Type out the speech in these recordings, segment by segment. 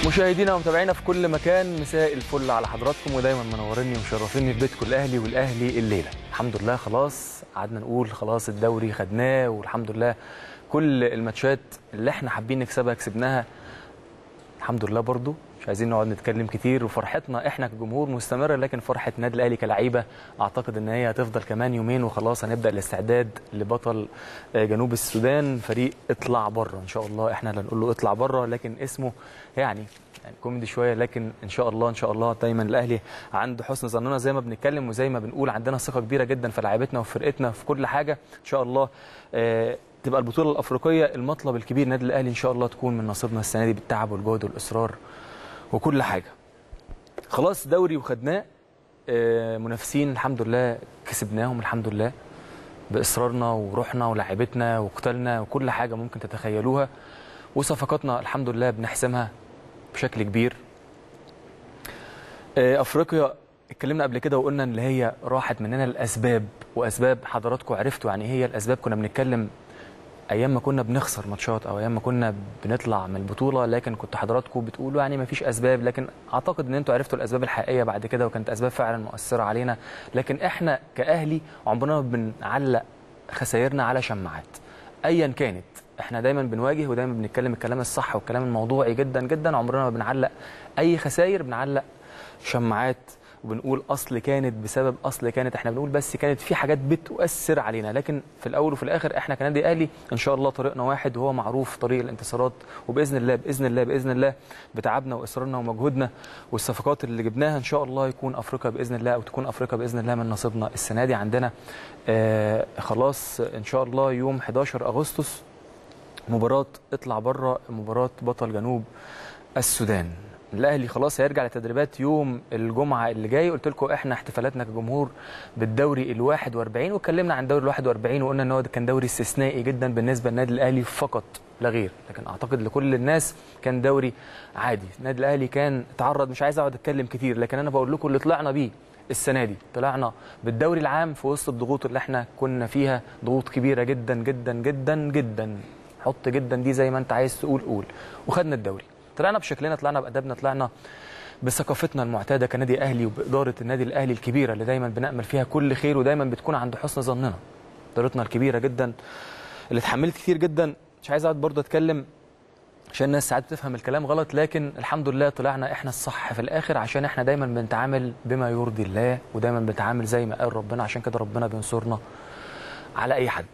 مشاهدينا ومتابعينا في كل مكان مساء الفل على حضراتكم ودايما منوريني ومشرفيني في بيتكم الاهلي والاهلي الليله الحمد لله خلاص قعدنا نقول خلاص الدوري خدناه والحمد لله كل الماتشات اللي احنا حابين نكسبها كسبناها الحمد لله برضو مش عايزين نقعد نتكلم كتير وفرحتنا احنا كجمهور مستمره لكن فرحه النادي الاهلي كلعيبه اعتقد ان هي هتفضل كمان يومين وخلاص هنبدا الاستعداد لبطل جنوب السودان فريق اطلع بره ان شاء الله احنا اللي هنقول له اطلع بره لكن اسمه يعني يعني كوميدي شويه لكن ان شاء الله ان شاء الله دايما الاهلي عند حسن ظننا زي ما بنتكلم وزي ما بنقول عندنا ثقه كبيره جدا في لاعيبتنا وفي فرقتنا في كل حاجه ان شاء الله آه تبقى البطوله الافريقيه المطلب الكبير النادي الاهلي ان شاء الله تكون من نصيبنا السنه دي بالتعب والجهد والاصرار وكل حاجه خلاص دوري وخدناه آه منافسين الحمد لله كسبناهم الحمد لله باصرارنا وروحنا ولاعيبتنا وقتالنا وكل حاجه ممكن تتخيلوها وصفقاتنا الحمد لله بنحسمها بشكل كبير افريقيا اتكلمنا قبل كده وقلنا ان هي راحت مننا الاسباب واسباب حضراتكم عرفتوا يعني ايه هي الاسباب كنا بنتكلم ايام ما كنا بنخسر ماتشات او ايام ما كنا بنطلع من البطوله لكن كنت حضراتكم بتقولوا يعني ما فيش اسباب لكن اعتقد ان انتوا عرفتوا الاسباب الحقيقيه بعد كده وكانت اسباب فعلا مؤثره علينا لكن احنا كاهلي عمرنا ما بنعلق خسائرنا على شماعات ايا كانت احنا دايما بنواجه ودايما بنتكلم الكلام الصح والكلام الموضوعي جدا جدا عمرنا ما بنعلق اي خسائر بنعلق شماعات وبنقول اصل كانت بسبب اصل كانت احنا بنقول بس كانت في حاجات بتؤثر علينا لكن في الاول وفي الاخر احنا كنادي اهلي ان شاء الله طريقنا واحد وهو معروف طريق الانتصارات وباذن الله باذن الله باذن الله بتعبنا واصرارنا ومجهودنا والصفقات اللي جبناها ان شاء الله يكون افريقيا باذن الله او تكون افريقيا باذن الله من نصيبنا السنه دي عندنا آه خلاص ان شاء الله يوم 11 اغسطس مباراه اطلع بره مباراه بطل جنوب السودان الاهلي خلاص هيرجع للتدريبات يوم الجمعه اللي جاي قلت لكم احنا احتفالاتنا كجمهور بالدوري ال 41 واتكلمنا عن الدوري ال 41 وقلنا ان هو كان دوري استثنائي جدا بالنسبه للنادي الاهلي فقط لا غير لكن اعتقد لكل الناس كان دوري عادي النادي الاهلي كان تعرض مش عايز اقعد اتكلم كتير لكن انا بقول لكم اللي طلعنا بيه السنه دي طلعنا بالدوري العام في وسط الضغوط اللي احنا كنا فيها ضغوط كبيره جدا جدا جدا جدا حط جدا دي زي ما انت عايز تقول قول وخدنا الدوري طلعنا بشكلنا طلعنا بادبنا طلعنا بثقافتنا المعتاده كنادي اهلي وباداره النادي الاهلي الكبيره اللي دايما بنامل فيها كل خير ودايما بتكون عند حسن ظننا ادارتنا الكبيره جدا اللي اتحملت كتير جدا مش عايز اقعد برضه اتكلم عشان الناس ساعات بتفهم الكلام غلط لكن الحمد لله طلعنا احنا الصح في الاخر عشان احنا دايما بنتعامل بما يرضي الله ودايما بنتعامل زي ما قال ربنا عشان كده ربنا بينصرنا على اي حد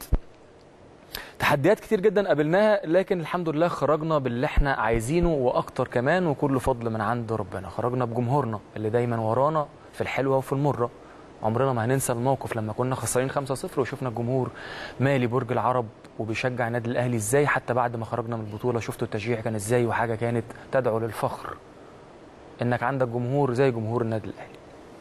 تحديات كتير جدا قابلناها لكن الحمد لله خرجنا باللي احنا عايزينه واكتر كمان وكل فضل من عند ربنا خرجنا بجمهورنا اللي دايما ورانا في الحلوه وفي المره عمرنا ما هننسى الموقف لما كنا خسرانين 5-0 وشفنا الجمهور مالي برج العرب وبيشجع النادي الاهلي ازاي حتى بعد ما خرجنا من البطوله شفتوا التشجيع كان ازاي وحاجه كانت تدعو للفخر انك عندك جمهور زي جمهور النادي الاهلي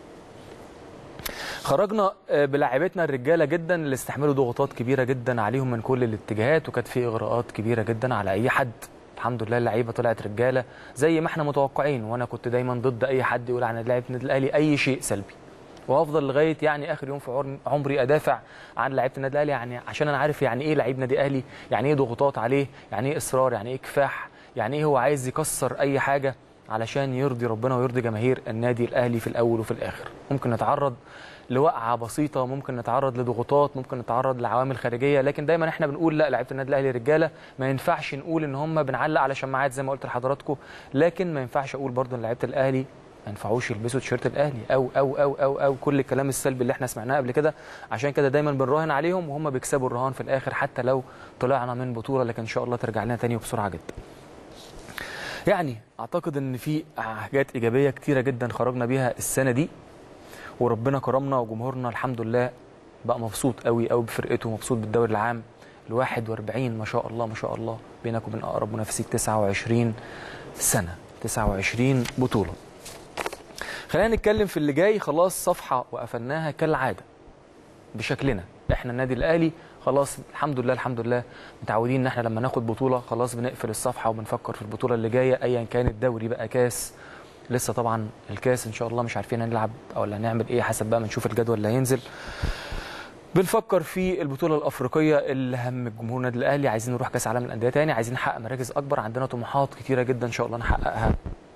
خرجنا بلاعيبتنا الرجاله جدا اللي استحملوا ضغوطات كبيره جدا عليهم من كل الاتجاهات وكانت في اغراءات كبيره جدا على اي حد الحمد لله اللعيبه طلعت رجاله زي ما احنا متوقعين وانا كنت دايما ضد اي حد يقول عن لعيبه النادي الاهلي اي شيء سلبي وهفضل لغايه يعني اخر يوم في عمري ادافع عن لعيبه النادي الاهلي يعني عشان انا عارف يعني ايه لعيب نادي اهلي يعني ايه ضغوطات عليه يعني ايه اصرار يعني ايه كفاح يعني ايه هو عايز يكسر اي حاجه علشان يرضي ربنا ويرضي جماهير النادي الاهلي في الاول وفي الاخر ممكن نتعرض لوقعه بسيطه ممكن نتعرض لضغوطات ممكن نتعرض لعوامل خارجيه لكن دايما احنا بنقول لا لعيبه النادي الاهلي رجاله ما ينفعش نقول ان هم بنعلق على شماعات زي ما قلت لحضراتكم لكن ما ينفعش اقول برضو ان لعيبه الاهلي ما ينفعوش يلبسوا تيشيرت الاهلي أو, او او او او كل الكلام السلبي اللي احنا سمعناه قبل كده عشان كده دايما بنراهن عليهم وهم بيكسبوا الرهان في الاخر حتى لو طلعنا من بطوله لكن ان شاء الله ترجع لنا تاني وبسرعه جدا يعني اعتقد ان في حاجات ايجابيه كتيره جدا خرجنا بيها السنه دي وربنا كرمنا وجمهورنا الحمد لله بقى مبسوط قوي قوي بفرقته مبسوط بالدوري العام ال 41 ما شاء الله ما شاء الله بينك وبين اقرب منافسيك 29 سنه 29 بطوله خلينا نتكلم في اللي جاي خلاص صفحه وقفلناها كالعاده بشكلنا احنا النادي الاهلي خلاص الحمد لله الحمد لله متعودين ان احنا لما ناخد بطوله خلاص بنقفل الصفحه وبنفكر في البطوله اللي جايه ايا كان الدوري بقى كاس لسه طبعا الكاس ان شاء الله مش عارفين هنلعب او هنعمل ايه حسب بقى ما نشوف الجدول اللي هينزل بنفكر في البطوله الافريقيه اللي هم الجمهور النادي الاهلي عايزين نروح كاس عالم الانديه تاني عايزين نحقق مراكز اكبر عندنا طموحات كتيره جدا ان شاء الله نحققها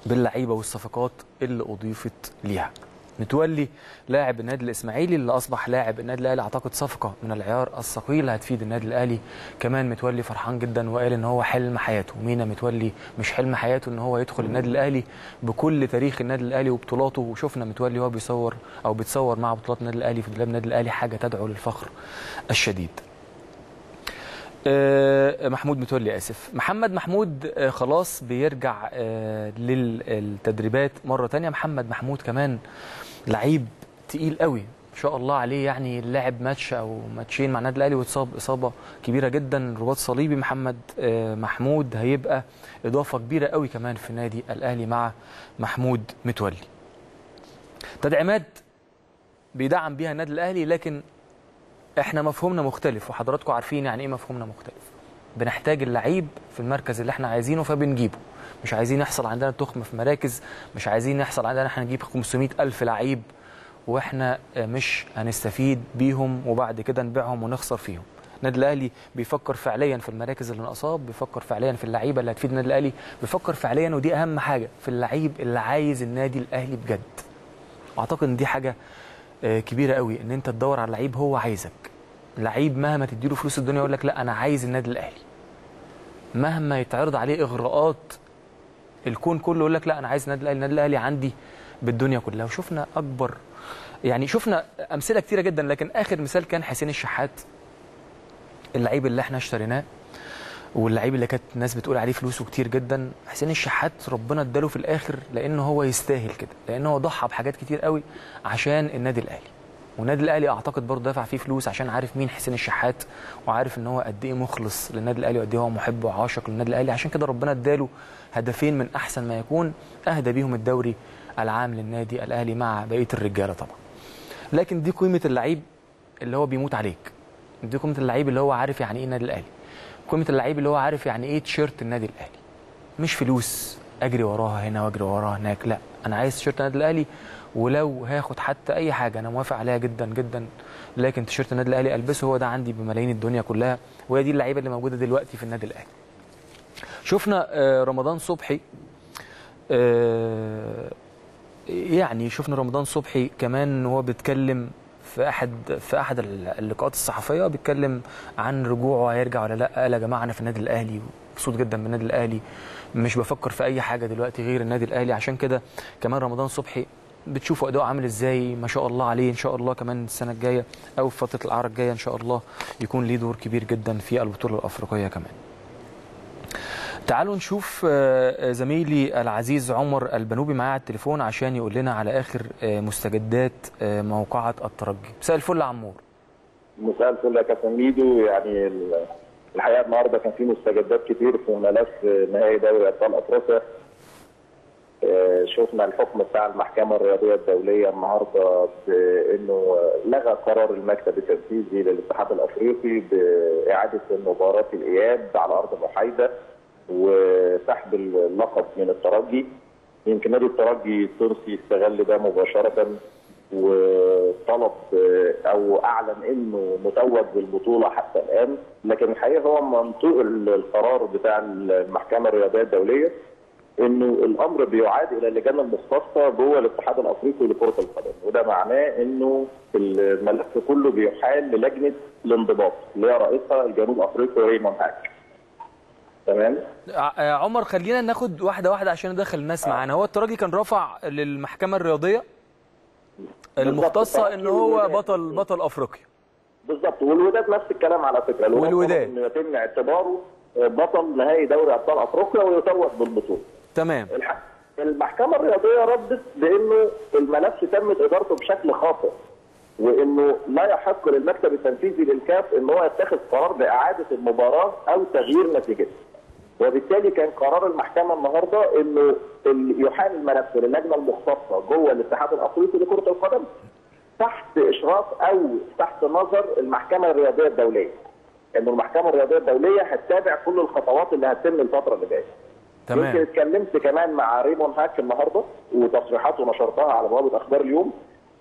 باللعيبه والصفقات اللي اضيفت ليها متولي لاعب النادي الاسماعيلي اللي اصبح لاعب النادي الاهلي اعتقد صفقه من العيار الثقيل هتفيد النادي الاهلي كمان متولي فرحان جدا وقال ان هو حلم حياته مينا متولي مش حلم حياته ان هو يدخل النادي الاهلي بكل تاريخ النادي الاهلي وبطولاته وشفنا متولي وهو بيصور او بيتصور مع بطولات النادي الاهلي في دولاب النادي الاهلي حاجه تدعو للفخر الشديد آه، محمود متولي اسف محمد محمود آه، خلاص بيرجع آه، للتدريبات مره تانية محمد محمود كمان لعيب تقيل قوي ما شاء الله عليه يعني لعب ماتش او ماتشين مع النادي الاهلي واتصاب اصابه كبيره جدا رباط صليبي محمد محمود هيبقى اضافه كبيره قوي كمان في نادي الاهلي مع محمود متولي تدعيمات بيدعم بيها النادي الاهلي لكن احنا مفهومنا مختلف وحضراتكم عارفين يعني ايه مفهومنا مختلف بنحتاج اللعيب في المركز اللي احنا عايزينه فبنجيبه مش عايزين يحصل عندنا تخم في مراكز مش عايزين يحصل عندنا احنا نجيب 500 ألف لعيب واحنا مش هنستفيد بيهم وبعد كده نبيعهم ونخسر فيهم النادي الاهلي بيفكر فعليا في المراكز اللي ناقصاه بيفكر فعليا في اللعيبه اللي هتفيد النادي الاهلي بيفكر فعليا ودي اهم حاجه في اللعيب اللي عايز النادي الاهلي بجد اعتقد ان دي حاجه كبيره قوي ان انت تدور على لعيب هو عايزك لعيب مهما تديله فلوس الدنيا يقول لك لا انا عايز النادي الاهلي مهما يتعرض عليه اغراءات الكون كله يقول لك لا انا عايز النادي الاهلي النادي الاهلي عندي بالدنيا كلها وشفنا اكبر يعني شفنا امثله كتيره جدا لكن اخر مثال كان حسين الشحات اللعيب اللي احنا اشتريناه واللعيب اللي كانت الناس بتقول عليه فلوسه كتير جدا حسين الشحات ربنا اداله في الاخر لان هو يستاهل كده لان هو ضحى بحاجات كتير قوي عشان النادي الاهلي والنادي الاهلي اعتقد برضه دافع فيه فلوس عشان عارف مين حسين الشحات وعارف ان هو قد ايه مخلص للنادي الاهلي وقد ايه هو محب وعاشق للنادي الاهلي عشان كده ربنا اداله هدفين من احسن ما يكون اهدى بيهم الدوري العام للنادي الاهلي مع بقيه الرجاله طبعا لكن دي قيمه اللعيب اللي هو بيموت عليك دي قيمه اللعيب اللي هو عارف يعني ايه النادي الاهلي قيمه اللعيب اللي هو عارف يعني ايه تيشيرت النادي الاهلي مش فلوس اجري وراها هنا واجري وراها هناك لا انا عايز تيشيرت النادي الاهلي ولو هاخد حتى اي حاجه انا موافق عليها جدا جدا لكن تيشيرت النادي الاهلي البسه هو ده عندي بملايين الدنيا كلها وهي دي اللعيبه اللي موجوده دلوقتي في النادي الاهلي شفنا رمضان صبحي يعني شفنا رمضان صبحي كمان وهو بيتكلم في احد في احد اللقاءات الصحفيه بيتكلم عن رجوعه هيرجع ولا لا قال يا جماعه انا في النادي الاهلي مبسوط جدا بالنادي الاهلي مش بفكر في اي حاجه دلوقتي غير النادي الاهلي عشان كده كمان رمضان صبحي بتشوفوا اداؤه عامل ازاي ما شاء الله عليه ان شاء الله كمان السنه الجايه او في فتره الاعاره الجايه ان شاء الله يكون ليه دور كبير جدا في البطوله الافريقيه كمان تعالوا نشوف زميلي العزيز عمر البنوبي معايا على التليفون عشان يقول لنا على اخر مستجدات موقعه الترجي مساء الفل يا عمور مساء الفل يا كابتن ميدو يعني الحقيقه النهارده كان في مستجدات كتير في ملف نهائي دوري ابطال افريقيا شفنا الحكم بتاع المحكمه الرياضيه الدوليه النهارده بانه لغى قرار المكتب التنفيذي للاتحاد الافريقي باعاده مباراه الاياب على ارض محايده وسحب اللقب من الترجي يمكن نادي الترجي التونسي استغل ده مباشره وطلب او اعلن انه متوج بالبطوله حتى الان لكن الحقيقه هو منطوق القرار بتاع المحكمه الرياضيه الدوليه انه الامر بيعاد الى اللجان المختصه جوه الاتحاد الافريقي لكره القدم وده معناه انه الملف كله بيحال للجنه الانضباط اللي هي رئيسها الجنوب افريقي ريمون هاك تمام عمر خلينا ناخد واحده واحده عشان ندخل الناس معانا هو الترجي كان رفع للمحكمه الرياضيه المختصه ان هو بطل بطل افريقيا بالظبط والوداد نفس الكلام على فكره والوداد انه يتم اعتباره بطل نهائي دوري ابطال افريقيا ويتوج بالبطوله تمام المحكمه الرياضيه ردت بانه الملف تمت ادارته بشكل خاطئ وانه لا يحق للمكتب التنفيذي للكاف ان هو يتخذ قرار باعاده المباراه او تغيير نتيجتها. وبالتالي كان قرار المحكمه النهارده انه يحال الملف للجنه المختصه جوه الاتحاد الافريقي لكره القدم تحت اشراف او تحت نظر المحكمه الرياضيه الدوليه. انه المحكمه الرياضيه الدوليه هتتابع كل الخطوات اللي هتتم الفتره اللي جايه. تمام يمكن اتكلمت كمان مع ريمون هاك النهارده وتصريحاته نشرتها على بوابه اخبار اليوم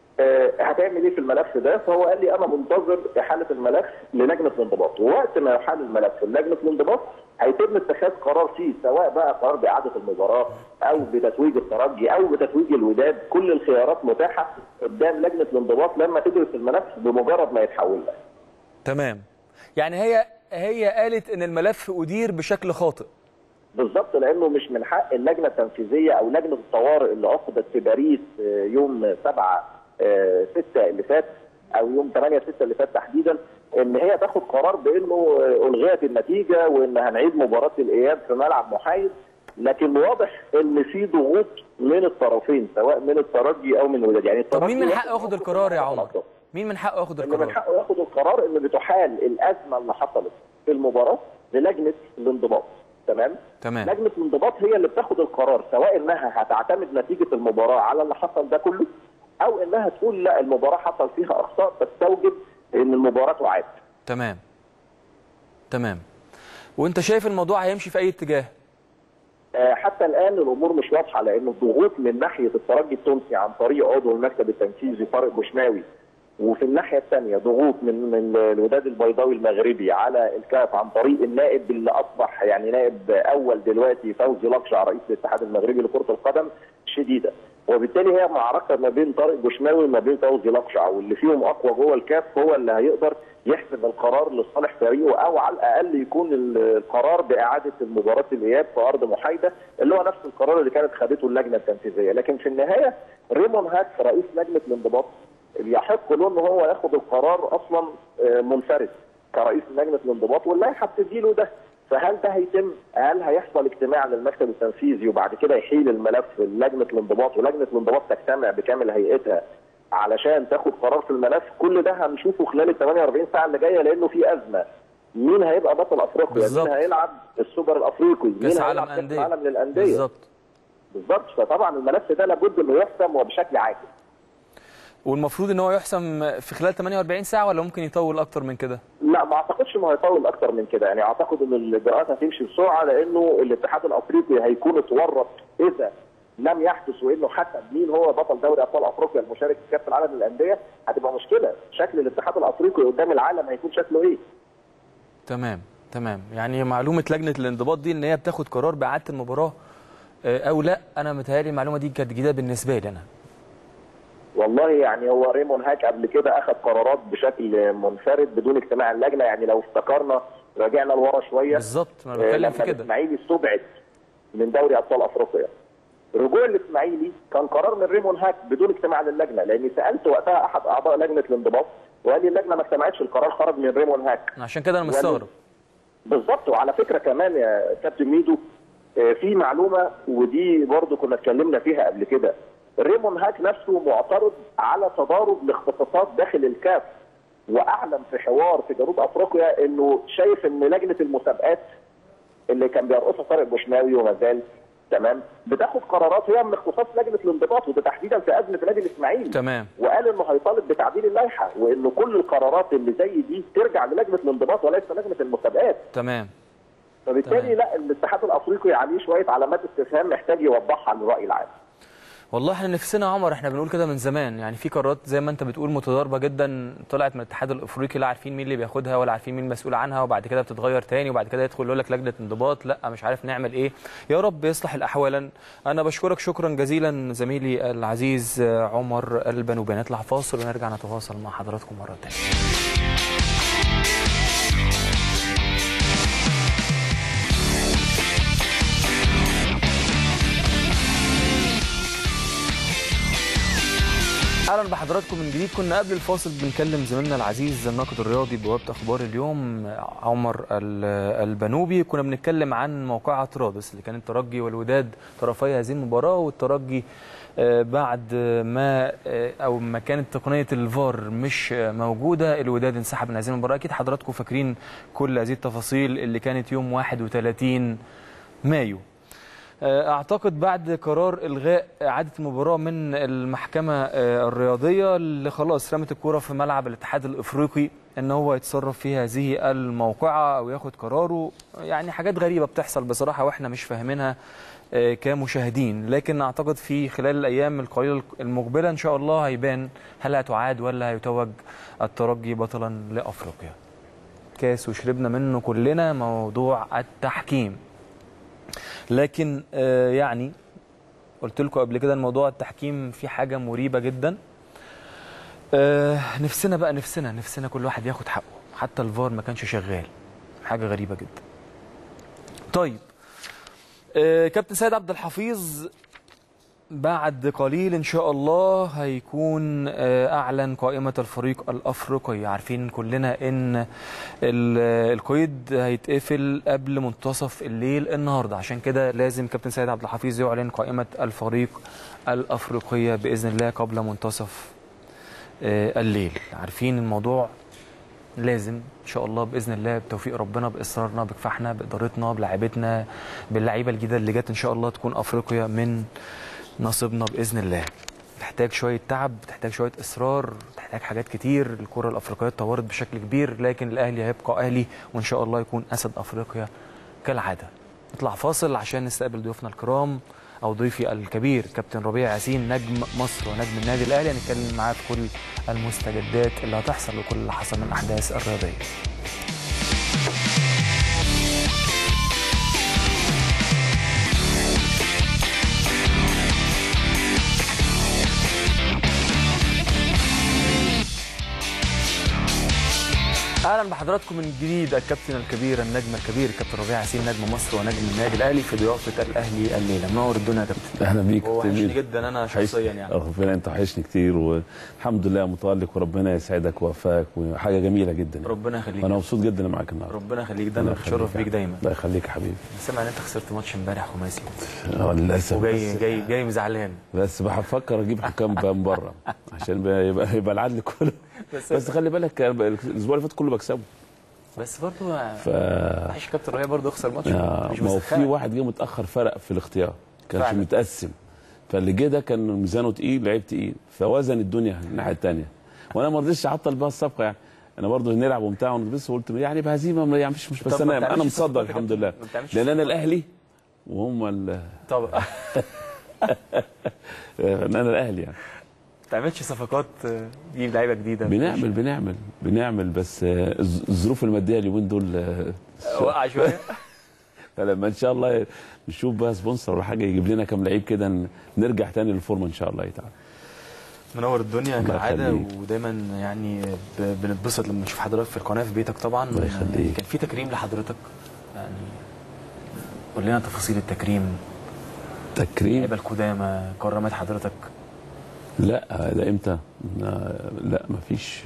آه، هتعمل ايه في الملف ده؟ فهو قال لي انا منتظر احاله الملف للجنه الانضباط، ووقت ما يحال الملف للجنه الانضباط هيتم اتخاذ قرار فيه سواء بقى قرار باعاده المباراه او بتتويج الترجي او بتتويج الوداد، كل الخيارات متاحه قدام لجنه الانضباط لما تدرس الملف بمجرد ما يتحول لها. تمام يعني هي هي قالت ان الملف ادير بشكل خاطئ بالظبط لانه مش من حق اللجنه التنفيذيه او لجنه الطوارئ اللي عقدت في باريس آه، يوم 7 6 اللي فات او يوم 8 6 اللي فات تحديدا ان هي تاخد قرار بانه آه، الغيت النتيجه وان هنعيد مباراه الاياب في ملعب محايد لكن واضح ان في ضغوط من الطرفين سواء من الترجي او من الوداد يعني طب مين من الترجي حقه ياخد القرار يا عمر الأفضل. مين من حقه ياخد ان من القرار حقه ياخد القرار ان بتحال الازمه اللي حصلت في المباراه للجنه الانضباط تمام تمام لجنه الانضباط هي اللي بتاخد القرار سواء انها هتعتمد نتيجه المباراه على اللي حصل ده كله او انها تقول لا المباراه حصل فيها اخطاء تستوجب ان المباراه تعاد تمام تمام وانت شايف الموضوع هيمشي في اي اتجاه آه، حتى الان الامور مش واضحه لان الضغوط من ناحيه الترجي التونسي عن طريق عضو المكتب التنفيذي طارق بوشماوي وفي الناحيه الثانيه ضغوط من من الوداد البيضاوي المغربي على الكاف عن طريق النائب اللي اصبح يعني نائب اول دلوقتي فوزي لقشع رئيس الاتحاد المغربي لكره القدم شديده وبالتالي هي معركه ما بين طارق بوشماوي وما بين فوزي لقشع واللي فيهم اقوى جوه الكاف هو اللي هيقدر يحسم القرار لصالح فريقه او على الاقل يكون القرار باعاده المباراه الاياب في ارض محايده اللي هو نفس القرار اللي كانت خدته اللجنه التنفيذيه لكن في النهايه ريمون هاك رئيس لجنه الانضباط يحق له ان هو ياخد القرار اصلا آه، منفرد كرئيس لجنه الانضباط واللائحه بتديله ده فهل ده هيتم؟ هل هيحصل اجتماع للمكتب التنفيذي وبعد كده يحيل الملف لجنه الانضباط ولجنه الانضباط تجتمع بكامل هيئتها علشان تاخد قرار في الملف كل ده هنشوفه خلال ال 48 ساعه اللي جايه لانه في ازمه مين هيبقى بطل افريقيا؟ بالظبط. مين هيلعب السوبر الافريقي؟ مين كاس هيلعب عالم كاس انديه العالم للانديه؟ بالظبط بالظبط فطبعا الملف ده لابد انه يحسم وبشكل عاجل والمفروض ان هو يحسم في خلال 48 ساعه ولا ممكن يطول اكتر من كده لا ما اعتقدش انه هيطول اكتر من كده يعني اعتقد ان الاجراءات هتمشي بسرعه لانه الاتحاد الافريقي هيكون اتورط اذا لم يحدث وانه حتى مين هو بطل دوري ابطال افريقيا المشارك في كاس العالم للانديه هتبقى مشكله شكل الاتحاد الافريقي قدام العالم هيكون شكله ايه تمام تمام يعني معلومه لجنه الانضباط دي ان هي بتاخد قرار باعاده المباراه آه، او لا انا متهيألي المعلومه دي كانت جديده بالنسبه لي انا والله يعني هو ريمون هاك قبل كده اخذ قرارات بشكل منفرد بدون اجتماع اللجنه يعني لو افتكرنا رجعنا لورا شويه بالظبط ما انا آه، بتكلم لما في كده الاسماعيلي استبعد من دوري ابطال افريقيا رجوع الاسماعيلي كان قرار من ريمون هاك بدون اجتماع للجنه لاني سالت وقتها احد اعضاء لجنه الانضباط وقال لي اللجنه ما اجتمعتش القرار خرج من ريمون هاك عشان كده انا مستغرب بالظبط وعلى فكره كمان يا كابتن ميدو آه، في معلومه ودي برضو كنا اتكلمنا فيها قبل كده ريمون هاك نفسه معترض على تضارب الاختصاصات داخل الكاف واعلن في حوار في جنوب افريقيا انه شايف ان لجنه المسابقات اللي كان بيرقصها طارق بوشماوي وما زال تمام بتاخد قرارات هي من اختصاص لجنه الانضباط وده تحديدا في ازمه نادي الاسماعيلي تمام وقال انه هيطالب بتعديل اللائحه وانه كل القرارات اللي زي دي ترجع للجنه الانضباط وليس لجنه المسابقات تمام فبالتالي تمام. لا الاتحاد الافريقي عليه شويه علامات استفهام محتاج يوضحها للراي العام والله احنا نفسنا يا عمر احنا بنقول كده من زمان يعني في قرارات زي ما انت بتقول متضاربه جدا طلعت من الاتحاد الافريقي لا عارفين مين اللي بياخدها ولا عارفين مين المسؤول عنها وبعد كده بتتغير تاني وبعد كده يدخل يقول لك لجنه انضباط لا مش عارف نعمل ايه يا رب يصلح الاحوال انا بشكرك شكرا جزيلا زميلي العزيز عمر البنوبي نطلع فاصل ونرجع نتواصل مع حضراتكم مره تانيه اهلا بحضراتكم من جديد كنا قبل الفاصل بنكلم زميلنا العزيز الناقد الرياضي بوابه اخبار اليوم عمر ال- البنوبي كنا بنتكلم عن موقعة رادس اللي كان الترجي والوداد طرفي هذه المباراه والترجي آه، بعد ما آه، او ما كانت تقنيه الفار مش آه، موجوده الوداد انسحب من هذه المباراه اكيد حضراتكم فاكرين كل هذه التفاصيل اللي كانت يوم 31 مايو آه، اعتقد بعد قرار الغاء اعاده المباراه من المحكمه آه، الرياضيه اللي خلاص رمت الكوره في ملعب الاتحاد الافريقي ان هو يتصرف في هذه الموقعه او ياخد قراره يعني حاجات غريبه بتحصل بصراحه واحنا مش فاهمينها آه، كمشاهدين لكن اعتقد في خلال الايام القليله المقبله ان شاء الله هيبان هل هتعاد ولا هيتوج الترجي بطلا لافريقيا كاس وشربنا منه كلنا موضوع التحكيم لكن آه، يعني قلت لكم قبل كده الموضوع التحكيم فيه حاجه مريبه جدا آه، نفسنا بقى نفسنا نفسنا كل واحد ياخد حقه حتى الفار ما كانش شغال حاجه غريبه جدا طيب آه، كابتن سيد عبد الحفيظ بعد قليل ان شاء الله هيكون آه، اعلن قائمه الفريق الافريقي عارفين كلنا ان ال- القيد هيتقفل قبل منتصف الليل النهارده عشان كده لازم كابتن سيد عبد الحفيظ يعلن قائمه الفريق الافريقيه باذن الله قبل منتصف آه، الليل عارفين الموضوع لازم ان شاء الله باذن الله بتوفيق ربنا باصرارنا بكفاحنا بادارتنا بلاعيبتنا باللعيبه الجديده اللي جت ان شاء الله تكون افريقيا من نصيبنا باذن الله تحتاج شويه تعب تحتاج شويه اصرار تحتاج حاجات كتير الكره الافريقيه اتطورت بشكل كبير لكن الاهلي هيبقى اهلي وان شاء الله يكون اسد افريقيا كالعاده نطلع فاصل عشان نستقبل ضيوفنا الكرام او ضيفي الكبير كابتن ربيع ياسين نجم مصر ونجم النادي الاهلي هنتكلم معاه في كل المستجدات اللي هتحصل وكل اللي حصل من الاحداث الرياضيه اهلا بحضراتكم من جديد الكابتن الكبير النجم الكبير كابتن ربيع ياسين نجم مصر ونجم النادي الاهلي في ضيافه الاهلي الليله منور الدنيا يا كابتن اهلا بيك هو كابتن وحشني ميدو. جدا انا شخصيا يعني ربنا انت وحشني كتير والحمد لله متالق وربنا يسعدك ويوفقك وحاجه جميله جدا ربنا يخليك وانا مبسوط جدا معاك النهارده ربنا يخليك دايما الله بتشرف يخليك بيك يا- دايما الله يخليك يا حبيبي سامع ان انت خسرت ماتش امبارح خماسي اه للاسف وجاي بس, جاي جاي مزعلان بس بفكر اجيب حكام بقى من بره عشان بقى- يبقى يبقى العدل كله بس خلي بالك الاسبوع اللي فات كله بكسبه بس برضه ف وحش كابتن ربيع برضه يخسر ماتش آه، مش ما هو مسخنة. في واحد جه متاخر فرق في الاختيار كانش فعلا. متقسم فاللي جه ده كان ميزانه تقيل لعيب تقيل فوزن الدنيا الناحيه الثانيه وانا ما رضيتش اعطل بقى الصفقه يعني انا برضه نلعب وبتاع بس قلت يعني بهزيمه يعني مش مش بس طب ما انا بتعملش انا مصدق صفقات يا الحمد كابتن؟ لله ما بتعملش لان انا الاهلي وهم ال- طب انا الاهلي يعني ما تعملش صفقات آه، تجيب لعيبه جديده بنعمل بنعمل بنعمل بس آه، الظ- الظروف الماديه اليومين دول آه، وقع شويه فلما ان شاء الله نشوف بقى سبونسر ولا حاجه يجيب لنا كام لعيب كده ن- نرجع تاني للفورمه ان شاء الله تعالى منور الدنيا الله كالعاده يخليك. ودايما يعني ب- بنتبسط لما نشوف حضرتك في القناه في بيتك طبعا الله يخليك. كان في تكريم لحضرتك يعني قول لنا تفاصيل التكريم تكريم اللعيبه القدامى كرمت حضرتك لا ده امتى؟ لا- لا مفيش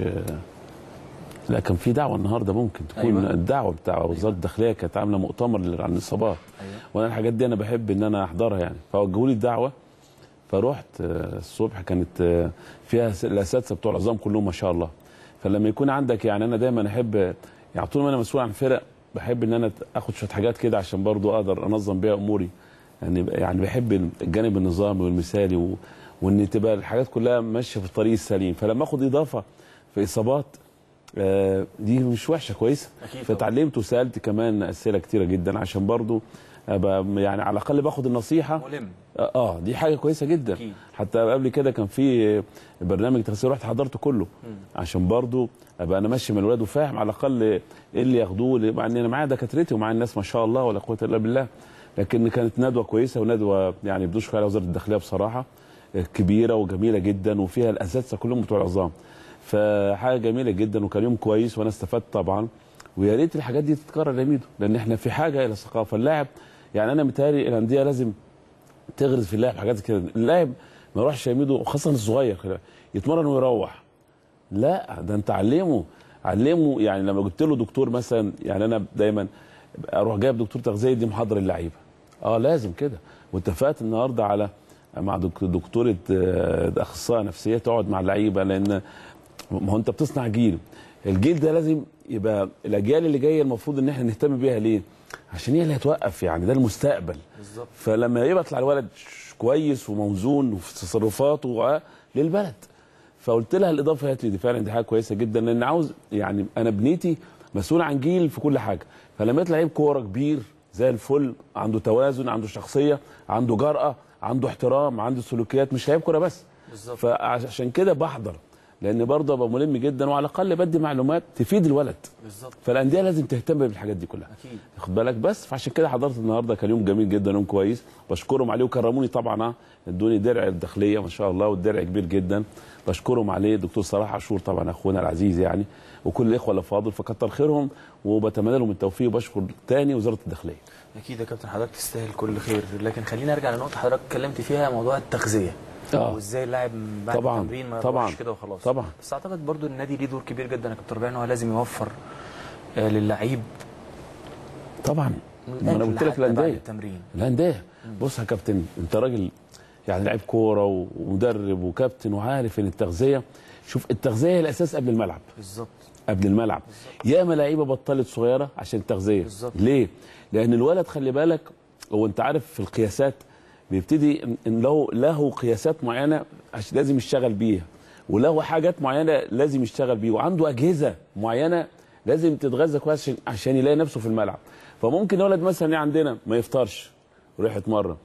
لا كان في دعوه النهارده ممكن تكون أيوة. أيوة. الدعوه بتاع وزاره الداخليه كانت عامله مؤتمر لل- عن الاصابات ايوه وانا الحاجات دي انا بحب ان انا احضرها يعني فوجهوا لي الدعوه فرحت آه، الصبح كانت آه، فيها س- الاساتذه بتوع العظام كلهم ما شاء الله فلما يكون عندك يعني انا دايما احب يعني طول ما انا مسؤول عن فرق بحب ان انا اخد شويه حاجات كده عشان برضو اقدر انظم بيها اموري يعني يعني بحب الجانب النظامي والمثالي و... وان تبقى الحاجات كلها ماشيه في الطريق السليم فلما اخد اضافه في اصابات آه، دي مش وحشه كويسه أكيد طبعاً. فتعلمت وسالت كمان اسئله كتيره جدا عشان برضو ابقى يعني على الاقل باخد النصيحه ملم اه آه، دي حاجه كويسه جدا أكيد. حتى قبل كده كان في برنامج تغذيه رحت حضرته كله عشان برضو ابقى انا ماشي من الولاد وفاهم على الاقل ايه اللي ياخدوه اللي- مع ان انا معايا دكاترتي ومعايا الناس ما شاء الله ولا قوه الا بالله لكن كانت ندوه كويسه وندوه يعني بدوش على وزاره الداخليه بصراحه آه، كبيره وجميله جدا وفيها الاساتذه كلهم بتوع العظام فحاجه جميله جدا وكان يوم كويس وانا استفدت طبعا ويا ريت الحاجات دي تتكرر يا ميدو لان احنا في حاجه الى الثقافه اللاعب يعني انا متهيألي الانديه لازم تغرز في اللاعب حاجات كده اللاعب ما يروحش يميده وخاصه الصغير خلي بالك، يتمرن ويروح لا ده انت علمه علمه يعني لما جبت له دكتور مثلا يعني انا دايما اروح جايب دكتور تغذيه دي محاضره اللعيبه اه لازم كده واتفقت النهارده على مع دك- دكتوره آه، اخصائيه نفسيه تقعد مع اللعيبه لان ما هو انت بتصنع جيل الجيل ده لازم يبقى الاجيال اللي جايه المفروض ان احنا نهتم بيها ليه عشان هي اللي هتوقف يعني ده المستقبل بالظبط فلما يبقى يطلع الولد ش- كويس وموزون وفي تصرفاته و- للبلد فقلت لها الاضافه هات لي دي فعلا دي حاجه كويسه جدا لان عاوز يعني انا بنيتي مسؤول عن جيل في كل حاجه فلما يطلع لعيب كوره كبير زي الفل عنده توازن عنده شخصيه عنده جرأه عنده احترام عنده سلوكيات مش لعيب كوره بس بالظبط فعشان كده بحضر لان برضه ابقى ملم جدا وعلى الاقل بدي معلومات تفيد الولد بالظبط فالانديه لازم تهتم بالحاجات دي كلها اكيد خد بالك بس فعشان كده حضرت النهارده كان يوم جميل جدا يوم كويس بشكرهم عليه وكرموني طبعا آه. ادوني درع الداخليه ما شاء الله والدرع كبير جدا بشكرهم عليه الدكتور صلاح عاشور طبعا اخونا العزيز يعني وكل الاخوه الافاضل فكتر خيرهم وبتمنى لهم التوفيق وبشكر تاني وزاره الداخليه اكيد يا كابتن حضرتك تستاهل كل خير لكن خلينا نرجع لنقطه حضرتك اتكلمت فيها موضوع التغذيه آه. وازاي اللاعب بعد طبعاً، التمرين ما طبعاً، يروحش كده وخلاص طبعا بس اعتقد برضو النادي ليه دور كبير جدا يا كابتن ربيع ان هو لازم يوفر آه، للعيب طبعا ما انا الأكل قلت لك حتى بعد الانديه التمرين الانديه بص يا كابتن انت راجل يعني لعيب كوره و- ومدرب وكابتن وعارف ان التغذيه شوف التغذيه هي الاساس قبل الملعب بالظبط قبل الملعب ياما لعيبه بطلت صغيره عشان التغذيه بالظبط. ليه لان الولد خلي بالك هو انت عارف في القياسات بيبتدي إن- ان له له قياسات معينه عشان لازم يشتغل بيها وله حاجات معينه لازم يشتغل بيها وعنده اجهزه معينه لازم تتغذى كويس عشان- عشان يلاقي نفسه في الملعب فممكن الولد مثلا إيه عندنا ما يفطرش ويروح يتمرن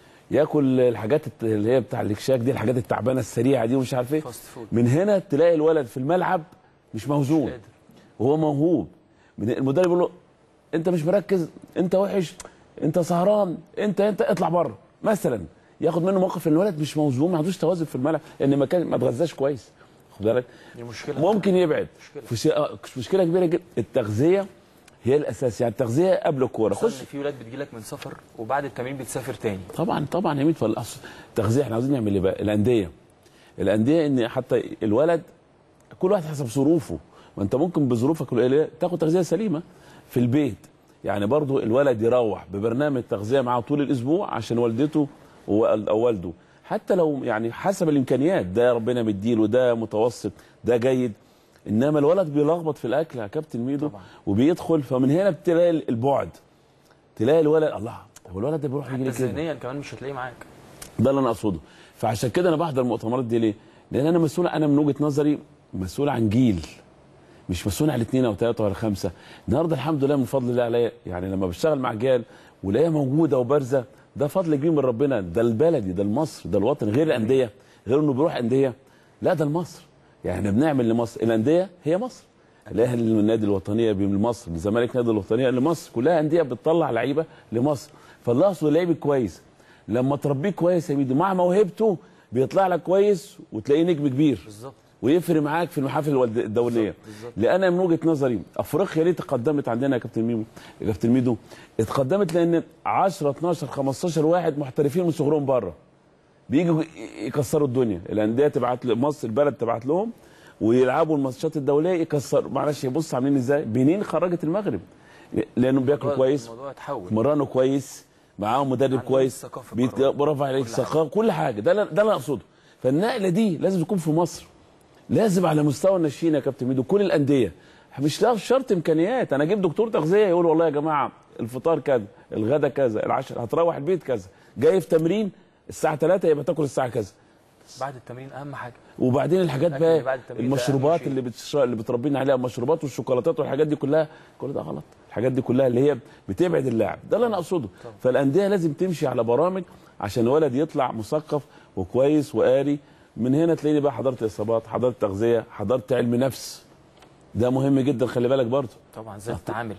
ياكل الحاجات الت- اللي هي بتاع الاكشاك دي الحاجات التعبانه السريعه دي ومش عارف ايه فاست فود من هنا تلاقي الولد في الملعب مش موزون مش قادر. وهو موهوب من- المدرب يقول له انت مش مركز انت وحش انت سهران انت انت اطلع بره مثلا ياخد منه موقف ان الولد مش موزون ما عندوش توازن في الملعب لان ما كان ما اتغذاش كويس خد بالك دي مشكله ممكن يبعد مشكلة. في شيء آه، مشكله كبيره جدا التغذيه هي الاساس يعني التغذيه قبل الكوره خصوصا خش ان في ولاد بتجيلك من سفر وبعد التمرين بتسافر تاني طبعا طبعا يا ميت فالأصل التغذيه احنا عاوزين نعمل ايه بقى الانديه الانديه ان حتى الولد كل واحد حسب ظروفه ما انت ممكن بظروفك القليله تاخد تغذيه سليمه في البيت يعني برضو الولد يروح ببرنامج تغذيه معاه طول الاسبوع عشان والدته ووال- او والده حتى لو يعني حسب الامكانيات ده ربنا مديله ده متوسط ده جيد انما الولد بيلخبط في الاكل يا كابتن ميدو طبعا. وبيدخل فمن هنا بتلاقي البعد تلاقي الولد الله هو الولد ده بيروح يجي حتى ليه كده ذهنيا كمان مش هتلاقيه معاك ده اللي انا اقصده فعشان كده انا بحضر المؤتمرات دي ليه؟ لان انا مسؤول انا من وجهه نظري مسؤول عن جيل مش مسؤول عن اثنين او ثلاثه ولا خمسه النهارده الحمد لله من فضل الله عليا يعني لما بشتغل مع جيل ولاقيها موجوده وبارزه ده فضل كبير من ربنا ده البلدي ده المصر ده الوطن غير الانديه غير انه بيروح انديه لا ده لمصر يعني احنا بنعمل لمصر الانديه هي مصر الاهلي النادي الوطنيه لمصر الزمالك نادي الوطنيه لمصر كلها انديه بتطلع لعيبه لمصر فالله اقصد لعيب كويس لما تربيه كويس يا ميدو مع موهبته بيطلع لك كويس وتلاقيه نجم كبير بالظبط ويفرق معاك في المحافل الولد- الدوليه بالظبط. لان أنا من وجهه نظري افريقيا ليه تقدمت عندنا يا كابتن ميمو يا كابتن ميدو اتقدمت لان 10 12 15 واحد محترفين من صغرهم بره بيجوا يكسروا الدنيا الانديه تبعت ل- مصر البلد تبعت لهم ويلعبوا الماتشات الدوليه يكسروا معلش يبص عاملين ازاي بنين خرجت المغرب لانهم بياكلوا كويس الموضوع اتحول مرنوا كويس معاهم مدرب عندهم كويس الثقافة بيت- بره. برافو عليك كل حاجة. ثقافه كل حاجه ده اللي- ده اللي انا اقصده فالنقله دي لازم تكون في مصر لازم على مستوى الناشئين يا كابتن ميدو كل الانديه مش لا شرط امكانيات انا اجيب دكتور تغذيه يقول والله يا جماعه الفطار كذا الغدا كذا العشاء هتروح البيت كذا جاي في تمرين الساعه 3 يبقى تاكل الساعه كذا بعد التمرين اهم حاجه وبعدين الحاجات الأكل اللي بعد بقى التمرين ده أهم المشروبات شيء. اللي بتشرب اللي بتربينا عليها المشروبات والشوكولاتات والحاجات دي كلها كل ده غلط الحاجات دي كلها اللي هي بتبعد اللاعب ده اللي انا اقصده فالانديه لازم تمشي على برامج عشان الولد يطلع مثقف وكويس وقاري من هنا تلاقيني بقى حضرت اصابات حضرت تغذيه حضرت علم نفس ده مهم جدا خلي بالك برضه طبعا ازاي تتعامل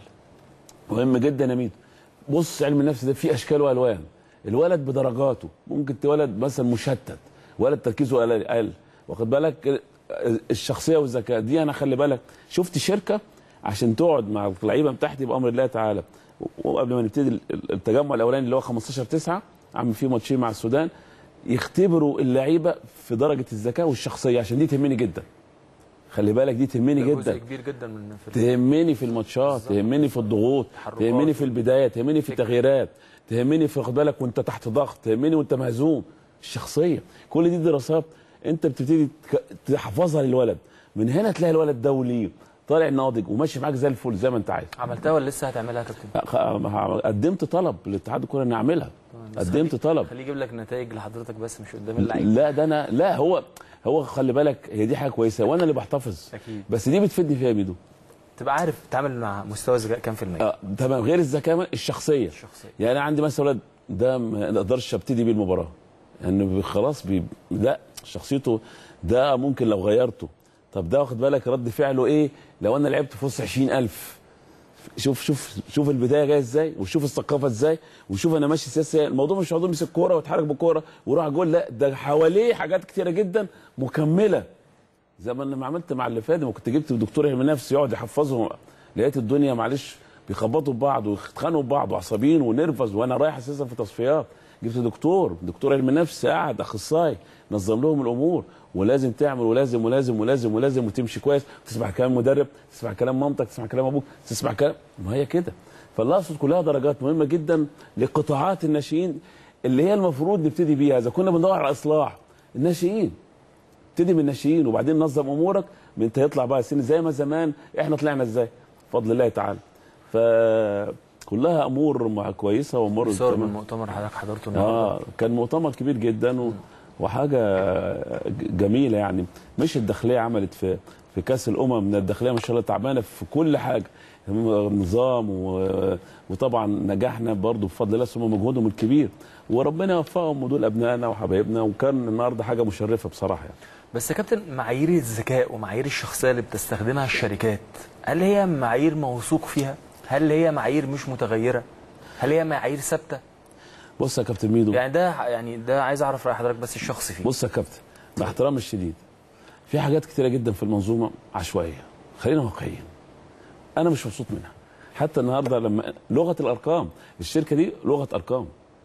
مهم جدا يا ميدو بص علم النفس ده فيه اشكال والوان الولد بدرجاته ممكن تولد مثلا مشتت ولد تركيزه قل قل واخد بالك الشخصيه والذكاء دي انا خلي بالك شفت شركه عشان تقعد مع اللعيبه بتاعتي بامر الله تعالى وقبل ما نبتدي التجمع الاولاني اللي هو 15 9 عامل فيه ماتشين مع السودان يختبروا اللعيبه في درجه الذكاء والشخصيه عشان دي تهمني جدا خلي بالك دي تهمني ده جزء جدا كبير جدا من في تهمني في الماتشات بالظبط. تهمني في الضغوط تحركات. تهمني في البدايه تهمني في فكرة. التغييرات تهمني في خد بالك وانت تحت ضغط تهمني وانت مهزوم الشخصيه كل دي دراسات انت بتبتدي تك- تحفظها للولد من هنا تلاقي الولد دولي طالع ناضج وماشي معاك زي الفل زي ما انت عايز عملتها ولا لسه هتعملها يا كابتن؟ خ- قدمت طلب لاتحاد الكره اني اعملها بس قدمت خليه- طلب خليه يجيب لك نتائج لحضرتك بس مش قدام اللعيبه لا ده انا لا هو هو خلي بالك هي دي حاجه كويسه وانا اللي بحتفظ اكيد بس دي بتفيدني فيها يا ميدو تبقى عارف تتعامل مع مستوى الذكاء كام في المية آه تمام غير الذكاء الشخصيه الشخصيه يعني انا عندي مثلا ولد ده ما اقدرش ابتدي بيه المباراه يعني خلاص بي... لا شخصيته ده ممكن لو غيرته طب ده واخد بالك رد فعله ايه لو انا لعبت في وسط 20000 شوف شوف شوف البدايه جايه ازاي وشوف الثقافه ازاي وشوف انا ماشي سياسه الموضوع مش موضوع يمسك كوره ويتحرك بالكوره ويروح جول لا ده حواليه حاجات كتيره جدا مكمله زي ما لما عملت مع اللي فات ما كنت جبت دكتور علم نفس يقعد يحفظهم لقيت الدنيا معلش بيخبطوا في بعض ويتخانقوا في بعض وعصبيين ونرفز وانا رايح اساسا في تصفيات جبت دكتور دكتور علم نفس قاعد اخصائي نظم لهم الامور ولازم تعمل ولازم ولازم ولازم ولازم وتمشي كويس تسمع كلام مدرب تسمع كلام مامتك تسمع كلام ابوك تسمع كلام ما هي كده فاللي اقصد كلها درجات مهمه جدا لقطاعات الناشئين اللي هي المفروض نبتدي بيها اذا كنا بندور على اصلاح الناشئين ابتدي من الناشئين وبعدين نظم امورك من انت يطلع بقى سن زي ما زمان احنا طلعنا ازاي بفضل الله تعالى فكلها امور مع- كويسه وامور صور من تمام. المؤتمر حضرتك حضرته النهارده اه كان مؤتمر كبير جدا و... وحاجه ج- جميله يعني مش الداخليه عملت في في كاس الامم من الداخليه ما شاء الله تعبانه في كل حاجه نظام و... وطبعا نجحنا برضو بفضل الله ثم مجهودهم الكبير وربنا يوفقهم ودول ابنائنا وحبايبنا وكان النهارده حاجه مشرفه بصراحه يعني. بس يا كابتن معايير الذكاء ومعايير الشخصيه اللي بتستخدمها الشركات هل هي معايير موثوق فيها؟ هل هي معايير مش متغيره؟ هل هي معايير ثابته؟ بص يا كابتن ميدو يعني ده يعني ده عايز اعرف راي حضرتك بس الشخصي فيه بص يا كابتن مع احترامي الشديد في حاجات كتيره جدا في المنظومه عشوائيه خلينا واقعيين انا مش مبسوط منها حتى النهارده لما لغه الارقام الشركه دي لغه ارقام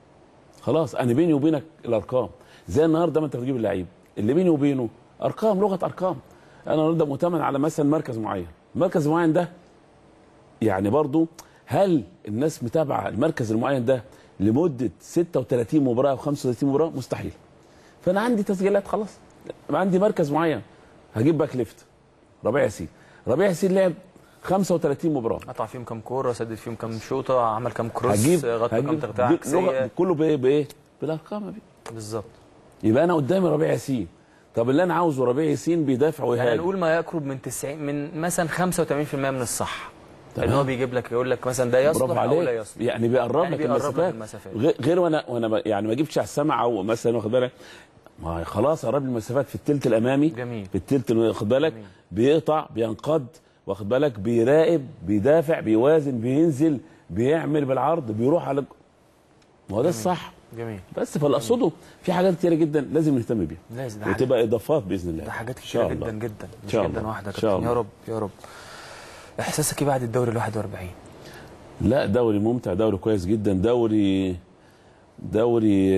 خلاص انا بيني وبينك الارقام زي النهارده ما انت بتجيب اللعيب اللي بيني وبينه ارقام لغه ارقام انا النهارده مؤتمن على مثلا مركز معين المركز المعين ده يعني برضو هل الناس متابعه المركز المعين ده لمده 36 مباراه او 35 مباراه مستحيل فانا عندي تسجيلات خلاص عندي مركز معين هجيب باك ليفت ربيع ياسين ربيع ياسين لعب 35 مباراه قطع فيهم كام كوره سدد فيهم كام شوطه عمل كام كروس هجيب غطى كام هجيب تغطيه دي- عكسيه لغة- كله بايه بايه بالارقام يا بيه. بالظبط يبقى انا قدامي ربيع ياسين طب اللي انا عاوزه ربيع ياسين بيدافع يعني ويهاجم نقول ما يقرب من 90 من مثلا 85% من الصح تمام. ان هو بيجيب لك يقول لك مثلا ده يصلح برافو او لا عليك يصلح يعني بيقرب يعني لك بيقرب لك المسافات المسافات. غير- غير وانا وانا ب- يعني ما اجيبش على السمع او مثلا واخد بالك ما خلاص قرب لي المسافات في الثلث الامامي جميل. في الثلث اللي واخد بالك جميل. بيقطع بينقض واخد بالك بيراقب بيدافع بيوازن بينزل بيعمل بالعرض بيروح على ما هو ده الصح جميل بس فاللي اقصده في حاجات كتيره جدا لازم نهتم بيها لازم ده حاجات- وتبقى اضافات باذن الله ده حاجات إن شاء كتير الله. جدا جدا إن مش شاء جدا الله. واحده يا إن شاء كابتن يا الله. رب يا رب احساسك ايه بعد الدوري ال 41 لا دوري ممتع دوري كويس جدا دوري دوري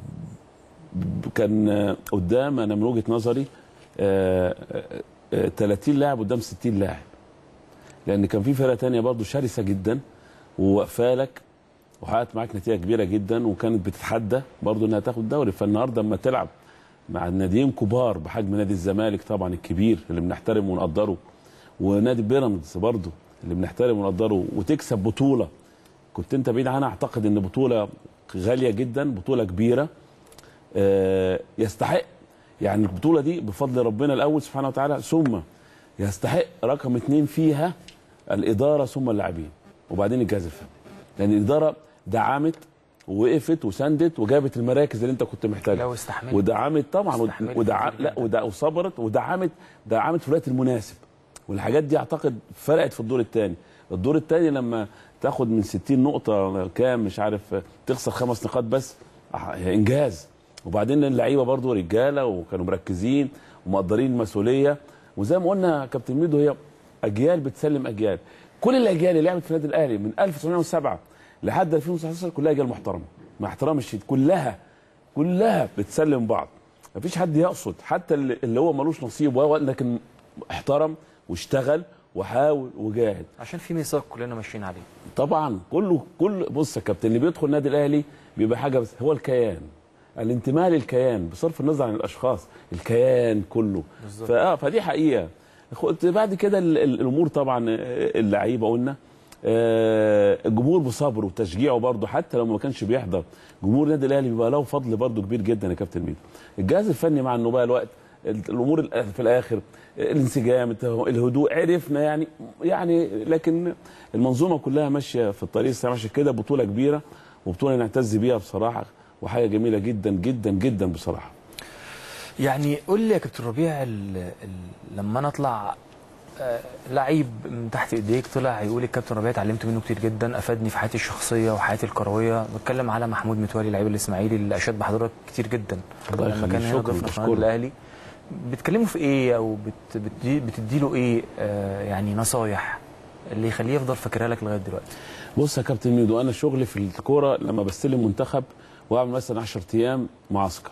ب- كان قدام انا من وجهه نظري آه، آه، 30 لاعب قدام 60 لاعب لان كان في فرقه تانية برضو شرسه جدا وواقفه لك وحققت معاك نتيجه كبيره جدا وكانت بتتحدى برضو انها تاخد الدوري فالنهارده اما تلعب مع ناديين كبار بحجم نادي الزمالك طبعا الكبير اللي بنحترمه ونقدره ونادي بيراميدز برضو اللي بنحترمه ونقدره وتكسب بطوله كنت انت بعيد عنها اعتقد ان بطوله غاليه جدا بطوله كبيره آه، يستحق يعني البطوله دي بفضل ربنا الاول سبحانه وتعالى ثم يستحق رقم اثنين فيها الاداره ثم اللاعبين وبعدين الجهاز الفني لان الاداره دعمت ووقفت وسندت وجابت المراكز اللي انت كنت محتاجها لو استحملت ودعمت طبعا استحملت ودع... كتير لا جداً. ودع... وصبرت ودعمت دعمت في الوقت المناسب والحاجات دي اعتقد فرقت في الدور الثاني الدور الثاني لما تاخد من 60 نقطه كام مش عارف تخسر خمس نقاط بس أح- انجاز وبعدين اللعيبه برضو رجاله وكانوا مركزين ومقدرين المسؤوليه وزي ما قلنا يا كابتن ميدو هي اجيال بتسلم اجيال كل الاجيال اللي لعبت في النادي الاهلي من 1907 لحد 2019 كلها اجيال محترمه مع احترام الشديد كلها كلها بتسلم بعض مفيش حد يقصد حتى اللي اللي هو ملوش نصيب و- لكن احترم واشتغل وحاول وجاهد عشان في ميثاق كلنا ماشيين عليه طبعا كله كل بص يا كابتن اللي بيدخل النادي الاهلي بيبقى حاجه بس هو الكيان الانتماء للكيان بصرف النظر عن الاشخاص الكيان كله بالظبط. فاه فدي حقيقه قلت بعد كده ال- ال- الامور طبعا آه، اللعيبه قلنا آه، الجمهور بصبره وتشجيعه برضه حتى لو ما كانش بيحضر جمهور النادي الاهلي بيبقى له فضل برضه كبير جدا يا كابتن ميدو الجهاز الفني مع انه بقى الوقت ال- الامور الأ- في الاخر آه، الانسجام الته- الهدوء عرفنا يعني يعني لكن المنظومه كلها ماشيه في الطريق السليم عشان كده بطوله كبيره وبطوله نعتز بيها بصراحه وحاجه جميله جدا جدا جدا بصراحه يعني قول لي يا كابتن ربيع ال ال لما انا اطلع آه، لعيب من تحت ايديك طلع يقول الكابتن ربيع اتعلمت منه كتير جدا افادني في حياتي الشخصيه وحياتي الكرويه بتكلم على محمود متولي لعيب الاسماعيلي اللي اشاد بحضرتك كتير جدا الله لما يخليك، كان هنا شكراً، ضيفنا في بشكرك. النادي الاهلي بتكلموا في ايه او بت بتدي, بتدي له ايه آه يعني نصايح اللي يخليه يفضل فاكرها لك لغايه دلوقتي بص يا كابتن ميدو انا شغلي في الكوره لما بستلم منتخب واعمل مثلا 10 ايام معسكر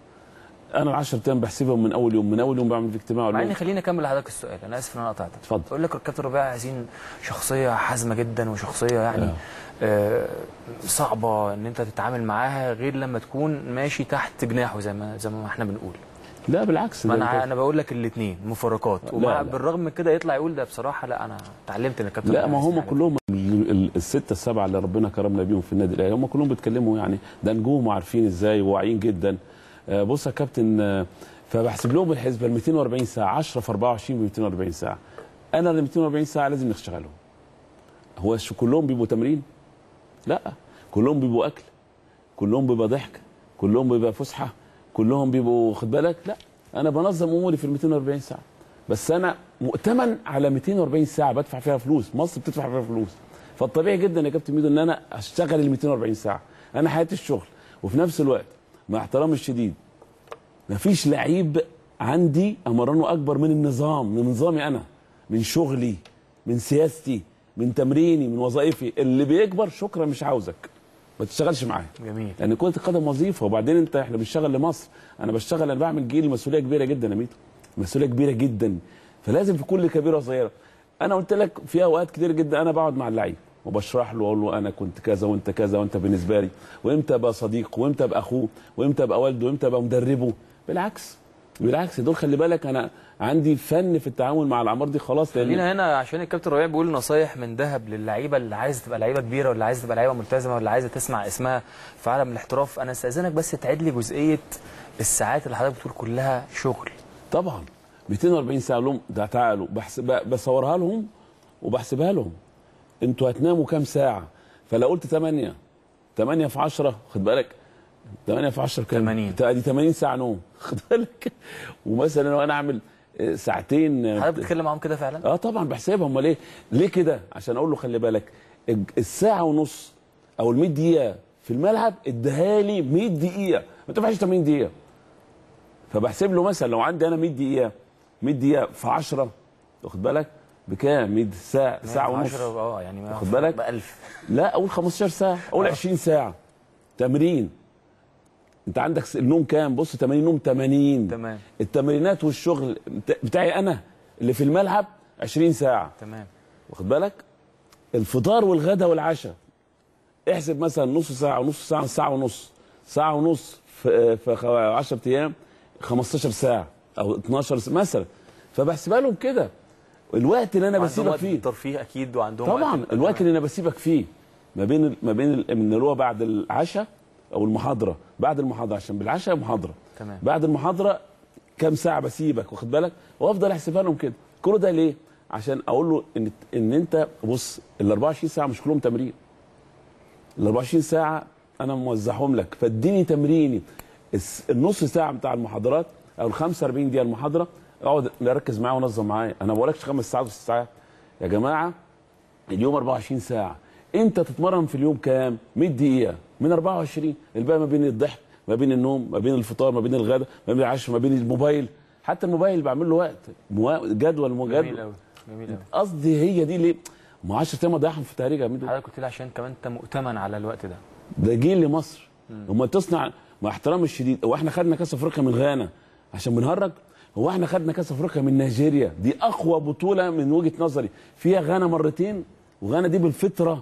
انا ال 10 ايام بحسبهم من اول يوم من اول يوم بعمل في اجتماع مع أقول ان خليني اكمل لحضرتك السؤال انا اسف ان انا قطعتك اتفضل. اقول لك الكابتن ربيع عايزين شخصيه حازمه جدا وشخصيه يعني آه. آه صعبه ان انت تتعامل معاها غير لما تكون ماشي تحت جناحه زي ما زي ما احنا بنقول لا بالعكس ما ده انا انا بقول لك الاثنين مفارقات لا، ومع لا. بالرغم من كده يطلع يقول ده بصراحه لا انا اتعلمت من الكابتن لا ربيع ما هم عايز كلهم ال- ال- الستة السبعة اللي ربنا كرمنا بيهم في النادي الأهلي هم كلهم بيتكلموا يعني ده نجوم وعارفين ازاي وواعيين جدا آه، بص يا كابتن آه، فبحسب لهم الحسبة ال 240 ساعة 10 في 24 ب 240 ساعة أنا ال 240 ساعة لازم نشتغلهم هو شو كلهم بيبقوا تمرين؟ لا كلهم بيبقوا أكل كلهم بيبقى ضحك كلهم بيبقى فسحة كلهم بيبقوا خد بالك لا أنا بنظم أموري في ال 240 ساعة بس انا مؤتمن على 240 ساعه بدفع فيها فلوس مصر بتدفع فيها فلوس فالطبيعي جدا يا كابتن ميدو ان انا اشتغل ال 240 ساعه انا حياتي الشغل وفي نفس الوقت مع احترامي الشديد مفيش لعيب عندي امرنه اكبر من النظام من نظامي انا من شغلي من سياستي من تمريني من وظائفي اللي بيكبر شكرا مش عاوزك ما تشتغلش معايا جميل لان كره القدم وظيفه وبعدين انت احنا بنشتغل لمصر انا بشتغل انا بعمل جيل مسؤوليه كبيره جدا يا ميدو مسؤوليه كبيره جدا فلازم في كل كبيره وصغيره انا قلت لك في اوقات كتير جدا انا بقعد مع اللعيب وبشرح له واقول له انا كنت كذا وانت كذا وانت بالنسبه لي وامتى ابقى صديق وامتى ابقى اخوه وامتى ابقى والده وامتى ابقى مدربه بالعكس بالعكس دول خلي بالك انا عندي فن في التعامل مع الاعمار دي خلاص لان خلينا هنا عشان الكابتن ربيع بيقول نصايح من ذهب للعيبه اللي عايزه تبقى لعيبه كبيره واللي عايزه تبقى لعيبه ملتزمه واللي عايزه تسمع اسمها في عالم الاحتراف انا استاذنك بس تعيد لي جزئيه الساعات اللي حضرتك بتقول كلها شغل طبعا 240 ساعه لهم ده تعالوا بحسب بصورها لهم وبحسبها لهم انتوا هتناموا كام ساعه فلو قلت 8 8 في 10 خد بالك 8 في 10 كام 80. دي 80 ساعه نوم خد بالك ومثلا لو انا اعمل آه، ساعتين آه، حضرتك بتتكلم معاهم كده فعلا اه طبعا بحسبها امال ايه ليه كده عشان اقول له خلي بالك الج- الساعه ونص او ال 100 دقيقه في الملعب اديها لي 100 دقيقه ما تنفعش 80 دقيقه فبحسب له مثلا لو عندي انا 100 دقيقه 100 دقيقه في 10 واخد بالك بكام 100 ساعه ساعه ونص 10 اه يعني ما واخد بالك؟ ب 1000 لا اقول 15 ساعه اقول آه. 20 ساعه تمرين انت عندك س- النوم كام بص 80 نوم 80 تمام التمرينات والشغل بتا- بتاعي انا اللي في الملعب 20 ساعه تمام واخد بالك الفطار والغدا والعشاء احسب مثلا نص ساعه ونص ساعه ساعه ونص ساعه ونص في في 10 ايام 15 ساعه او 12 ساعة مثلا فبحسبها لهم كده الوقت اللي انا وعندهم بسيبك وقت فيه للترفيه اكيد وعندهم طبعا وقت الوقت اللي انا بسيبك فيه ما بين ال- ما بين ال- من اللي هو بعد العشاء او المحاضره بعد المحاضره عشان بالعشاء محاضره تمام بعد المحاضره كام ساعه بسيبك واخد بالك وافضل احسبها لهم كده كل ده ليه عشان اقول له ان ان انت بص ال 24 ساعه مش كلهم تمرين ال 24 ساعه انا موزعهم لك فاديني تمريني الس- النص ساعه بتاع المحاضرات او ال 45 دقيقه المحاضره اقعد نركز معاه ونظم معايا انا ما بقولكش خمس ساعات وست ساعات يا جماعه اليوم 24 ساعه انت تتمرن في اليوم كام 100 دقيقه من 24 الباقي ما بين الضحك ما بين النوم ما بين الفطار ما بين الغداء ما بين العشاء ما بين الموبايل حتى الموبايل بعمل له وقت موا- جدول جميل جدول قوي جميل قوي قصدي هي دي ليه ما 10 ايام اضيعهم في تهريج يا ميدو حضرتك قلت لي عشان كمان انت مؤتمن على الوقت ده ده جيل لمصر لما تصنع مع احترامي الشديد هو احنا خدنا كاس افريقيا من غانا عشان بنهرج هو احنا خدنا كاس افريقيا من نيجيريا دي اقوى بطوله من وجهه نظري فيها غانا مرتين وغانا دي بالفطره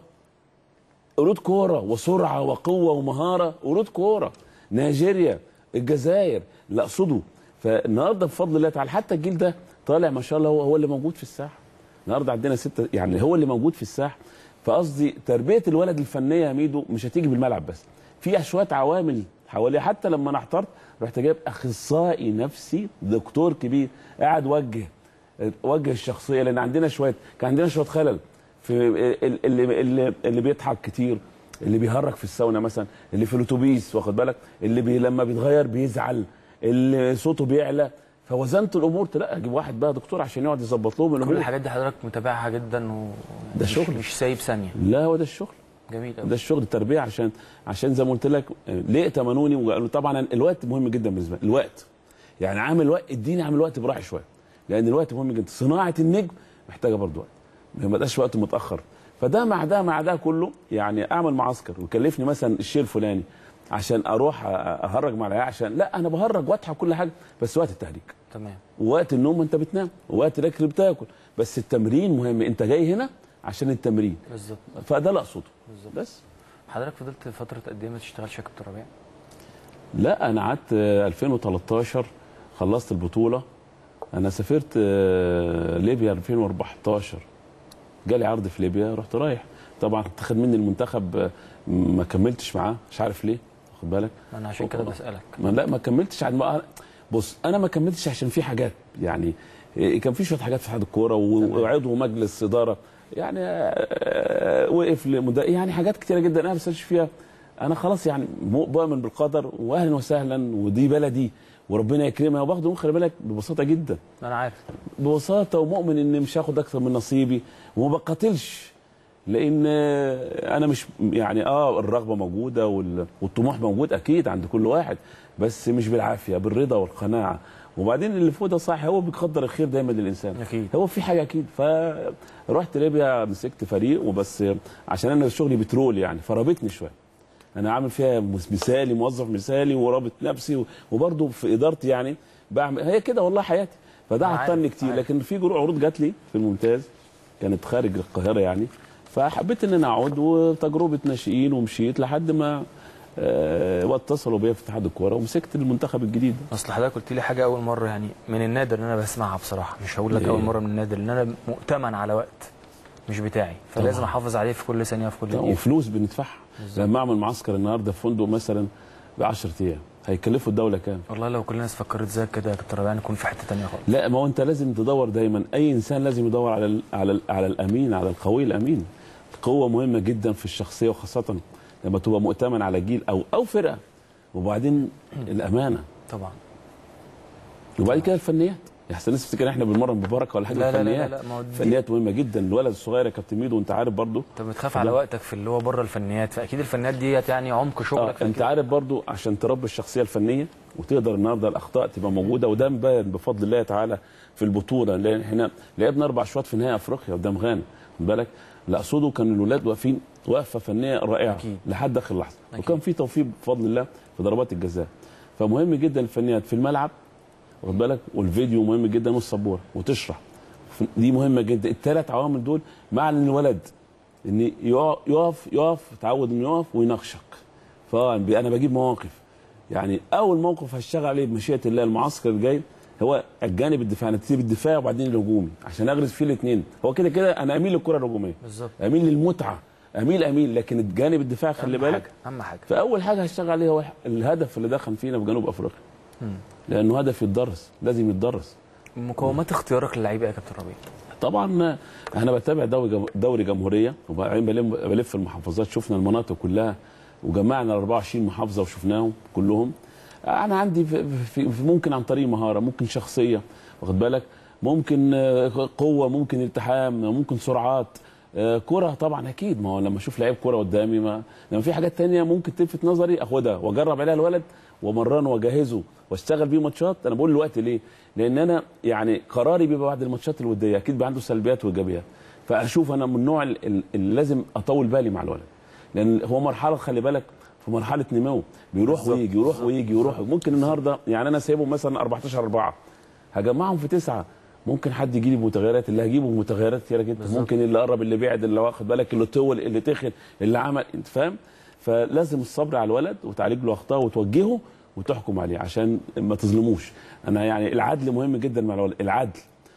قرود كوره وسرعه وقوه ومهاره قرود كوره نيجيريا الجزائر لا اقصده فالنهارده بفضل الله تعالى حتى الجيل ده طالع ما شاء الله هو هو اللي موجود في الساحه النهارده عندنا ستة يعني هو اللي موجود في الساحه فقصدي تربيه الولد الفنيه يا ميدو مش هتيجي بالملعب بس في شويه عوامل حواليه حتى لما انا احترت رحت جايب اخصائي نفسي دكتور كبير قاعد وجه وجه الشخصيه لان عندنا شويه كان عندنا شويه خلل في ال- اللي اللي, اللي بيضحك كتير اللي بيهرج في الساونا مثلا اللي في الاتوبيس واخد بالك اللي بي لما بيتغير بيزعل اللي صوته بيعلى فوزنت الامور قلت لا اجيب واحد بقى دكتور عشان يقعد يظبط لهم كل الامور الحاجات دي حضرتك متابعها جدا و ده مش- شغل. مش سايب ثانيه لا هو ده الشغل جميل ده قوي الشغل التربيه عشان عشان زي ما قلت لك آه، ليه ائتمنوني وقالوا طبعا أنا الوقت مهم جدا بالنسبه لي الوقت يعني عامل وقت اديني عامل وقت براحي شويه لان الوقت مهم جدا صناعه النجم محتاجه برضه وقت ما يبقاش وقت متاخر فده مع ده مع ده كله يعني اعمل معسكر ويكلفني مثلا الشيء الفلاني عشان اروح أ- اهرج مع العيال عشان لا انا بهرج واضحك كل حاجه بس وقت التهريج تمام ووقت النوم انت بتنام ووقت الاكل بتاكل بس التمرين مهم انت جاي هنا عشان التمرين بالظبط فده اللي اقصده بالظبط بس حضرتك فضلت فتره قد ايه ما تشتغلش يا كابتن ربيع؟ لا انا قعدت آه، 2013 خلصت البطوله انا سافرت آه، ليبيا 2014 جالي عرض في ليبيا رحت رايح طبعا اتخذ مني المنتخب آه، ما كملتش معاه مش عارف ليه واخد بالك ما انا عشان كده بسالك ما لا ما كملتش عن ما بص انا ما كملتش عشان في حاجات يعني إيه، كان في شويه حاجات في اتحاد الكوره و- وعضو مجلس اداره يعني آه، وقف لمدا يعني حاجات كتيره جدا انا ما بسالش فيها انا خلاص يعني مو- بؤمن بالقدر واهلا وسهلا ودي بلدي وربنا يكرمها وباخده خلي بالك ببساطه جدا ما انا عارف ببساطه ومؤمن ان مش هاخد اكتر من نصيبي وما بقاتلش لان آه، انا مش يعني اه الرغبه موجوده وال- والطموح موجود اكيد عند كل واحد بس مش بالعافيه بالرضا والقناعه وبعدين اللي فوق ده صح هو بيقدر الخير دايما للانسان أكيد. هو في حاجه اكيد فرحت ليبيا مسكت فريق وبس عشان انا شغلي بترول يعني فرابطني شويه انا عامل فيها مس- مثالي موظف مثالي ورابط نفسي وبرضه في ادارتي يعني بعمل هي كده والله حياتي فده عارف، عطلني كتير عارف. لكن في جروح عروض جات لي في الممتاز كانت خارج القاهره يعني فحبيت ان انا اقعد وتجربه ناشئين ومشيت لحد ما آه واتصلوا بيا في اتحاد الكوره ومسكت المنتخب الجديد اصل حضرتك قلت لي حاجه اول مره يعني من النادر ان انا بسمعها بصراحه مش هقول لك إيه؟ اول مره من النادر ان انا مؤتمن على وقت مش بتاعي فلازم طبعاً. احافظ عليه في كل ثانيه في كل دقيقه وفلوس بندفعها بالظبط. لما اعمل معسكر النهارده في فندق مثلا ب 10 ايام هيكلفوا الدوله كام؟ والله لو كل الناس فكرت زيك كده يا كابتن ربيع نكون في حته ثانيه خالص لا ما هو انت لازم تدور دايما اي انسان لازم يدور على ال على ال على الامين على القوي الامين قوه مهمه جدا في الشخصيه وخاصه لما تبقى مؤتمن على جيل او او فرقه وبعدين الامانه طبعا وبعد كده الفنيات يا احسن الناس تفتكر احنا بنمرن ببركه ولا حاجه لا لا لا الفنيات لا، ما هو دي- الفنيات مهمه جدا الولد الصغير يا كابتن ميدو وانت عارف برضو انت بتخاف على وقتك في اللي هو بره الفنيات فاكيد الفنيات ديت يعني عمق شغلك اه انت فأكيد- عارف برضو عشان تربي الشخصيه الفنيه وتقدر النهارده الاخطاء تبقى موجوده وده مبين بفضل الله تعالى في البطوله لان احنا لعبنا اربع شوط في نهائي افريقيا قدام غانا خد بالك اللي اقصده كان الولاد واقفين وقفه فنيه رائعه أكيد. لحد اخر لحظه أكيد. وكان في توفيق بفضل الله في ضربات الجزاء فمهم جدا الفنيات في الملعب واخد بالك والفيديو مهم جدا والسبوره وتشرح ف- دي مهمه جدا الثلاث عوامل دول مع ان الولد ان يقف يقف يقف يتعود انه يقف ويناقشك فانا بجيب مواقف يعني اول موقف هشتغل عليه بمشيئه الله المعسكر الجاي هو الجانب الدفاعي انا تسيب الدفاع وبعدين الهجومي عشان اغرز فيه الاثنين هو كده كده انا اميل للكره الهجوميه بالظبط اميل للمتعه اميل اميل لكن الجانب الدفاعي خلي أهم بالك حاجة، اهم حاجه فاول حاجه هشتغل عليه هو الهدف اللي دخل فينا في جنوب افريقيا مم. لانه هدف يتدرس لازم يتدرس مقومات اختيارك للعيبه يا كابتن ربيع طبعا انا بتابع دوري جم- دوري جمهوريه وبعدين بلم- بلف المحافظات شفنا المناطق كلها وجمعنا ال 24 محافظه وشفناهم كلهم انا عندي في في في ممكن عن طريق مهاره ممكن شخصيه واخد بالك ممكن آه، قوه ممكن التحام ممكن سرعات آه، كرة طبعا اكيد ما هو لما اشوف لعيب كرة قدامي ما لما في حاجات تانية ممكن تلفت نظري اخدها واجرب عليها الولد وامرنه واجهزه واشتغل بيه ماتشات انا بقول الوقت ليه؟ لان انا يعني قراري بيبقى بعد الماتشات الوديه اكيد بيبقى عنده سلبيات وايجابيات فاشوف انا من النوع ال- ال- اللي لازم اطول بالي مع الولد لان هو مرحله خلي بالك في مرحله نمو بيروح بالظبط، ويجي يروح بالظبط، ويجي يروح ممكن النهارده يعني انا سايبهم مثلا 14 4 هجمعهم في تسعه ممكن حد يجي لي بمتغيرات اللي هجيبه بمتغيرات كتيره جدا بالظبط. ممكن اللي قرب اللي بعد اللي واخد بالك اللي طول اللي تخن اللي عمل انت فاهم فلازم الصبر على الولد وتعالج له اخطائه وتوجهه وتحكم عليه عشان ما تظلموش انا يعني العدل مهم جدا مع الولد العدل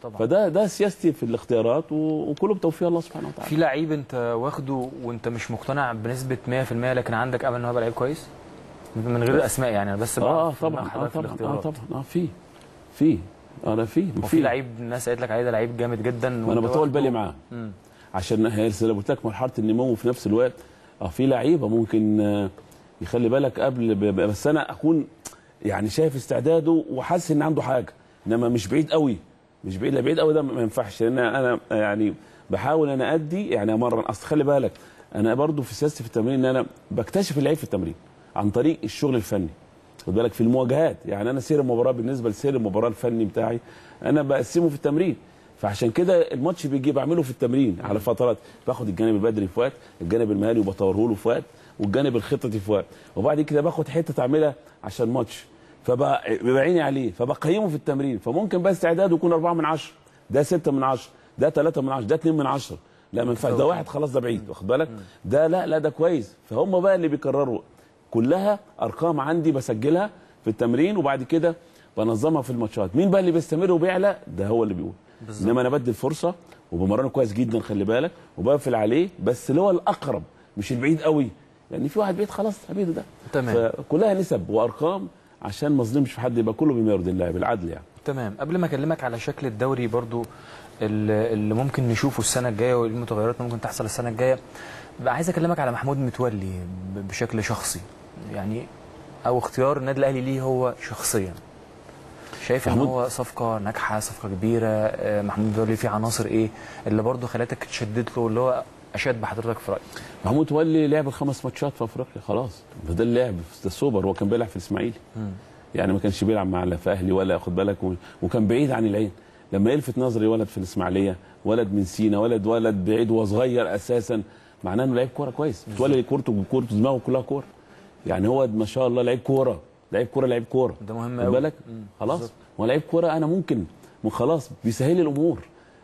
طبعا. فده ده سياستي في الاختيارات و- وكله بتوفيق الله سبحانه وتعالى في لعيب انت واخده وانت مش مقتنع بنسبه 100% لكن عندك امل ان هو يبقى لعيب كويس من غير اسماء يعني انا بس اه اه بعرف دماغ طبعا اه حضرتك في طبعا اه الاختيارات. طبعا اه في في انا في وفي لعيب الناس قالت لك عليه ده لعيب جامد جدا وانا وانت بطول واخده- بالي معاه مم. عشان هي زي ما قلت لك مرحله النمو في نفس الوقت اه في لعيبه ممكن آه، يخلي بالك قبل ب- ب- بس انا اكون يعني شايف استعداده وحاسس ان عنده حاجه انما مش بعيد قوي مش بعيد لا بعيد قوي ده ما ينفعش لان انا يعني بحاول انا ادي يعني امرن اصل خلي بالك انا برضو في سياستي في التمرين ان انا بكتشف اللعيب في التمرين عن طريق الشغل الفني خد بالك في المواجهات يعني انا سير المباراه بالنسبه لسير المباراه الفني بتاعي انا بقسمه في التمرين فعشان كده الماتش بيجي بعمله في التمرين على فترات باخد الجانب البدني في وقت الجانب المهاري وبطوره له في وقت والجانب الخططي في وقت وبعد كده باخد حته اعملها عشان ماتش فبقى بيبقى عيني عليه فبقيمه في التمرين فممكن بقى استعداده يكون 4 من 10 ده 6 من 10 ده 3 من 10 ده 2 من 10 لا ما ينفعش ده واحد خلاص ده بعيد واخد بالك ده لا لا ده كويس فهم بقى اللي بيكرروا كلها ارقام عندي بسجلها في التمرين وبعد كده بنظمها في الماتشات مين بقى اللي بيستمر وبيعلى ده هو اللي بيقول بالظبط. انما انا بدي الفرصه وبمرنه كويس جدا خلي بالك وبقفل عليه بس اللي هو الاقرب مش البعيد قوي لان في واحد بعيد خلاص حبيبي ده تمام. فكلها نسب وارقام عشان ما اظلمش في حد يبقى كله بما يرضي الله بالعدل يعني تمام قبل ما اكلمك على شكل الدوري برضو اللي اللي ممكن نشوفه السنه الجايه وايه المتغيرات اللي ممكن تحصل السنه الجايه بقى عايز اكلمك على محمود متولي ب- بشكل شخصي يعني او اختيار النادي الاهلي ليه هو شخصيا شايف ان محمود- هو صفقه ناجحه صفقه كبيره آه، محمود متولي فيه عناصر ايه اللي برضو خلتك تشدد له اللي هو اشاد بحضرتك في رايك محمود تولي لعب الخمس ماتشات في افريقيا خلاص ده اللعب ده السوبر هو كان بيلعب في الاسماعيلي يعني ما كانش بيلعب مع لا في اهلي ولا خد بالك و- وكان بعيد عن العين لما يلفت نظري ولد في الاسماعيليه ولد من سينا ولد ولد بعيد وهو صغير اساسا معناه انه لعيب كوره كويس متولي كورته كورته دماغه كلها كوره يعني هو ما شاء الله لعيب كوره لعيب كوره لعيب كوره ده مهم خد قوي. بالك مم. خلاص بالظبط. هو لعيب كوره انا ممكن من خلاص بيسهل لي الامور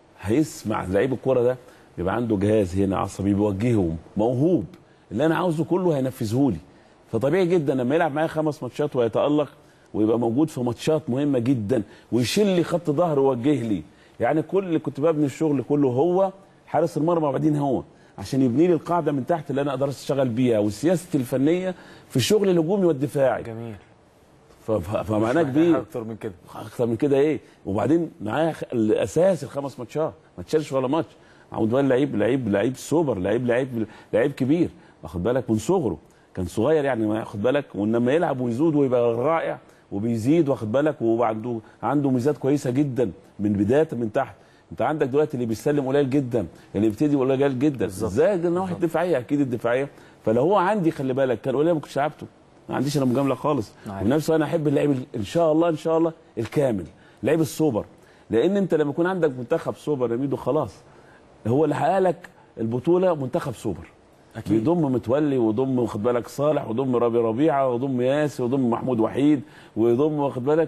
هيسمع لعيب الكوره ده بيبقى عنده جهاز هنا عصبي بيوجههم موهوب اللي انا عاوزه كله هينفذه لي فطبيعي جدا لما يلعب معايا خمس ماتشات ويتالق ويبقى موجود في ماتشات مهمه جدا ويشيل لي خط ظهر ويوجه لي يعني كل اللي كنت ببني الشغل كله هو حارس المرمى وبعدين هو عشان يبني لي القاعده من تحت اللي انا اقدر اشتغل بيها وسياستي الفنيه في الشغل الهجومي والدفاعي جميل ف- ف- فمعناه مش محتاج كبير اكتر من كده اكتر من كده ايه وبعدين معاه خ- الاساس الخمس ماتشات ما تشالش ولا ماتش محمود وائل لعيب لعيب لعيب سوبر لعيب لعيب لعيب كبير واخد بالك من صغره كان صغير يعني ما ياخد بالك وانما يلعب ويزود ويبقى رائع وبيزيد واخد بالك وعنده عنده ميزات كويسه جدا من بدايه من تحت انت عندك دلوقتي اللي بيسلم قليل جدا اللي بيبتدي قليل جدا بالظبط. زائد النواحي الدفاعيه اكيد الدفاعيه فلو هو عندي خلي بالك كان قليل ما كنتش لعبته ما عنديش انا مجامله خالص عارف. ونفسه انا احب اللعيب ال- ان شاء الله ان شاء الله الكامل لعيب السوبر لان انت لما يكون عندك منتخب سوبر يا ميدو خلاص هو اللي حقق لك البطوله منتخب سوبر اكيد بيضم متولي ويضم واخد بالك صالح ويضم ربي ربيعه ويضم ياسر ويضم محمود وحيد ويضم واخد بالك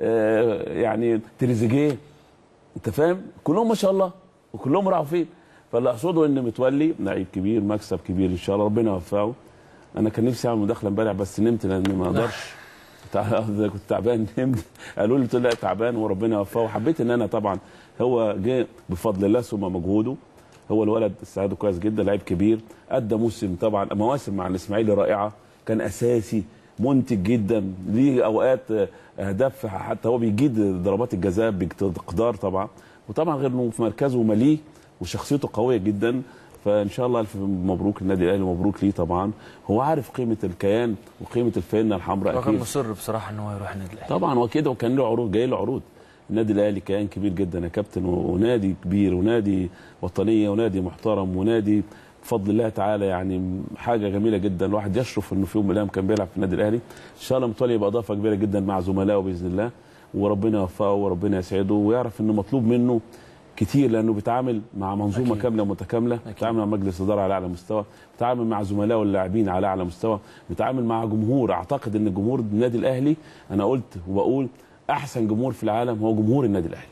آه يعني تريزيجيه انت فاهم كلهم ما شاء الله وكلهم راحوا فين فاللي اقصده ان متولي لعيب كبير مكسب كبير ان شاء الله ربنا يوفقه انا كان نفسي اعمل مداخله امبارح بس نمت لان ما اقدرش تع- كنت تعبان نمت قالوا لي قلت له لا تعبان وربنا يوفقه وحبيت ان انا طبعا هو جه بفضل الله ثم مجهوده هو الولد استعداده كويس جدا لعيب كبير ادى موسم طبعا مواسم مع الاسماعيلي رائعه كان اساسي منتج جدا ليه اوقات آه، اهداف حتى هو بيجيد ضربات الجزاء باقتدار طبعا وطبعا غير انه في مركزه مليه وشخصيته قويه جدا فان شاء الله الف مبروك للنادي الاهلي مبروك ليه طبعا هو عارف قيمه الكيان وقيمه الفانه الحمراء هو كان اكيد مصر بصراحه ان هو يروح النادي الاهلي طبعا وكده وكان له عروض جاي له عروض النادي الاهلي كيان كبير جدا يا كابتن و- ونادي كبير ونادي وطنيه ونادي محترم ونادي بفضل الله تعالى يعني حاجه جميله جدا الواحد يشرف انه في يوم من الايام كان بيلعب في النادي الاهلي ان شاء الله متولي يبقى اضافه كبيره جدا مع زملائه باذن الله وربنا يوفقه وربنا يسعده ويعرف انه مطلوب منه كتير لانه بيتعامل مع منظومه أكيد. كامله متكامله بيتعامل مع مجلس اداره على اعلى مستوى بيتعامل مع زملائه اللاعبين على اعلى مستوى بيتعامل مع جمهور اعتقد ان جمهور النادي الاهلي انا قلت وبقول احسن جمهور في العالم هو جمهور النادي الاهلي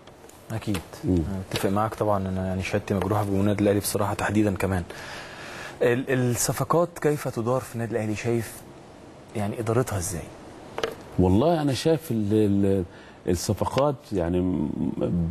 اكيد مم. أنا اتفق معاك طبعا انا يعني شهادتي مجروحه بالنادي الاهلي بصراحه تحديدا كمان ال- الصفقات كيف تدار في النادي الاهلي شايف يعني ادارتها ازاي والله انا شايف ال- ال- الصفقات يعني م-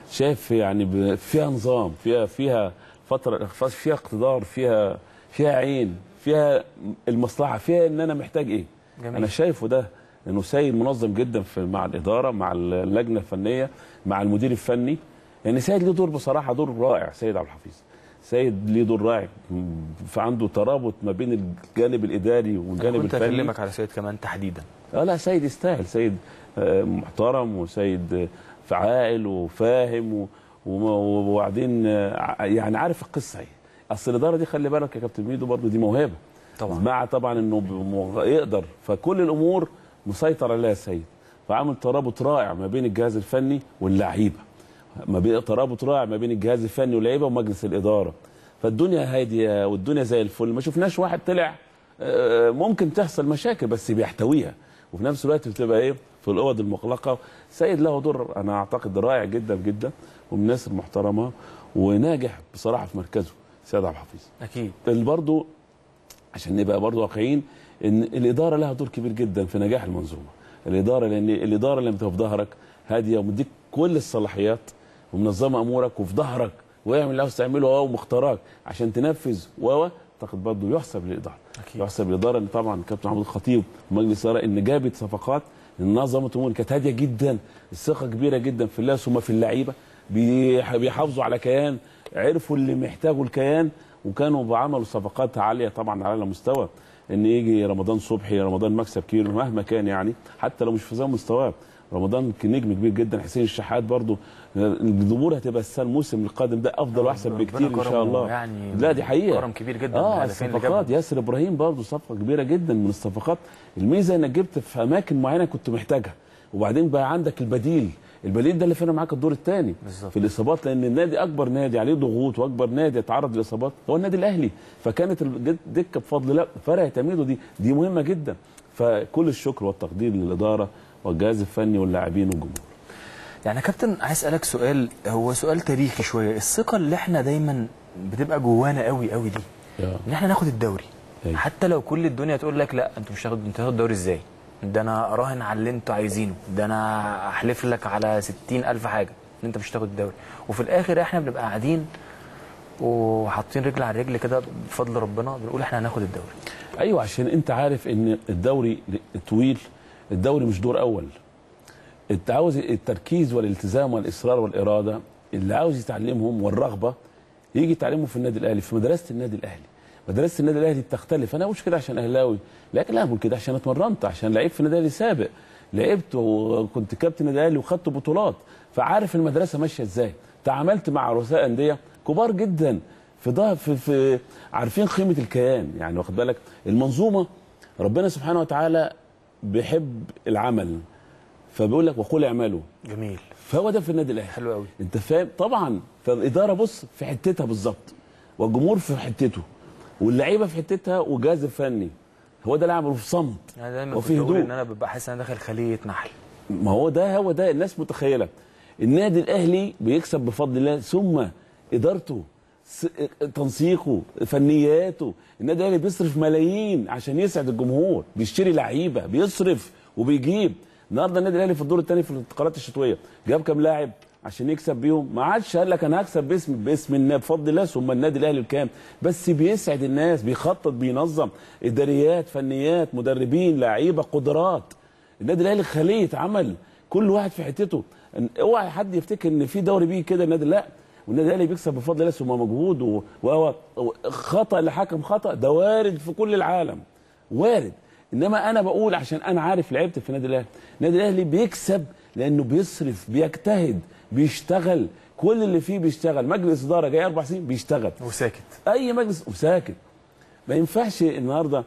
شايف يعني ب- فيها نظام فيها فيها فتره فيها اقتدار فيها فيها عين فيها المصلحه فيها ان انا محتاج ايه جميل. انا شايفه ده انه سيد منظم جدا في مع الاداره مع اللجنه الفنيه مع المدير الفني يعني سيد له دور بصراحه دور رائع سيد عبد الحفيظ سيد ليه دور رائع فعنده ترابط ما بين الجانب الاداري والجانب كنت الفني اكلمك على سيد كمان تحديدا اه لا سيد يستاهل سيد آه، محترم وسيد آه، عاقل وفاهم و- وما- وبعدين آه، ع- يعني عارف القصه ايه اصل الاداره دي خلي بالك يا كابتن ميدو برضو دي موهبه طبعا مع طبعا انه بم- يقدر فكل الامور مسيطر عليها سيد فعامل ترابط رائع ما بين الجهاز الفني واللعيبه ما بين ترابط رائع ما بين الجهاز الفني واللعيبه ومجلس الاداره فالدنيا هاديه والدنيا زي الفل ما شفناش واحد طلع آه، ممكن تحصل مشاكل بس بيحتويها وفي نفس الوقت بتبقى ايه في الاوض المغلقه سيد له دور انا اعتقد رائع جدا جدا ومن الناس المحترمه وناجح بصراحه في مركزه سيد عبد الحفيظ اكيد اللي برضو عشان نبقى برضو واقعيين ان الاداره لها دور كبير جدا في نجاح المنظومه الاداره لان الاداره لما تبقى في ظهرك هاديه ومديك كل الصلاحيات ومنظمه امورك وفي ظهرك ويعمل اللي عاوز تعمله هو ومختارك عشان تنفذ و اعتقد برضه يحسب للاداره أكيد. يحسب للاداره ان طبعا كابتن محمود الخطيب ومجلس الاداره ان جابت صفقات نظمت امور كانت هاديه جدا الثقه كبيره جدا في الله ثم في اللعيبه بيح- بيحافظوا على كيان عرفوا اللي محتاجه الكيان وكانوا بعملوا صفقات عاليه طبعا على اعلى مستوى ان يجي رمضان صبحي رمضان مكسب كيلو مهما كان يعني حتى لو مش في زي مستواه رمضان كان نجم كبير جدا حسين الشحات برضو الجمهور هتبقى السنه الموسم القادم ده افضل واحسن ربنا بكتير ان شاء كرمه الله يعني لا دي حقيقه كرم كبير جدا اه بالهدفين اللي الصفقات جابهم. ياسر ابراهيم برضو صفقه كبيره جدا من الصفقات الميزه انك جبت في اماكن معينه كنت محتاجها وبعدين بقى عندك البديل البديل ده اللي فرق معاك الدور الثاني بالظبط. في الاصابات لان النادي اكبر نادي عليه ضغوط واكبر نادي يتعرض للاصابات هو النادي الاهلي فكانت الدكه بفضل الله فرقت تميده دي دي مهمه جدا فكل الشكر والتقدير للاداره والجهاز الفني واللاعبين والجمهور يعني يا كابتن عايز اسالك سؤال هو سؤال تاريخي شويه الثقه اللي احنا دايما بتبقى جوانا قوي قوي دي يا. ان احنا ناخد الدوري أيوة. حتى لو كل الدنيا تقول لك لا انتوا مش هتاخد انت هتاخد الدوري ازاي ده انا اراهن على اللي انتوا عايزينه ده انا احلف لك على ستين الف حاجه ان انت مش هتاخد الدوري وفي الاخر احنا بنبقى قاعدين وحاطين رجل على رجل كده بفضل ربنا بنقول احنا هناخد الدوري ايوه عشان انت عارف ان الدوري طويل الدوري مش دور اول انت عاوز التركيز والالتزام والاصرار والاراده اللي عاوز يتعلمهم والرغبه يجي يتعلمهم في النادي الاهلي في مدرسه النادي الاهلي مدرسه النادي الاهلي بتختلف انا مش كده عشان اهلاوي لكن لا بقول كده عشان اتمرنت عشان لعيب في النادي الاهلي سابق لعبت وكنت كابتن النادي الاهلي وخدت بطولات فعارف المدرسه ماشيه ازاي تعاملت مع رؤساء انديه كبار جدا في ده في, في عارفين قيمه الكيان يعني واخد بالك المنظومه ربنا سبحانه وتعالى بيحب العمل فبيقول لك وقل اعملوا جميل فهو ده في النادي الاهلي حلو قوي انت فاهم طبعا فالاداره بص في حتتها بالظبط والجمهور في حتته واللعيبه في حتتها والجهاز الفني هو ده اللي عمله في صمت انا دايما كنت وفي بقول هدوء ان انا ببقى حاسس ان انا داخل خليه نحل ما هو ده هو ده الناس متخيله النادي الاهلي بيكسب بفضل الله ثم ادارته س- تنسيقه فنياته النادي الاهلي بيصرف ملايين عشان يسعد الجمهور بيشتري لعيبه بيصرف وبيجيب النهارده النادي الاهلي في الدور الثاني في الانتقالات الشتويه جاب كام لاعب عشان يكسب بيهم ما عادش قال لك انا هكسب باسم باسم النادي بفضل الله ثم النادي الاهلي الكام بس بيسعد الناس بيخطط بينظم اداريات فنيات مدربين لعيبه قدرات النادي الاهلي خليه عمل كل واحد في حتته إن- اوعى حد يفتكر ان في دوري بيه كده النادي لا والنادي الاهلي بيكسب بفضل الله ثم مجهود و- وهو خطا لحكم خطا ده وارد في كل العالم وارد انما انا بقول عشان انا عارف لعبت في النادي الاهلي النادي الاهلي بيكسب لانه بيصرف بيجتهد بيشتغل كل اللي فيه بيشتغل مجلس اداره جاي اربع سنين بيشتغل وساكت اي مجلس وساكت ما ينفعش النهارده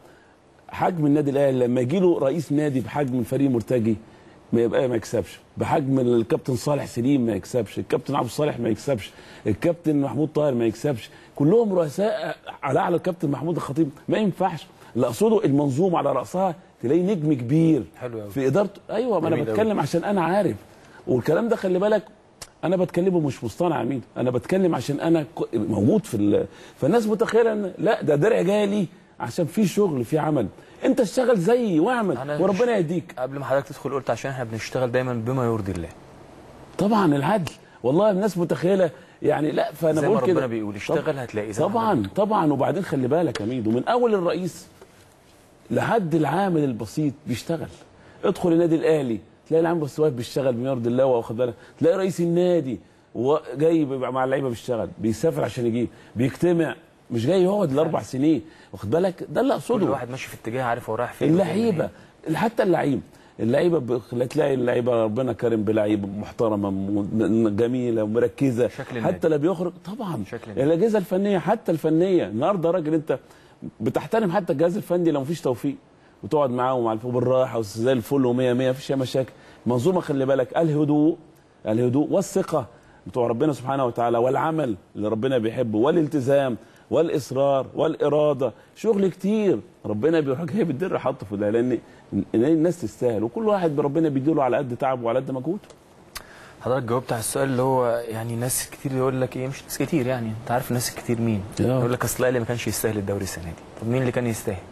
حجم النادي الاهلي لما يجي له رئيس نادي بحجم الفريق مرتجي ما يبقى ما يكسبش بحجم الكابتن صالح سليم ما يكسبش الكابتن عبد الصالح ما يكسبش الكابتن محمود طاهر ما يكسبش كلهم رؤساء على اعلى الكابتن محمود الخطيب ما ينفعش اللي اقصده المنظومه على راسها تلاقي نجم كبير حلو أوي. في ادارته ايوه ما انا جميل أوي. بتكلم عشان انا عارف والكلام ده خلي بالك انا بتكلمه مش مصطنع مين انا بتكلم عشان انا ك- موجود في ال... فالناس متخيله ان لا ده درع جاي لي عشان في شغل في عمل انت اشتغل زيي واعمل أنا وربنا يهديك قبل ما حضرتك تدخل قلت عشان احنا بنشتغل دايما بما يرضي الله طبعا العدل والله الناس متخيله يعني لا فانا زي ما بقول كده ربنا بيقول اشتغل هتلاقي زي ما طبعا طبعا وبعدين خلي بالك يا ميدو من اول الرئيس لحد العامل البسيط بيشتغل ادخل النادي الاهلي تلاقي العامل البسيط واقف بيشتغل بيرضي الله واخد بالك تلاقي رئيس النادي و- جاي بيبقى مع اللعيبه بيشتغل بيسافر عشان يجيب بيجتمع مش جاي يقعد الاربع سنين واخد بالك ده اللي كل اقصده واحد ماشي في اتجاه عارف هو رايح فين اللعيبه حتى اللعيب اللعيبه ب- تلاقي اللعيبه ربنا كرم بلعيبه محترمه م- جميله ومركزه شكل النادي. حتى لا بيخرج طبعا شكل النادي. الاجهزه الفنيه حتى الفنيه النهارده راجل انت بتحترم حتى الجهاز الفني لو مفيش توفيق وتقعد معاه ومع الف- بالراحه وزي الفل و100 100 مفيش اي مشاكل منظومه خلي بالك الهدوء الهدوء والثقه بتوع ربنا سبحانه وتعالى والعمل اللي ربنا بيحبه والالتزام والاصرار والاراده شغل كتير ربنا بيروح جايب الدر حاطه في ده لان لأن الناس تستاهل وكل واحد ربنا بيديله على قد تعبه وعلى قد مجهوده حضرتك جاوبت على السؤال اللي هو يعني ناس كتير يقول لك ايه مش ناس كتير يعني انت عارف الناس الكتير مين آه. يقول لك اصل الاهلي ما كانش يستاهل الدوري السنه دي طب مين اللي كان يستاهل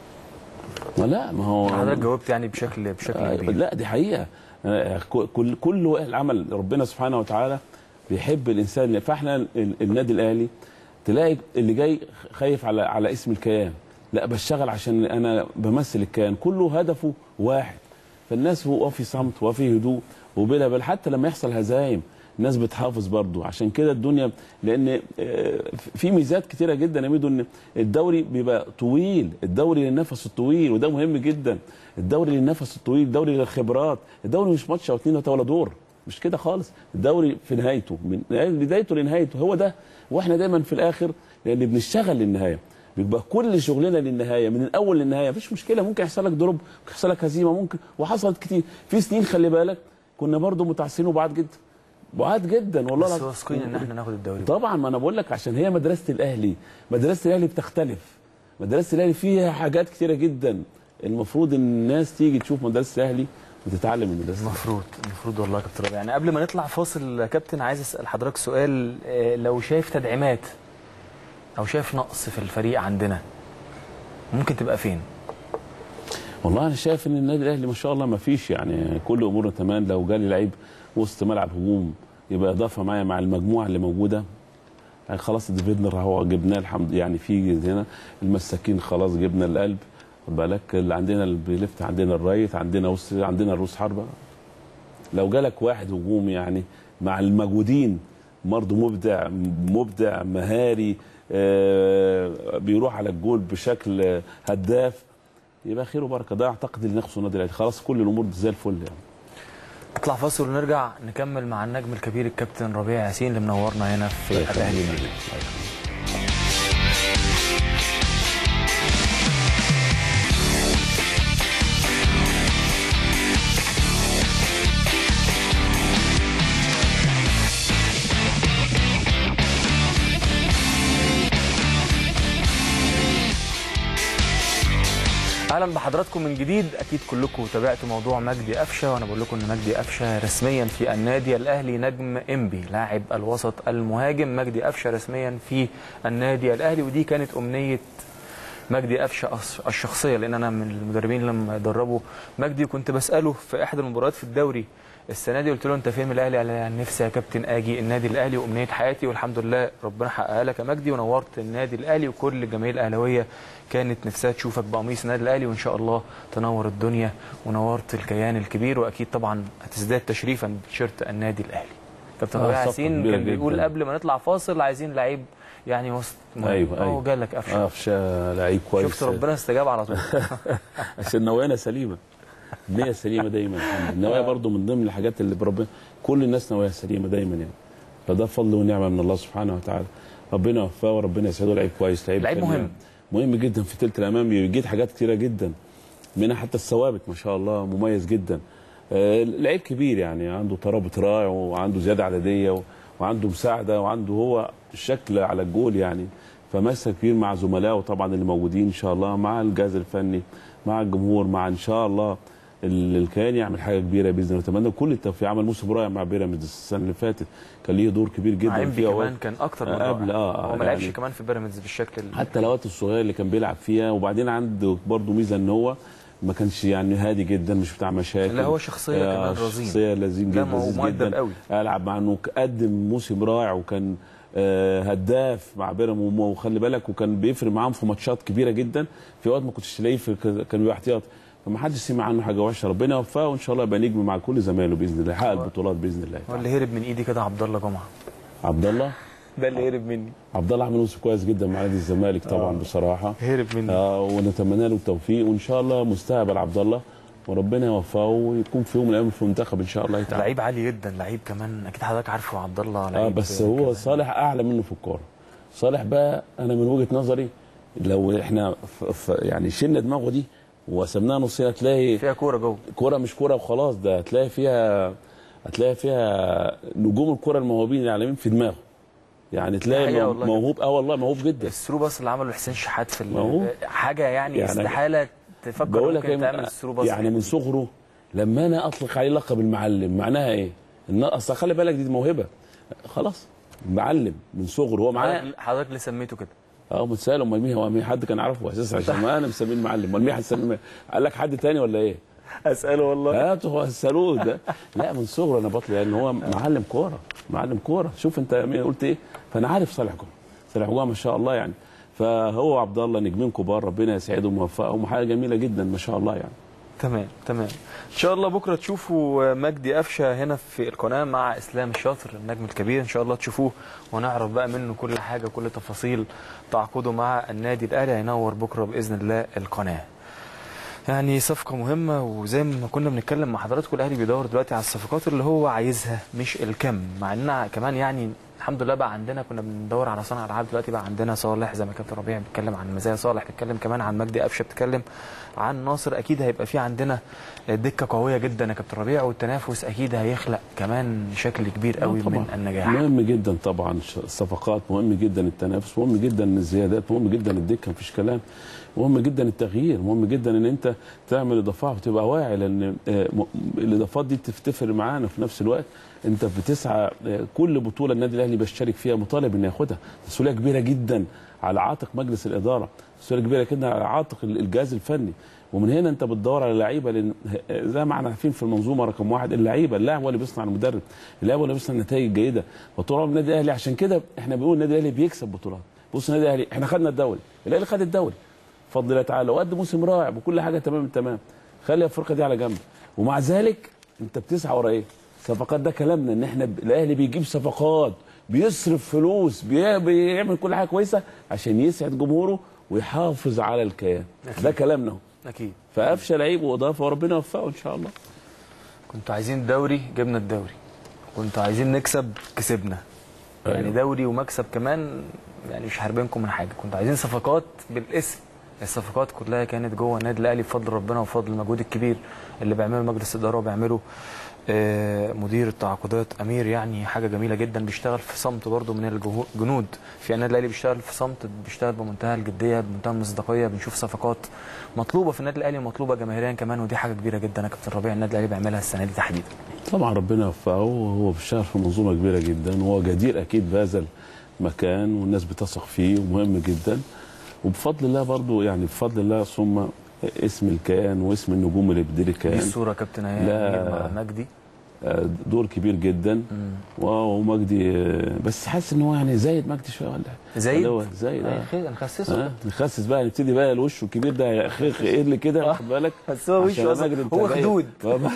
لا ما هو حضرتك جاوبت يعني بشكل بشكل آه، كبير لا دي حقيقه آه، كل كل العمل ربنا سبحانه وتعالى بيحب الانسان فاحنا ال- النادي الاهلي تلاقي اللي جاي خايف على على اسم الكيان لا بشتغل عشان انا بمثل الكيان كله هدفه واحد فالناس هو في صمت وفي هدوء وبلا بل حتى لما يحصل هزايم الناس بتحافظ برضو عشان كده الدنيا لان آه، في ميزات كتيره جدا يا ميدو ان الدوري بيبقى طويل الدوري للنفس الطويل وده مهم جدا الدوري للنفس الطويل الدوري للخبرات الدوري مش ماتش او اتنين ولا دور مش كده خالص الدوري في نهايته من بدايته لنهايته هو ده واحنا دايما في الاخر لان بنشتغل للنهايه بيبقى كل شغلنا للنهايه من الاول للنهايه مفيش مشكله ممكن يحصل لك دروب ممكن يحصل لك هزيمه ممكن وحصلت كتير في سنين خلي بالك كنا برضو متعسين وبعاد جدا بعاد جدا والله بس العظيم. واثقين ان احنا ناخد الدوري طبعا ما انا بقول لك عشان هي مدرسه الاهلي مدرسه الاهلي بتختلف مدرسه الاهلي فيها حاجات كتيره جدا المفروض الناس تيجي تشوف مدرسه الاهلي وتتعلم من مدرسه المفروض المفروض والله يا كابتن ربيع يعني قبل ما نطلع فاصل يا كابتن عايز اسال حضرتك سؤال آه، لو شايف تدعيمات او شايف نقص في الفريق عندنا ممكن تبقى فين؟ والله انا شايف ان النادي الاهلي ما شاء الله ما فيش يعني كل امورنا تمام لو جالي لعيب وسط ملعب هجوم يبقى اضافه معايا مع المجموعه اللي موجوده يعني خلاص ديفيدنر هو جبناه الحمد يعني في هنا المساكين خلاص جبنا القلب خد بالك اللي عندنا البيلفت عندنا الرايت عندنا وسط عندنا الروس حربه لو جالك واحد هجوم يعني مع الموجودين برضه مبدع مبدع مهاري آه، بيروح على الجول بشكل آه، هداف يبقى خير وبركه ده اعتقد اللي نقصه النادي الاهلي خلاص كل الامور زي الفل يعني نطلع فاصل ونرجع نكمل مع النجم الكبير الكابتن ربيع ياسين اللي منورنا هنا في الله يخليك. الاهلي اهلا بحضراتكم من جديد اكيد كلكم تابعتوا موضوع مجدي قفشه وانا بقول لكم ان مجدي قفشه رسميا في النادي الاهلي نجم انبي لاعب الوسط المهاجم مجدي قفشه رسميا في النادي الاهلي ودي كانت امنيه مجدي قفشه الش- الشخصيه لان انا من المدربين اللي لما دربوا مجدي كنت بساله في احدى المباريات في الدوري السنه دي قلت له انت فين من الاهلي قال لي يعني نفسي يا كابتن اجي النادي الاهلي وامنيه حياتي والحمد لله ربنا حققها لك يا مجدي ونورت النادي الاهلي وكل الجماهير الاهلاويه كانت نفسها تشوفك بقميص النادي الاهلي وان شاء الله تنور الدنيا ونورت الكيان الكبير واكيد طبعا هتزداد تشريفا بتيشيرت النادي الاهلي كابتن آه، ربيع صفقة ياسين كبيرة كان بيقول جداً. قبل ما نطلع فاصل عايزين لعيب يعني وسط أيوة، أيوة. جالك قفشه قفشه لعيب كويس شفت ربنا استجاب على طول عشان نوايانا سليمه النية سليمه دايما الحمد لله. النوايا برضو من ضمن الحاجات اللي بربنا كل الناس نوايا سليمه دايما يعني فده فضل ونعمه من الله سبحانه وتعالى ربنا يوفقه وربنا يسعده لعيب كويس لعيب لعيب كان مهم. مهم جدا في تلت الامام بيجيد حاجات كتيره جدا منها حتى الثوابت ما شاء الله مميز جدا آه، لعيب كبير يعني عنده ترابط رائع وعنده زياده عدديه و- وعنده مساعده وعنده هو شكل على الجول يعني فمسك كبير مع زملائه طبعا اللي موجودين ان شاء الله مع الجهاز الفني مع الجمهور مع ان شاء الله ال- الكيان يعمل حاجه كبيره باذن الله اتمنى كل التوفيق عمل موسم رائع مع بيراميدز السنه اللي فاتت كان ليه دور كبير مع جدا انبي فيها كمان كان اكتر من قبل رائع. اه هو ما لعبش يعني كمان في بيراميدز بالشكل ال- حتى الاوقات الصغيره اللي كان بيلعب فيها وبعدين عنده برضه ميزه ان هو ما كانش يعني هادي جدا مش بتاع مشاكل لا، هو شخصية آه، كمان رزين. شخصيه لذيذ لا، جدا ما هو لذيذ مؤدب جدا قوي. العب مع انه قدم موسم رائع وكان آه، هداف مع بيراميدز وخلي بالك وكان بيفرق معاهم في ماتشات كبيره جدا في وقت ما كنتش تلاقيه في كان بيبقى احتياطي فما حدش سمع عنه حاجه وحشه ربنا يوفقه وان شاء الله يبقى نجم مع كل زمايله باذن الله يحقق البطولات باذن الله هو اللي هرب من ايدي كده عبد الله جمعه عبد الله ده اللي هرب مني عبد الله عمل موسم كويس جدا مع نادي الزمالك طبعا بصراحه هرب مني آه ونتمنى له التوفيق وان شاء الله مستقبل عبد الله وربنا يوفقه ويكون في يوم من الايام في المنتخب ان شاء الله تعالى لعيب عالي جدا لعيب كمان اكيد حضرتك عارفه عبد الله اه لعيب بس هو كمان. صالح اعلى منه في الكوره صالح بقى انا من وجهه نظري لو احنا ف ف يعني شلنا دماغه دي وقسمناها نصين هتلاقي فيها كوره جوه كوره مش كوره وخلاص ده هتلاقي فيها هتلاقي فيها نجوم الكوره الموهوبين العالمين في دماغه يعني تلاقي حقيقة مو- والله موهوب اه والله موهوب جدا الثرو باص اللي عمله حسين شحات في ال- ما هو. حاجه يعني, يعني استحاله تفكر بقول لك ممكن تعمل ايه الثرو باص يعني من صغره لما انا اطلق عليه لقب المعلم معناها ايه؟ ان اصل خلي بالك دي موهبه خلاص معلم من صغره هو معاه حضرتك حضرتك اللي سميته كده اه متسال امال مين هو مين حد كان عارفه اساسا عشان ما انا مسميه المعلم امال مين هتسميه قال لك حد تاني ولا ايه؟ اساله والله هات هو اسالوه ده لا من صغره انا بطل لان هو معلم كوره معلم كوره شوف انت مين قلت ايه فانا عارف صالح جمعه صالح جمعه ما شاء الله يعني فهو عبد الله نجمين كبار ربنا يسعدهم ويوفقهم وحاجه جميله جدا ما شاء الله يعني تمام تمام ان شاء الله بكره تشوفوا مجدي قفشه هنا في القناه مع اسلام الشاطر النجم الكبير ان شاء الله تشوفوه ونعرف بقى منه كل حاجه كل تفاصيل تعاقده مع النادي الاهلي هينور بكره باذن الله القناه يعني صفقة مهمة وزي ما كنا بنتكلم مع حضراتكم الأهلي بيدور دلوقتي على الصفقات اللي هو عايزها مش الكم مع إننا كمان يعني الحمد لله بقى عندنا كنا بندور على صانع ألعاب دلوقتي بقى عندنا صالح زي ما كابتن ربيع بيتكلم عن مزايا صالح بيتكلم كمان عن مجدي قفشة بيتكلم عن ناصر أكيد هيبقى في عندنا دكة قوية جدا يا كابتن ربيع والتنافس أكيد هيخلق كمان شكل كبير قوي طبعاً. من النجاح مهم جدا طبعا ش- الصفقات مهم جدا التنافس مهم جدا الزيادات مهم جدا الدكه مفيش كلام مهم جدا التغيير مهم جدا ان انت تعمل اضافات وتبقى واعي لان آه، م- الاضافات دي تفتفر معانا في نفس الوقت انت بتسعى آه، كل بطوله النادي الاهلي بيشترك فيها مطالب انه ياخدها مسؤوليه كبيره جدا على عاتق مجلس الاداره مسؤوليه كبيره جدا على عاتق ال- الجهاز الفني ومن هنا انت بتدور على لعيبه لان آه، زي ما احنا عارفين في المنظومه رقم واحد اللعيبه اللاعب هو اللي بيصنع المدرب اللاعب هو اللي بيصنع النتائج الجيده وطول عمر النادي الاهلي عشان كده احنا بنقول النادي الاهلي بيكسب بطولات بص النادي الاهلي احنا خدنا الدوري الاهلي خد الدوري بفضل الله تعالى وقد موسم رائع وكل حاجه تمام التمام خلي افريقيا دي على جنب ومع ذلك انت بتسعى ورا ايه؟ صفقات ده كلامنا ان احنا ب- الاهلي بيجيب صفقات بيصرف فلوس بي- بيعمل كل حاجه كويسه عشان يسعد جمهوره ويحافظ على الكيان ده كلامنا اهو أكيد فقفشه لعيب واضافه وربنا يوفقه ان شاء الله كنتوا عايزين دوري جبنا الدوري كنتوا عايزين نكسب كسبنا يعني أيوة. دوري ومكسب كمان يعني مش حاربينكم من حاجه كنتوا عايزين صفقات بالاسم الصفقات كلها كانت جوه النادي الاهلي بفضل ربنا وفضل المجهود الكبير اللي بيعمله مجلس الاداره وبيعمله آه، مدير التعاقدات امير يعني حاجه جميله جدا بيشتغل في صمت برضه من الجنود في النادي الاهلي بيشتغل في صمت بيشتغل بمنتهى الجديه بمنتهى المصداقيه بنشوف صفقات مطلوبه في النادي الاهلي ومطلوبه جماهيريا كمان ودي حاجه كبيره جدا يا كابتن ربيع النادي الاهلي بيعملها السنه دي تحديدا طبعا ربنا يوفقه هو بيشتغل في منظومه كبيره جدا وهو جدير اكيد بهذا المكان والناس بتثق فيه ومهم جدا وبفضل الله برضو يعني بفضل الله ثم اسم الكيان واسم النجوم اللي بتدير دي الكيان الصوره كابتن اهي لا. أمير مع مجدي آه، دور كبير جدا ومجدي آه، بس حاسس ان هو يعني زايد مجدي شويه ولا زايد؟ ولا هو زايد آه، اه خير نخسسه آه، نخسس بقى نبتدي بقى الوش الكبير ده يخيخ يقل كده واخد بالك بس هو عشان وشه أصلاً- مجدي أنت هو جاي- خدود. بابا.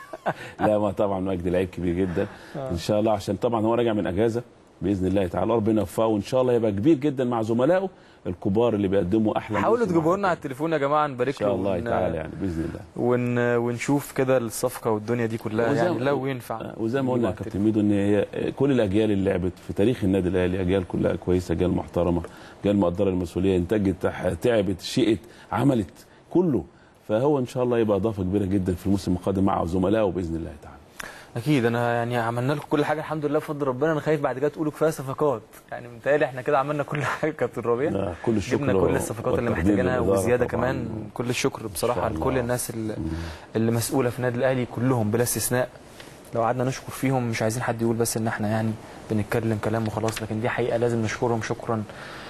لا ما طبعا مجدي لعيب كبير جدا ان شاء الله عشان طبعا هو راجع من اجازه باذن الله تعالى ربنا يوفقه وان شاء الله يبقى كبير جدا مع زملائه الكبار اللي بيقدموا احلى حاولوا موسم تجيبوا معاهم. لنا على التليفون يا جماعه نبارك ان شاء له الله ون- تعالى يعني باذن الله ون... ونشوف كده الصفقه والدنيا دي كلها وزي يعني ما- لو ينفع آه، وزي ما قلنا يا نجيبوا على كابتن ميدو ان هي كل الاجيال اللي لعبت في تاريخ النادي الاهلي اجيال كلها كويسه اجيال محترمه اجيال مقدره المسؤوليه انتجت تح- تعبت شقت عملت كله فهو ان شاء الله يبقى اضافه كبيره جدا في الموسم القادم مع زملائه باذن الله تعالى اكيد انا يعني عملنا لكم كل حاجه الحمد لله بفضل ربنا انا خايف بعد كده تقولوا كفايه صفقات يعني متهيألي احنا كده عملنا كل حاجه كابتن ربيع لا، كل الشكر جبنا كل و- الصفقات اللي والتقدير محتاجينها للإدارة وزياده طبعاً. كمان كل الشكر بصراحه إن شاء لكل الله. الناس اللي, اللي مسؤوله في النادي الاهلي كلهم بلا استثناء لو قعدنا نشكر فيهم مش عايزين حد يقول بس ان احنا يعني بنتكلم كلام وخلاص لكن دي حقيقه لازم نشكرهم شكرا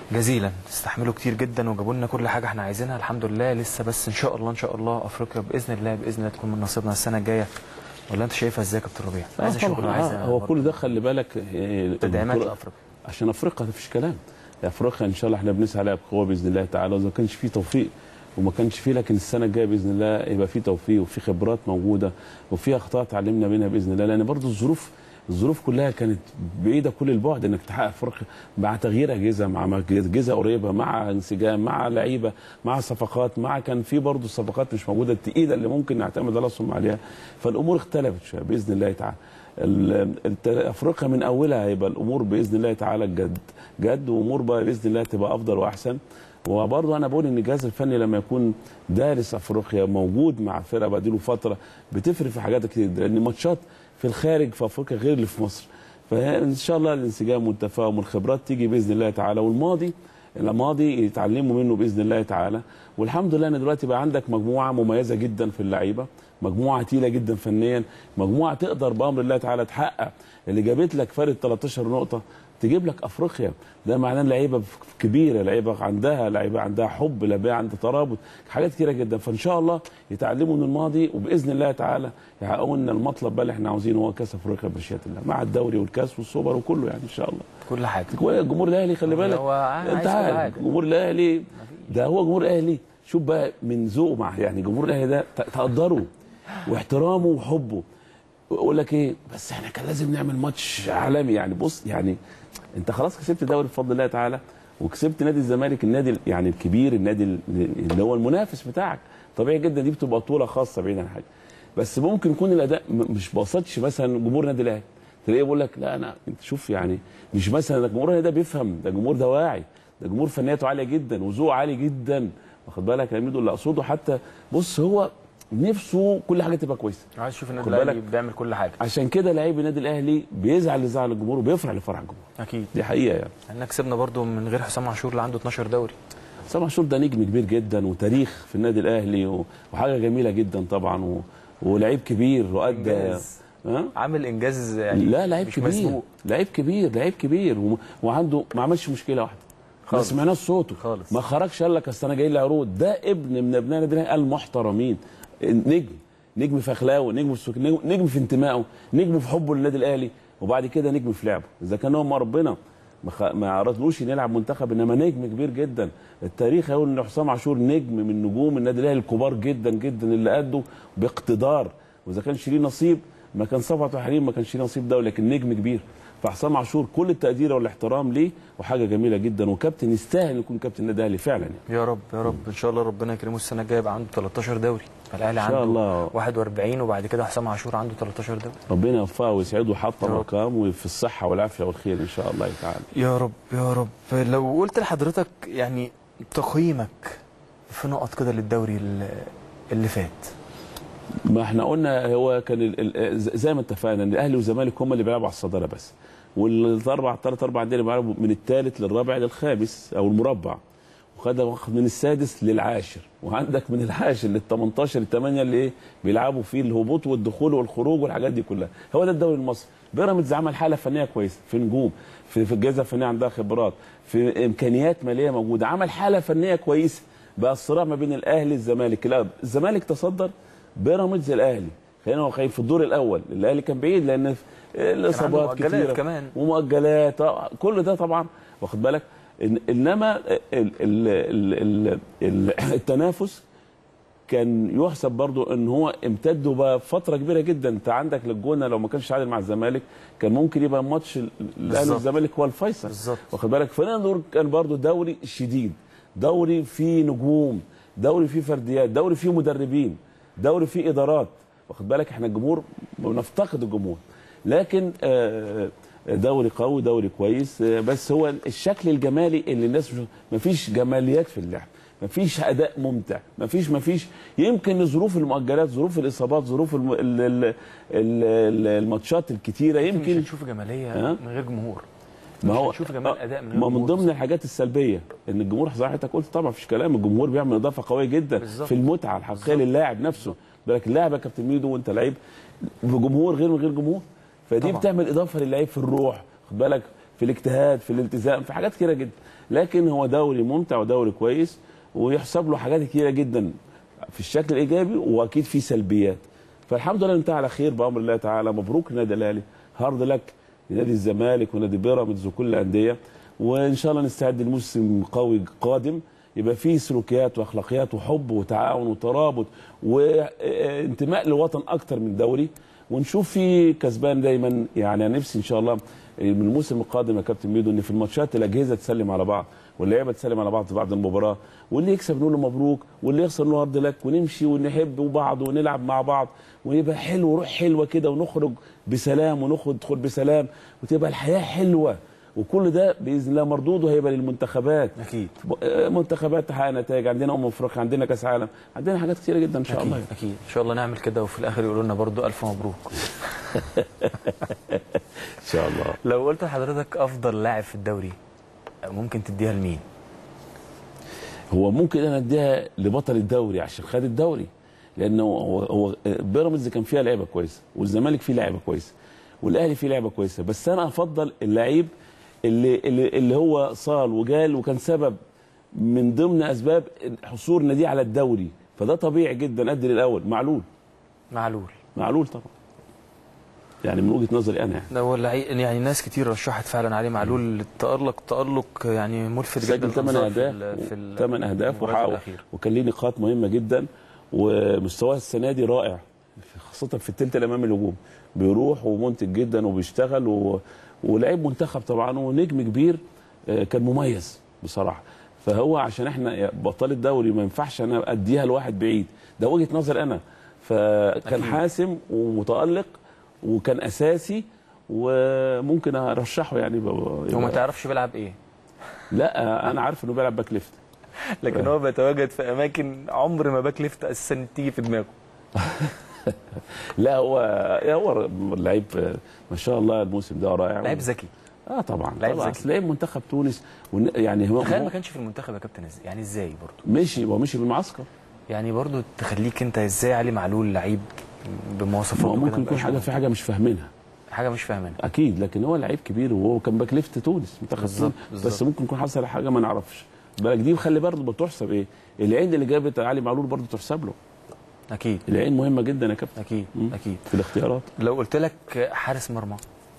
جزيلا استحملوا كتير جدا وجابوا لنا كل حاجه احنا عايزينها الحمد لله لسه بس ان شاء الله ان شاء الله افريقيا باذن الله باذن الله تكون من نصيبنا السنه الجايه ولا انت شايفها ازاي يا كابتن ربيع؟ آه عايزه شغل طبعاً، وعايزه آه هو برضه كل ده خلي بالك آه، تدعيمات البطولة- لافريقيا عشان افريقيا مفيش كلام افريقيا ان شاء الله احنا بنسعى عليها بقوه باذن الله تعالى واذا ما كانش في توفيق وما كانش فيه لكن السنه الجايه باذن الله يبقى في توفيق وفي خبرات موجوده وفي اخطاء اتعلمنا منها باذن الله لان برضو الظروف الظروف كلها كانت بعيده كل البعد انك تحقق افريقيا مع تغيير اجهزه مع اجهزه قريبه مع انسجام مع لعيبه مع صفقات مع كان في برضو صفقات مش موجوده التقيله اللي ممكن نعتمد عليهم عليها فالامور اختلفت شويه باذن الله تعالى ال- الت- افريقيا من اولها هيبقى الامور باذن الله تعالى جد جد وامور بقى باذن الله تبقى افضل واحسن وبرضه انا بقول ان الجهاز الفني لما يكون دارس افريقيا موجود مع الفرقه بقى فتره بتفرق في حاجات كتير لان ماتشات في الخارج في افريقيا غير اللي في مصر فان شاء الله الانسجام والتفاهم والخبرات تيجي باذن الله تعالى والماضي الماضي يتعلموا منه باذن الله تعالى والحمد لله ان دلوقتي بقى عندك مجموعه مميزه جدا في اللعيبه مجموعه تقيله جدا فنيا مجموعه تقدر بامر الله تعالى تحقق اللي جابت لك فرق 13 نقطه تجيب لك افريقيا ده معناه لعيبه كبيره لعيبه عندها لعيبه عندها حب لعيبه عندها ترابط حاجات كتيره جدا فان شاء الله يتعلموا من الماضي وباذن الله تعالى يحققوا لنا المطلب بقى اللي احنا عاوزينه هو كاس افريقيا بمشيئه الله مع الدوري والكاس والسوبر وكله يعني ان شاء الله كل حاجه الجمهور الاهلي خلي بالك هو عايز انت كل عارف حاجة. الجمهور الاهلي ده هو جمهور الاهلي شوف بقى من ذوقه مع يعني جمهور الاهلي ده ت- تقدره واحترامه وحبه يقول لك ايه بس احنا كان لازم نعمل ماتش عالمي يعني بص يعني انت خلاص كسبت الدوري بفضل الله تعالى وكسبت نادي الزمالك النادي ال- يعني الكبير النادي ال- اللي هو المنافس بتاعك طبيعي جدا دي بتبقى بطوله خاصه بعيد عن حاجه بس ممكن يكون الاداء م- مش باصتش مثلا جمهور النادي الاهلي تلاقيه بيقول لك لا انا انت شوف يعني مش مثلا ده الجمهور ده بيفهم ده جمهور ده واعي ده جمهور فنياته عاليه جدا وذوقه عالي جدا واخد بالك يا ميدو اللي اقصده حتى بص هو نفسه كل حاجه تبقى كويسه عايز اشوف النادي خد الاهلي بالك. بيعمل كل حاجه عشان كده لعيب النادي الاهلي بيزعل لزعل الجمهور وبيفرح لفرح الجمهور اكيد دي حقيقه يعني احنا كسبنا برضو من غير حسام عاشور اللي عنده 12 دوري سامح عاشور ده نجم كبير جدا وتاريخ في النادي الاهلي و- وحاجه جميله جدا طبعا و... ولعيب كبير وادى إنجاز. ها عامل انجاز يعني لا لعيب مش كبير مسبوق لعيب كبير لعيب كبير و... وعنده ما عملش مشكله واحده ما خالص. سمعناش صوته خالص. ما خرجش قال لك اصل انا جاي لي عروض ده ابن من ابناء النادي الاهلي المحترمين نجم نجم في اخلاقه نجم في سك- نجم في انتمائه نجم في حبه للنادي الاهلي وبعد كده نجم في لعبه اذا كان هو ما ربنا ما خ- ما عرضلوش انه يلعب منتخب انما نجم كبير جدا التاريخ يقول ان حسام عاشور نجم من نجوم النادي الاهلي الكبار جدا جدا اللي ادوا باقتدار واذا كانش ليه نصيب ما كان صفوت وحريم ما كانش ليه نصيب ده لكن نجم كبير فحسام عاشور كل التقدير والاحترام ليه وحاجه جميله جدا وكابتن يستاهل يكون كابتن النادي الاهلي فعلا يعني يا رب يا رب ان شاء الله ربنا يكرمه السنه الجايه يبقى عنده 13 دوري الاهلي إن شاء عنده الله. 41 وبعد كده حسام عاشور عنده 13 دوري ربنا يوفقه ويسعده ويحطم يا رب. ارقام وفي الصحه والعافيه والخير ان شاء الله تعالى يا رب يا رب لو قلت لحضرتك يعني تقييمك في نقط كده للدوري اللي- اللي فات ما احنا قلنا هو كان ال- ال- زي ما اتفقنا ان الاهلي والزمالك هم اللي بيلعبوا على الصداره بس والاربع ثلاث اربع انديه اللي بيلعبوا من الثالث للرابع للخامس او المربع وخد واخد من السادس للعاشر وعندك من العاشر لل 18 الثمانيه اللي ايه بيلعبوا فيه الهبوط والدخول والخروج والحاجات دي كلها هو ده الدوري المصري بيراميدز عمل حاله فنيه كويسه في نجوم في في الجائزه الفنيه عندها خبرات في امكانيات ماليه موجوده عمل حاله فنيه كويسه بقى الصراع ما بين الاهلي الزمالك لا الزمالك تصدر بيراميدز الاهلي خلينا واقعيين في الدور الاول الاهلي كان بعيد لان الاصابات مؤجلات كتيره كمان. ومؤجلات آه، كل ده طبعا واخد بالك إن انما ال ال ال ال ال التنافس كان يحسب برضو ان هو امتد بقى فتره كبيره جدا انت عندك للجونه لو ما كانش تعادل مع الزمالك كان ممكن يبقى ماتش ال- الاهلي بالظبط. والزمالك هو الفيصل بالظبط. واخد بالك فانا دور كان برضو دوري شديد دوري فيه نجوم دوري فيه فرديات دوري فيه مدربين دوري فيه ادارات واخد بالك احنا الجمهور بنفتقد الجمهور لكن آه، دوري قوي دوري كويس آه، بس هو الشكل الجمالي اللي الناس مش مفيش جماليات في اللعب مفيش اداء ممتع مفيش مفيش يمكن ظروف المؤجلات ظروف الاصابات ظروف الم... ال... ال... ال... ال- الماتشات الكتيره مش يمكن هنشوف جماليه ها؟ من غير جمهور ما مش هو هنشوف جمال اداء من غير ما من جمهور. ضمن الحاجات السلبيه ان الجمهور زي ما حضرتك قلت طبعا مفيش كلام الجمهور بيعمل اضافه قويه جدا بالظبط. في المتعه الحقيقيه للاعب نفسه بالك اللاعب يا كابتن ميدو وانت لعيب بجمهور غير من غير جمهور فدي طبعا. بتعمل اضافه للعيب في الروح خد بالك في الاجتهاد في الالتزام في حاجات كتيره جدا لكن هو دوري ممتع ودوري كويس ويحسب له حاجات كتيره جدا في الشكل الايجابي واكيد في سلبيات فالحمد لله انتهى على خير بامر الله تعالى مبروك نادي الاهلي هارد لك لنادي الزمالك ونادي بيراميدز وكل الانديه وان شاء الله نستعد لموسم قوي قادم يبقى فيه سلوكيات واخلاقيات وحب وتعاون وترابط وانتماء للوطن اكتر من دوري ونشوف في كسبان دايما يعني أنا نفسي ان شاء الله من الموسم القادم يا كابتن ميدو ان في الماتشات الاجهزه تسلم على بعض واللعيبه تسلم على بعض بعد المباراه واللي يكسب نقول له مبروك واللي يخسر نقول هارد لك ونمشي ونحب بعض ونلعب مع بعض ويبقى حلو روح حلوه كده ونخرج بسلام ونخرج ندخل بسلام وتبقى الحياه حلوه وكل ده باذن الله مردوده هيبقى للمنتخبات اكيد منتخبات تحقق نتائج عندنا امم افريقيا عندنا كاس عالم عندنا حاجات كتيره جدا ان شاء اكيد الله اكيد ان شاء الله نعمل كده وفي الاخر يقولوا لنا برضو الف مبروك ان شاء الله لو قلت لحضرتك افضل لاعب في الدوري ممكن تديها لمين هو ممكن انا اديها لبطل الدوري عشان خد الدوري لانه هو, هو بيراميدز كان فيها لعيبه كويسه والزمالك فيه لعيبه كويسه والاهلي فيه لعيبه كويسه بس انا افضل اللعيب اللي اللي, اللي هو صال وجال وكان سبب من ضمن اسباب حصول نادي على الدوري فده طبيعي جدا ادي للاول معلول معلول معلول طبعا يعني من وجهه نظري انا يعني ده هو اللعيب يعني ناس كتير رشحت فعلا عليه معلول تألق تألق يعني ملفت جدا سجل 8 للأنظار في اهداف ال- في ال- 8 اهداف المباريات وحقق الأخيرة. وكان ليه نقاط مهمه جدا ومستواه السنه دي رائع خاصه في الثلث الامامي الهجوم بيروح ومنتج جدا وبيشتغل و... ولعيب منتخب طبعا ونجم كبير آه، كان مميز بصراحه فهو عشان احنا بطل الدوري ما ينفعش انا اديها لواحد بعيد ده وجهه نظر انا فكان أكيد. حاسم ومتالق وكان اساسي وممكن ارشحه يعني يبقى- وما يبقى- تعرفش بيلعب ايه لا انا عارف انه بيلعب باك ليفت لكن هو بيتواجد في اماكن عمر ما باك ليفت اساسا تيجي في دماغه لا هو هو لعيب ما شاء الله الموسم ده رائع لعيب ذكي اه طبعا لعيب طبعا ذكي. أصل لعيب منتخب تونس ون- يعني هو تخيل هو ما كانش في المنتخب يا كابتن إز- يعني ازاي برضو مشي هو مشي بالمعسكر يعني برضو تخليك انت ازاي علي معلول لعيب بمواصفات هو وكده ممكن يكون مبقاش حاجه موجود. في حاجه مش فاهمينها حاجه مش فاهمينها اكيد لكن هو لعيب كبير وهو كان باك ليفت تونس منتخب بالظبط، تونس بس بالظبط. ممكن يكون حصل حاجه ما نعرفش بالك دي خلي برضه بتحسب ايه العين اللي جابت علي معلول برضه تحسب له اكيد العين مهمه جدا يا كابتن اكيد مم. اكيد في الاختيارات لو قلت لك حارس مرمى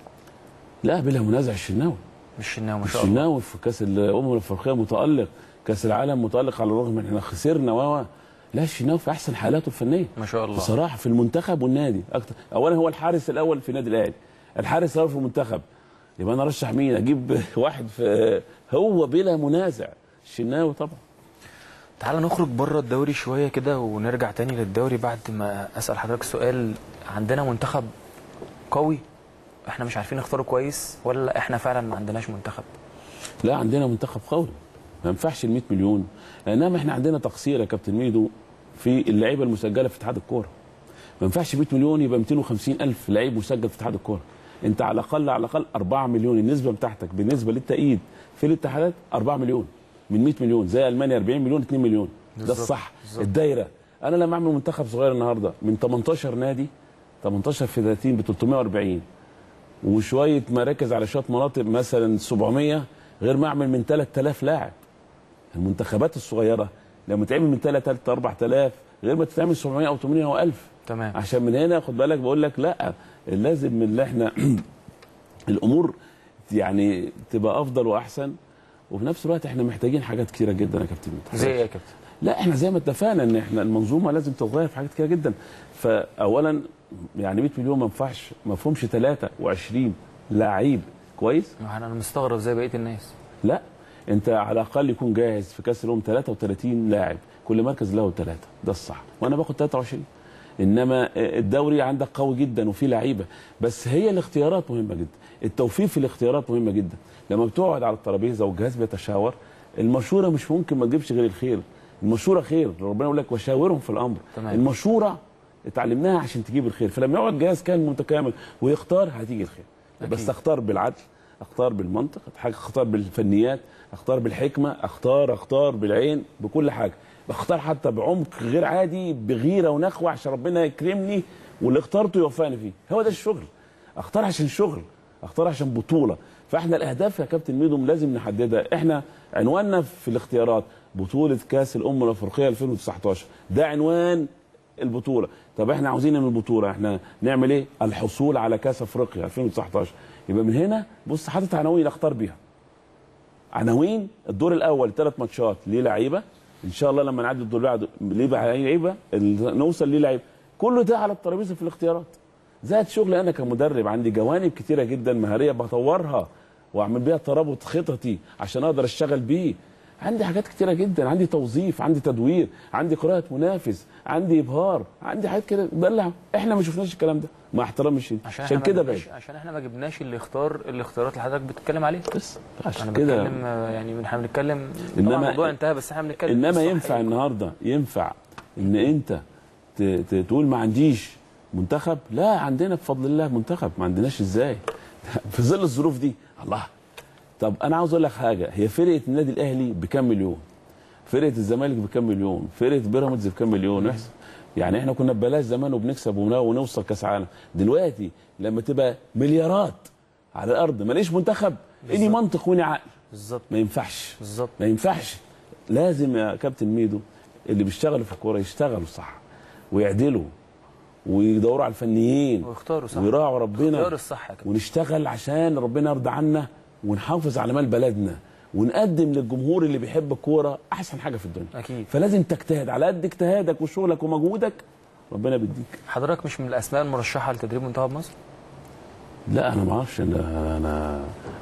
لا بلا منازع الشناوي مش شناوي ما شاء الله الشناوي في كاس الامم الافريقيه متالق كاس العالم متالق على الرغم ان احنا خسرنا و لا الشناوي في احسن حالاته الفنيه ما شاء الله بصراحه في المنتخب والنادي اكتر اولا هو الحارس الاول في النادي الاهلي الحارس الاول في المنتخب يبقى انا ارشح مين اجيب واحد في هو بلا منازع الشناوي طبعا تعال نخرج بره الدوري شويه كده ونرجع تاني للدوري بعد ما اسال حضرتك سؤال عندنا منتخب قوي احنا مش عارفين نختاره كويس ولا احنا فعلا ما عندناش منتخب لا عندنا منتخب قوي ما ينفعش ال 100 مليون انما احنا عندنا تقصير يا كابتن ميدو في اللعيبه المسجله في اتحاد الكوره ما ينفعش 100 مليون يبقى 250 الف لعيب مسجل في اتحاد الكوره انت على الاقل على الاقل 4 مليون النسبه بتاعتك بالنسبه للتأييد في الاتحادات 4 مليون من 100 مليون زي المانيا 40 مليون 2 مليون ده بالظبط، الصح بالظبط. الدايره انا لما اعمل منتخب صغير النهارده من 18 نادي 18 في 30 ب 340 وشويه مراكز على شويه مناطق مثلا 700 غير ما اعمل من 3000 لاعب المنتخبات الصغيره لما تعمل من 3000 4000 غير ما تتعمل 700 او 800 او 1000 تمام عشان من هنا خد بالك بقول لك لا لازم من اللي احنا الامور يعني تبقى افضل واحسن وفي نفس الوقت احنا محتاجين حاجات كتيره جدا يا كابتن مدحت. زي ايه يا كابتن لا احنا زي ما اتفقنا ان احنا المنظومه لازم تتغير في حاجات كتيره جدا فاولا يعني 100 مليون ما ينفعش ما فيهمش 23 لعيب كويس ما انا مستغرب زي بقيه الناس لا انت على الاقل يكون جاهز في كاس الامم 33 لاعب كل مركز له ثلاثه ده الصح وانا باخد 23 انما الدوري عندك قوي جدا وفيه لعيبه بس هي الاختيارات مهمه جدا التوفيق في الاختيارات مهمه جدا لما بتقعد على الترابيزه والجهاز بيتشاور المشوره مش ممكن ما تجيبش غير الخير المشوره خير ربنا يقول لك وشاورهم في الامر تمام. المشوره اتعلمناها عشان تجيب الخير فلما يقعد جهاز كان متكامل ويختار هتيجي الخير أكيد. بس اختار بالعدل اختار بالمنطق اختار بالفنيات اختار بالحكمه اختار اختار بالعين بكل حاجه بختار حتى بعمق غير عادي بغيره ونخوه عشان ربنا يكرمني واللي اخترته يوفقني فيه هو ده الشغل اختار عشان شغل اختار عشان بطوله فاحنا الاهداف يا كابتن ميدو لازم نحددها احنا عنواننا في الاختيارات بطوله كاس الامم الافريقيه 2019 ده عنوان البطوله طب احنا عاوزين من البطوله احنا نعمل ايه الحصول على كاس افريقيا 2019 يبقى من هنا بص حاطط عناوين اختار بيها عناوين الدور الاول ثلاث ماتشات ليه لعيبه ان شاء الله لما نعدي الدور اللي بعده ليه بقى لعيبه ال- نوصل ليه لعيبه كله ده على الترابيزه في الاختيارات زائد شغل انا كمدرب عندي جوانب كتيره جدا مهاريه بطورها واعمل بيها ترابط خططي عشان اقدر اشتغل بيه عندي حاجات كتيره جدا عندي توظيف عندي تدوير عندي قراءه منافس عندي ابهار عندي حاجات كده ده اللي انا ما شفناش الكلام ده مع احترامي الشديد عشان, عشان إحنا ما كده بعد جبناش- عشان احنا ما جبناش اللي اختار الاختيارات اللي حضرتك بتتكلم عليها بس انا عشان كده بتكلم آه، يعني احنا بنتكلم إنما- طبعا الموضوع انتهى بس احنا بنتكلم انما الصح ينفع إيه؟ النهارده ينفع ان انت ت- ت- تقول ما عنديش منتخب لا عندنا بفضل الله منتخب ما عندناش ازاي في ظل الظروف دي الله طب انا عاوز اقول لك حاجه هي فرقه النادي الاهلي بكام مليون فرقه الزمالك بكام مليون فرقه بيراميدز بكام مليون احسن يعني احنا كنا ببلاش زمان وبنكسب ون- ونوصل كاس عالم دلوقتي لما تبقى مليارات على الارض ماليش منتخب اني بالظبط. منطق واني عقل بالظبط ما ينفعش بالظبط ما ينفعش لازم يا كابتن ميدو اللي بيشتغلوا في الكوره يشتغلوا صح ويعدلوا ويدوروا على الفنيين واختاروا صح ويراعوا ربنا اختار الصح يا كابتن ونشتغل عشان ربنا يرضى عنا ونحافظ على مال بلدنا ونقدم للجمهور اللي بيحب الكوره احسن حاجه في الدنيا اكيد فلازم تجتهد على قد اجتهادك وشغلك ومجهودك ربنا بيديك حضرتك مش من الاسماء المرشحه لتدريب منتخب مصر لا انا ما اعرفش انا انا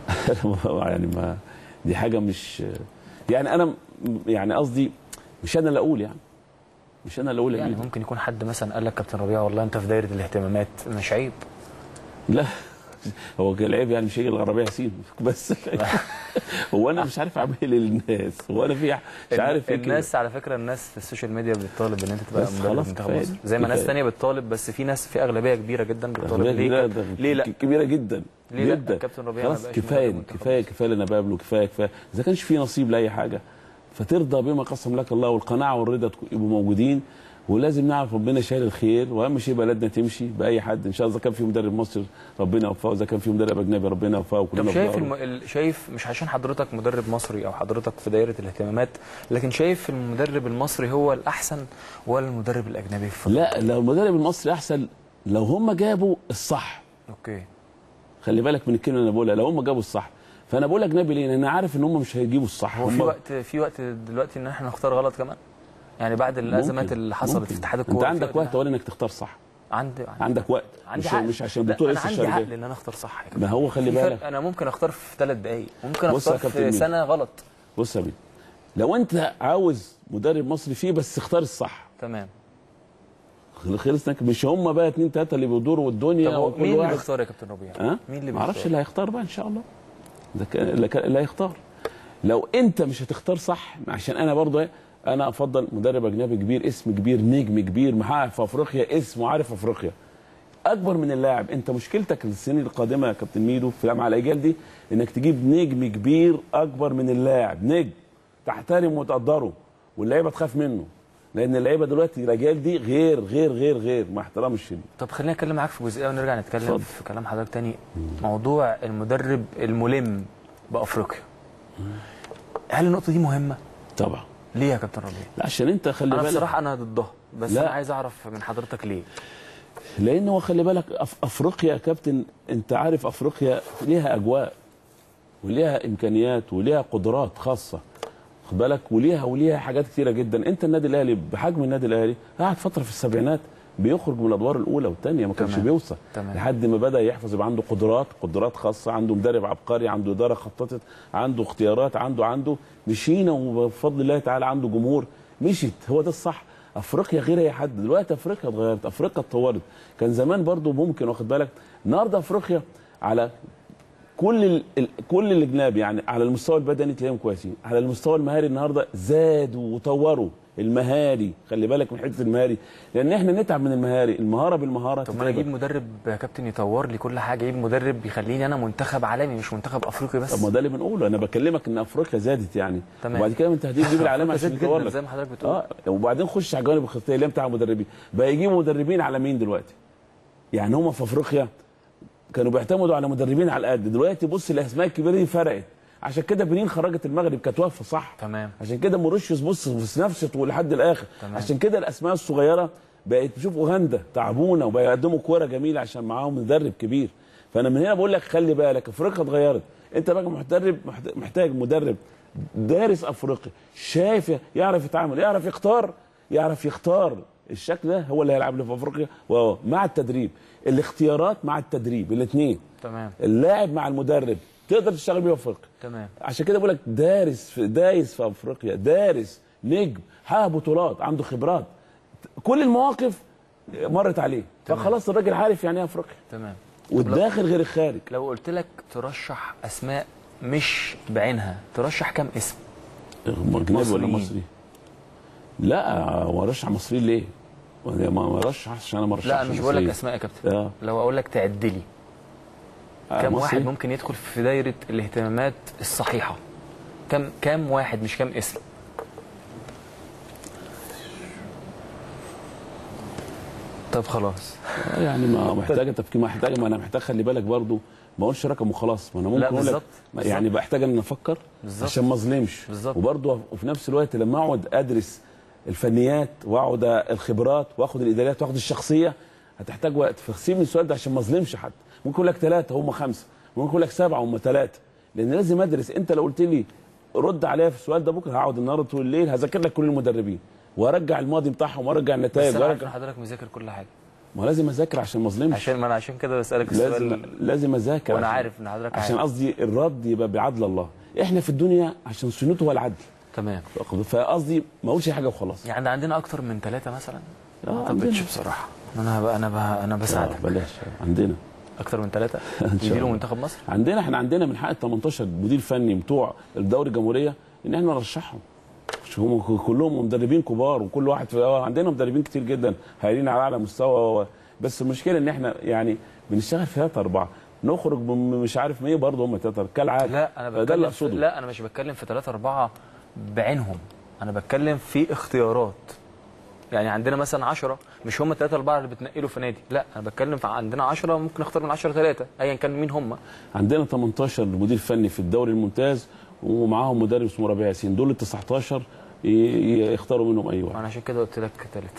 أنا يعني ما دي حاجه مش يعني انا م- يعني قصدي مش انا اللي اقول يعني مش انا اللي اقول يعني يعني ممكن يكون حد مثلا قال لك كابتن ربيع والله انت في دايره الاهتمامات مش عيب لا هو كان العيب يعني مش هيجي العربيه يسيب بس هو انا مش عارف اعمل ايه للناس هو انا في مش عارف ايه كده. الناس على فكره الناس في السوشيال ميديا بتطالب ان انت تبقى بس مدرب خلاص منتخب كفاية. مصر زي ما ناس كفاية. تانية بتطالب بس في ناس في اغلبيه كبيره جدا بتطالب أغلبية ليه كبيرة كاب- ده ليه لا كبيره جدا ليه لا جدا كابتن ربيع ما خلاص بقاش كفايه مدرب منتخب كفايه مصر؟ كفايه اللي انا بقابله كفايه كفايه اذا كانش في نصيب لاي حاجه فترضى بما قسم لك الله والقناعه والرضا تكون- يبقوا موجودين ولازم نعرف ربنا شايل الخير واهم شيء بلدنا تمشي باي حد ان شاء الله اذا كان في مدرب مصري ربنا يوفقه اذا كان في مدرب اجنبي ربنا يوفقه طب وكلنا شايف في الم... ال- شايف مش عشان حضرتك مدرب مصري او حضرتك في دايره الاهتمامات لكن شايف المدرب المصري هو الاحسن ولا المدرب الاجنبي في الفضل؟ لا لو المدرب المصري احسن لو هم جابوا الصح اوكي خلي بالك من الكلمه اللي انا بقولها لو هم جابوا الصح فانا بقول اجنبي ليه؟ لان انا عارف ان هم مش هيجيبوا الصح هو هم في وقت في وقت دلوقتي ان احنا نختار غلط كمان يعني بعد الازمات ممكن- اللي حصلت ممكن. في اتحاد الكوره انت في عندك وقت إن- اولا انك تختار صح عندي عندك وقت عندي مش, عقل مش عشان لا، البطوله انا لسه عندي شغاله عقل ان انا اختار صح يا كابتن. ما هو خلي في فرق، بالك انا ممكن اختار في ثلاث دقائق ممكن بص يا اختار كابتن في مين. سنه غلط بص يا بيه لو انت عاوز مدرب مصري فيه بس اختار الصح تمام خلصنا مش هم بقى اتنين تلاته اللي بيدوروا الدنيا طب هو وكل مين اللي واحد بيختار يا كابتن ربيع؟ ها مين اللي ما اعرفش بيختار؟ اللي هيختار بقى ان شاء الله ده كان- اللي كان- اللي هيختار لو انت مش هتختار صح عشان انا برضه إيه، انا افضل مدرب اجنبي كبير اسم كبير نجم كبير محقق في افريقيا اسم وعارف افريقيا اكبر من اللاعب انت مشكلتك السنين القادمه يا كابتن ميدو في مع الاجيال دي انك تجيب نجم كبير اكبر من اللاعب نجم تحترمه وتقدره واللعيبه تخاف منه لان اللعيبه دلوقتي الاجيال دي غير غير غير غير مع احترامي الشديد طب خلينا اتكلم معاك في جزئيه ونرجع نتكلم اتفضل. في كلام حضرتك تاني موضوع المدرب الملم بافريقيا هل النقطه دي مهمه؟ طبعا ليه يا كابتن ربيع؟ لا عشان انت خلي انا بالك بصراحه انا ضدها بس لا. انا عايز اعرف من حضرتك ليه؟ لان هو خلي بالك أف افريقيا يا كابتن انت عارف افريقيا ليها اجواء وليها امكانيات وليها قدرات خاصه خد بالك وليها وليها حاجات كتيره جدا انت النادي الاهلي بحجم النادي الاهلي قعد فتره في السبعينات بيخرج من الادوار الاولى والثانيه ما كانش تمام. بيوصل تمام. لحد ما بدا يحفظ يبقى عنده قدرات قدرات خاصه عنده مدرب عبقري عنده اداره خططت عنده اختيارات عنده عنده مشينا وبفضل الله تعالى عنده جمهور مشيت هو ده الصح افريقيا غير اي حد دلوقتي افريقيا اتغيرت افريقيا اتطورت كان زمان برضو ممكن واخد بالك النهارده افريقيا على كل ال... ال- كل الجناب يعني على المستوى البدني تلاقيهم كويسين على المستوى المهاري النهارده زادوا وطوروا المهاري خلي بالك من حته المهاري لان احنا نتعب من المهاري المهاره بالمهاره طب ما انا اجيب مدرب يا كابتن يطور لي كل حاجه اجيب مدرب يخليني انا منتخب عالمي مش منتخب افريقي بس طب ما ده اللي بنقوله انا بكلمك ان افريقيا زادت يعني تمام. وبعد كده انت هتجيب العالمي عشان زاد يطور جدا لك زي ما حضرتك بتقول اه وبعدين خش على الجوانب الخطيه اللي هي بتاع المدربين بقى يجيبوا مدربين على مين دلوقتي يعني هم في افريقيا كانوا بيعتمدوا على مدربين على القد دلوقتي بص الاسماء الكبيره دي فرقت عشان كده بنين خرجت المغرب كانت واقفه صح تمام. عشان كده موريشيوس بص في نفسه لحد الاخر تمام. عشان كده الاسماء الصغيره بقت تشوف اوغندا تعبونا وبيقدموا كوره جميله عشان معاهم مدرب كبير فانا من هنا بقول لك خلي بالك افريقيا اتغيرت انت بقى محترب محت- محتاج مدرب دارس افريقيا شايف يعرف يتعامل يعرف يختار يعرف يختار الشكل ده هو اللي هيلعب له في افريقيا وهو مع التدريب الاختيارات مع التدريب الاثنين تمام اللاعب مع المدرب تقدر تشتغل بيه في افريقيا تمام عشان كده بقول لك دارس في دايس في افريقيا دارس نجم حقق بطولات عنده خبرات كل المواقف مرت عليه تمام. فخلاص الراجل عارف يعني ايه افريقيا تمام والداخل غير الخارج لو قلت لك ترشح اسماء مش بعينها ترشح كام اسم اجنبي ولا مصريين. مصري؟ لا هو رشح مصري ليه؟ ما ما رشحش عشان انا ما رشحش لا انا مش بقول لك مصريين. اسماء يا كابتن اه لو اقول لك تعد لي آه، كم مصري؟ واحد ممكن يدخل في دايره الاهتمامات الصحيحه كم كم واحد مش كم اسم طب خلاص آه، يعني ما محتاجه تفكير محتاجه ما انا محتاج خلي بالك برضو ما اقولش رقم وخلاص ما انا ممكن لا، اقول لك بالظبط، ما- يعني بحتاج ان افكر بالظبط. عشان ما اظلمش بالظبط. وبرضو وفي نفس الوقت لما اقعد ادرس الفنيات واقعد الخبرات واخد الاداريات واخد الشخصيه هتحتاج وقت فسيب لي السؤال ده عشان ما اظلمش حد ممكن اقول لك ثلاثه هم خمسه ممكن اقول لك سبعه هم ثلاثه لان لازم ادرس انت لو قلت لي رد عليا في السؤال ده بكره هقعد النهارده طول الليل هذاكر لك كل المدربين وارجع الماضي بتاعهم وارجع بس النتائج انا عارف ان وارجع حضرتك مذاكر كل حاجه ما لازم اذاكر عشان ما اظلمش عشان ما انا عشان كده بسالك لازم السؤال لازم اذاكر وانا عشان- عارف ان حضرتك عشان عارف قصدي الرد يبقى بعدل الله احنا في الدنيا عشان سنته هو العدل تمام فقصدي ما اقولش حاجه وخلاص يعني عندنا اكتر من ثلاثه مثلا آه، ما عندنا. اعتقدش بصراحه انا بقى انا بقى انا آه، بساعدك بلاش عندنا اكتر من ثلاثه شاء يديروا الله. منتخب مصر عندنا احنا عندنا من حق ال 18 مدير فني بتوع الدوري الجمهوريه ان احنا نرشحهم مش هم كلهم مدربين كبار وكل واحد في آه، عندنا مدربين كتير جدا هايلين على اعلى مستوى بس المشكله ان احنا يعني بنشتغل في ثلاثه اربعه نخرج من مش عارف مين برضه هم ثلاثه كالعاده لا انا ده اللي بتكلم في... اقصده لا انا مش بتكلم في ثلاثة أربعة بعينهم انا بتكلم في اختيارات يعني عندنا مثلا 10 مش هم ثلاثة أربعة اللي بتنقلوا في نادي لا انا بتكلم في عندنا 10 ممكن اختار من 10 ثلاثة ايا كان مين هم عندنا 18 مدير فني في الدوري الممتاز ومعاهم مدرب اسمه ربيع ياسين دول ال 19 ي- ي- يختاروا منهم اي واحد انا عشان كده قلت لك ثالث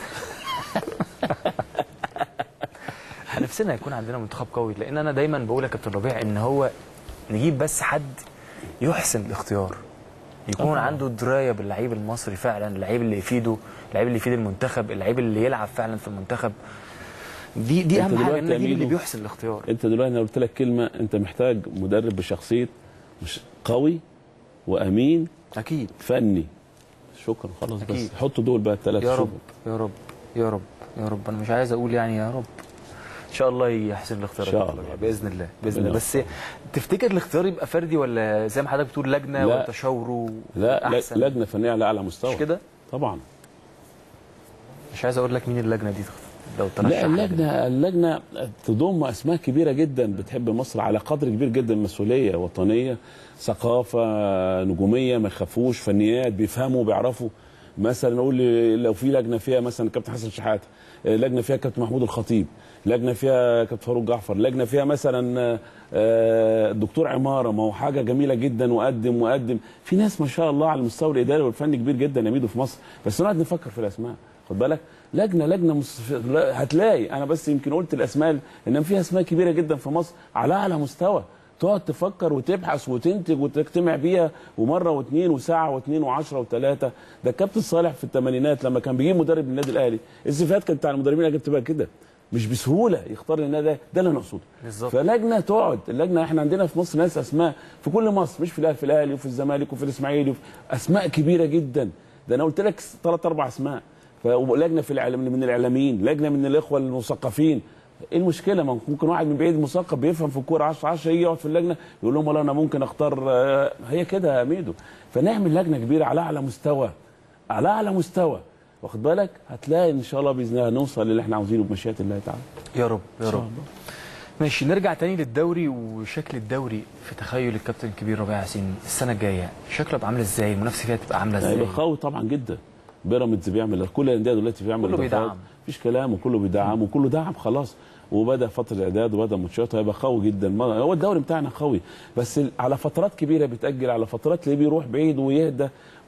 نفسنا يكون عندنا منتخب قوي لان انا دايما بقول يا كابتن ربيع ان هو نجيب بس حد يحسن الاختيار يكون طبعاً. عنده درايه باللعيب المصري فعلا اللعيب اللي يفيده اللعيب اللي يفيد المنتخب اللعيب اللي يلعب فعلا في المنتخب دي دي أنت اهم حاجه دلوقتي ان يا اجيب اللي ميدو، بيحسن الاختيار انت دلوقتي انا قلت لك كلمه انت محتاج مدرب بشخصيه مش قوي وامين اكيد فني شكرا خلاص أكيد. بس حطوا دول بقى الثلاثه يا رب يا رب يا رب يا رب انا مش عايز اقول يعني يا رب ان شاء الله يحسن الاختيار إن شاء يا كابتن الله. ربيع. باذن الله باذن الله ربنا بس تفتكر الاختيار يبقى فردي ولا زي ما حضرتك بتقول لجنه لا. ولا تشاوروا لا لا- احسن لجنه فنيه على اعلى مستوى مش كده طبعا مش عايز اقول لك مين اللجنه دي لو ترشح لا حاجة. اللجنه اللجنه تضم اسماء كبيره جدا بتحب مصر على قدر كبير جدا من مسؤوليه وطنيه ثقافه نجوميه ما يخافوش فنيات بيفهموا بيعرفوا مثلا نقول لو في لجنه فيها مثلا كابتن حسن شحاته لجنه فيها كابتن محمود الخطيب لجنه فيها كابتن فاروق جعفر لجنه فيها مثلا آه، الدكتور عماره ما هو حاجه جميله جدا وقدم وقدم في ناس ما شاء الله على المستوى الاداري والفني كبير جدا يا ميدو في مصر بس نقعد نفكر في الاسماء خد بالك لجنه لجنه مص... لا، هتلاقي انا بس يمكن قلت الاسماء انما في اسماء كبيره جدا في مصر على اعلى مستوى تقعد تفكر وتبحث وتنتج وتجتمع بيها ومره واثنين وساعه واثنين وعشرة وثلاثه ده الكابتن صالح في الثمانينات لما كان بيجيب مدرب للنادي الاهلي الصفات كانت بتاع المدربين اللي بتبقى كده مش بسهوله يختار النادي ده ده اللي انا اقصده بالظبط. فلجنه تقعد اللجنه احنا عندنا في مصر ناس اسماء في كل مصر مش في الاهلي في الاهلي وفي الزمالك وفي الاسماعيلي وفي اسماء كبيره جدا ده انا قلت لك ثلاث اربع اسماء فلجنه في الإعلام من الاعلاميين لجنه من الاخوه المثقفين ايه المشكله ما ممكن واحد من بعيد مثقف بيفهم في الكوره 10 10 يجي يقعد في اللجنه يقول لهم والله انا ممكن اختار آه، هي كده يا ميدو فنعمل لجنه كبيره على اعلى مستوى على اعلى مستوى واخد بالك هتلاقي ان شاء الله باذن الله نوصل للي احنا عاوزينه بمشيئه الله تعالى يا رب يا ان شاء رب الله ماشي نرجع تاني للدوري وشكل الدوري في تخيل الكابتن الكبير ربيع ياسين السنه الجايه شكله هيبقى عامل ازاي المنافسه فيها تبقى عامله ازاي هيبقى قوي طبعا جدا بيراميدز بيعمل كل الانديه دلوقتي بيعمل كله إضافات. بيدعم. مفيش كلام وكله بيدعم وكله دعم خلاص وبدا فتره الاعداد وبدا ماتشات هيبقى قوي جدا ما- هو الدوري بتاعنا قوي بس ال- على فترات كبيره بيتاجل على فترات اللي بيروح بعيد ويهدى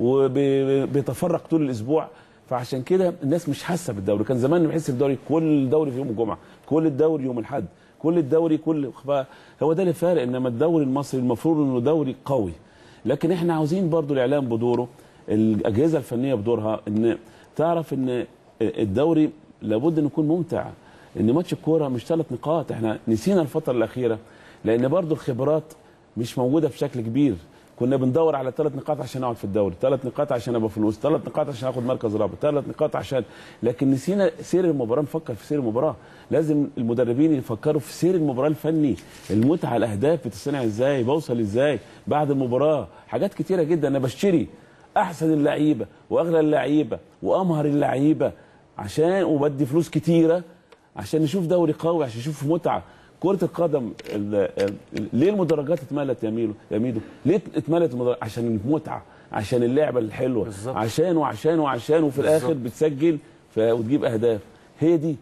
وبيتفرق طول الاسبوع فعشان كده الناس مش حاسه بالدوري كان زمان بنحس الدوري كل دوري في يوم الجمعه كل الدوري يوم الاحد كل الدوري كل هو ده اللي فارق انما الدوري المصري المفروض انه دوري قوي لكن احنا عاوزين برضو الاعلام بدوره الاجهزه الفنيه بدورها ان تعرف ان الدوري لابد انه يكون ممتع ان ماتش الكوره مش ثلاث نقاط احنا نسينا الفتره الاخيره لان برضو الخبرات مش موجوده بشكل كبير كنا بندور على ثلاث نقاط عشان اقعد في الدوري ثلاث نقاط عشان ابقى فلوس ثلاث نقاط عشان اخد مركز رابع ثلاث نقاط عشان لكن نسينا سير المباراه نفكر في سير المباراه لازم المدربين يفكروا في سير المباراه الفني المتعه الاهداف بتصنع ازاي بوصل ازاي بعد المباراه حاجات كتيره جدا انا بشتري احسن اللعيبه واغلى اللعيبه وامهر اللعيبه عشان وبدي فلوس كتيره عشان نشوف دوري قوي عشان نشوف متعه كرة القدم ال- ال- ليه المدرجات اتملت يا ميلو يا ميدو؟ ليه اتملت المدرجات؟ عشان المتعة، عشان اللعبة الحلوة، بالظبط. عشان وعشان وعشان وفي الاخر بالظبط. بتسجل ف- وتجيب اهداف. هي دي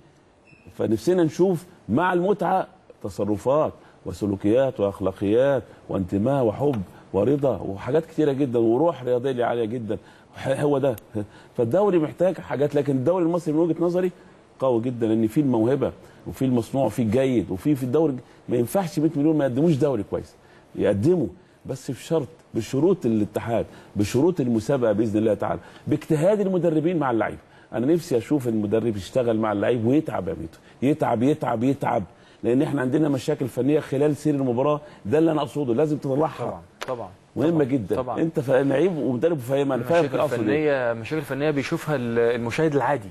فنفسنا نشوف مع المتعة تصرفات وسلوكيات واخلاقيات وانتماء وحب ورضا وحاجات كتيرة جدا وروح رياضية عالية جدا ح- هو ده فالدوري محتاج حاجات لكن الدوري المصري من وجهة نظري قوي جدا لان فيه الموهبه وفيه المصنوع وفيه الجيد وفيه في الدوري ما ينفعش 100 مليون ما يقدموش دوري كويس يقدموا بس بشرط بشروط الاتحاد بشروط المسابقه باذن الله تعالى باجتهاد المدربين مع اللعيبه انا نفسي اشوف المدرب يشتغل مع اللعيب ويتعب يا ميتو يتعب يتعب يتعب لان احنا عندنا مشاكل فنيه خلال سير المباراه ده اللي انا اقصده لازم تطلعها طبعا طبعا مهمه طبعاً. جدا طبعا انت ف- لعيب ومدرب فاهم انا فاهم مشاكل اقصد إيه. فنيه مشاكل فنيه بيشوفها ال- المشاهد العادي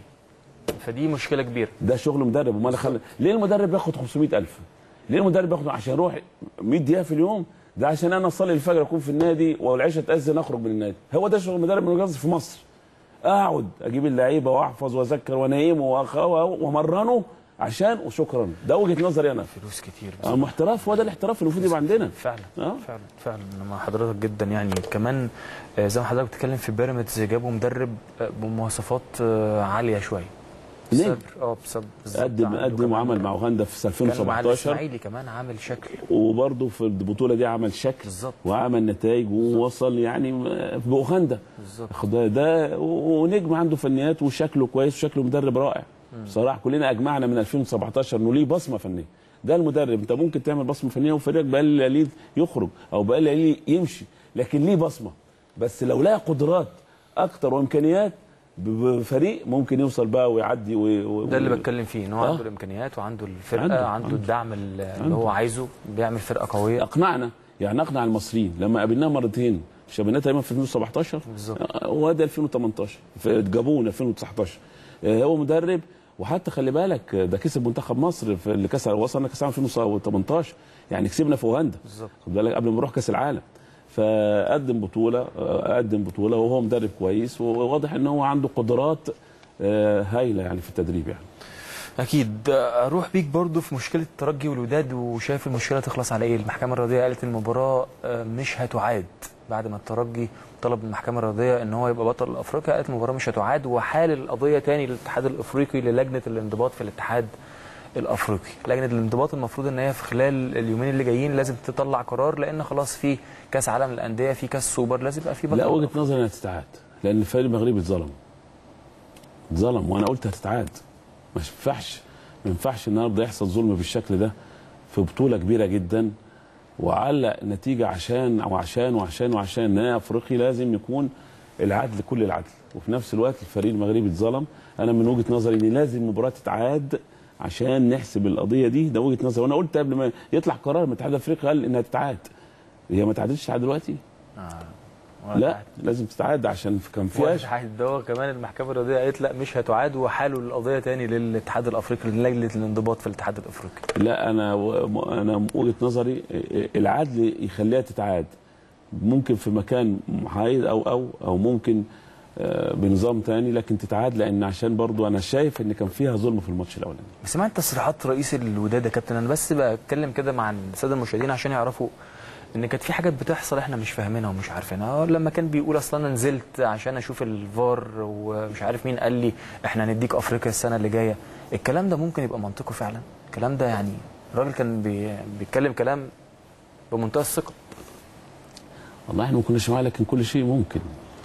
فدي مشكله كبيره ده شغل مدرب امال خل... ليه المدرب بياخد 500000 ليه المدرب بياخد عشان يروح 100 دقيقه في اليوم ده عشان انا اصلي الفجر اكون في النادي والعشاء تاذن اخرج من النادي هو ده شغل مدرب من في مصر اقعد اجيب اللعيبه واحفظ واذكر وانيمه وأخ- وامرنه عشان وشكرا ده وجهه نظري انا فلوس كتير اما احتراف هو ده الاحتراف اللي المفروض يبقى عندنا فعلا آه. فعلا فعلا انا مع حضرتك جدا يعني كمان آه، زي ما حضرتك بتتكلم في بيراميدز جابوا مدرب آه، بمواصفات آه، عاليه شويه نجم. صبر اه بسبب بالظبط قدم عنده قدم كمان- وعمل مع اوغندا في كان مع 2017 الاسماعيلي كمان عامل شكل وبرضه في البطوله دي عمل شكل بالظبط وعمل نتائج ووصل يعني باوغندا بالظبط خد ده ونجم عنده فنيات وشكله كويس وشكله مدرب رائع بصراحه كلنا اجمعنا من 2017 انه ليه بصمه فنيه ده المدرب انت ممكن تعمل بصمه فنيه وفريقك بقى قليل يخرج او بقى قليل يمشي لكن ليه بصمه بس لو لها قدرات اكتر وامكانيات ب- بفريق ممكن يوصل بقى ويعدي و... و... ده اللي بتكلم فيه ان هو آه. عنده الامكانيات وعنده الفرقه عنده- عنده, عنده. الدعم اللي عنده. هو عايزه بيعمل فرقه قويه اقنعنا يعني اقنع المصريين لما قابلناه مرتين شابيناه تقريبا في 2017 بالظبط. وادي 2018 في جابون 2019 آه، هو مدرب وحتى خلي بالك آه، ده كسب منتخب مصر في اللي كاس وصلنا كاس العالم 2018 يعني كسبنا في اوغندا بالظبط خد بالك قبل ما نروح كاس العالم فقدم بطوله آه، قدم بطوله وهو مدرب كويس وواضح ان هو عنده قدرات آه، هايله يعني في التدريب يعني اكيد اروح بيك برضو في مشكله الترجي والوداد وشايف المشكله تخلص على ايه المحكمه الرياضيه قالت المباراه آه، مش هتعاد بعد ما الترجي طلب من المحكمه الرياضيه ان هو يبقى بطل افريقيا قالت المباراه مش هتعاد وحال القضيه تاني للاتحاد الافريقي للجنه الانضباط في الاتحاد الافريقي لجنه الانضباط المفروض ان هي في خلال اليومين اللي جايين لازم تطلع قرار لان خلاص في كاس عالم للانديه في كاس سوبر لازم يبقى في بطل لا وجهه نظري انها تتعاد لان الفريق المغربي اتظلم اتظلم وانا قلت هتتعاد ما ينفعش ما ينفعش النهارده يحصل ظلم بالشكل ده في بطوله كبيره جدا وعلق نتيجه عشان وعشان وعشان وعشان نهائي افريقي لازم يكون العدل كل العدل وفي نفس الوقت الفريق المغربي اتظلم انا من وجهه نظري ان لازم المباراه تتعاد عشان نحسب القضيه دي ده وجهه نظري وانا قلت قبل ما يطلع قرار من الاتحاد الافريقي قال انها تتعاد هي ما اتعادتش لحد دلوقتي آه. لا لازم تتعاد عشان كان فيها واحد ده كمان المحكمه الرياضيه قالت لا مش هتعاد وحالوا القضيه تاني للاتحاد الافريقي لجنه الانضباط في الاتحاد الافريقي لا انا و- انا وجهه نظري العدل يخليها تتعاد ممكن في مكان محايد او او او ممكن آه، بنظام تاني لكن تتعاد لان عشان برضو انا شايف ان كان فيها ظلم في الماتش الاولاني سمعت تصريحات رئيس الوداد يا كابتن انا بس بتكلم كده مع الساده المشاهدين عشان يعرفوا ان كانت في حاجات بتحصل احنا مش فاهمينها ومش عارفينها هو لما كان بيقول اصلا انا نزلت عشان اشوف الفار ومش عارف مين قال لي احنا هنديك افريقيا السنه اللي جايه الكلام ده ممكن يبقى منطقه فعلا الكلام ده يعني الراجل كان بي... بيتكلم كلام بمنتهى الثقه والله احنا ما كناش معاه لكن كل شيء ممكن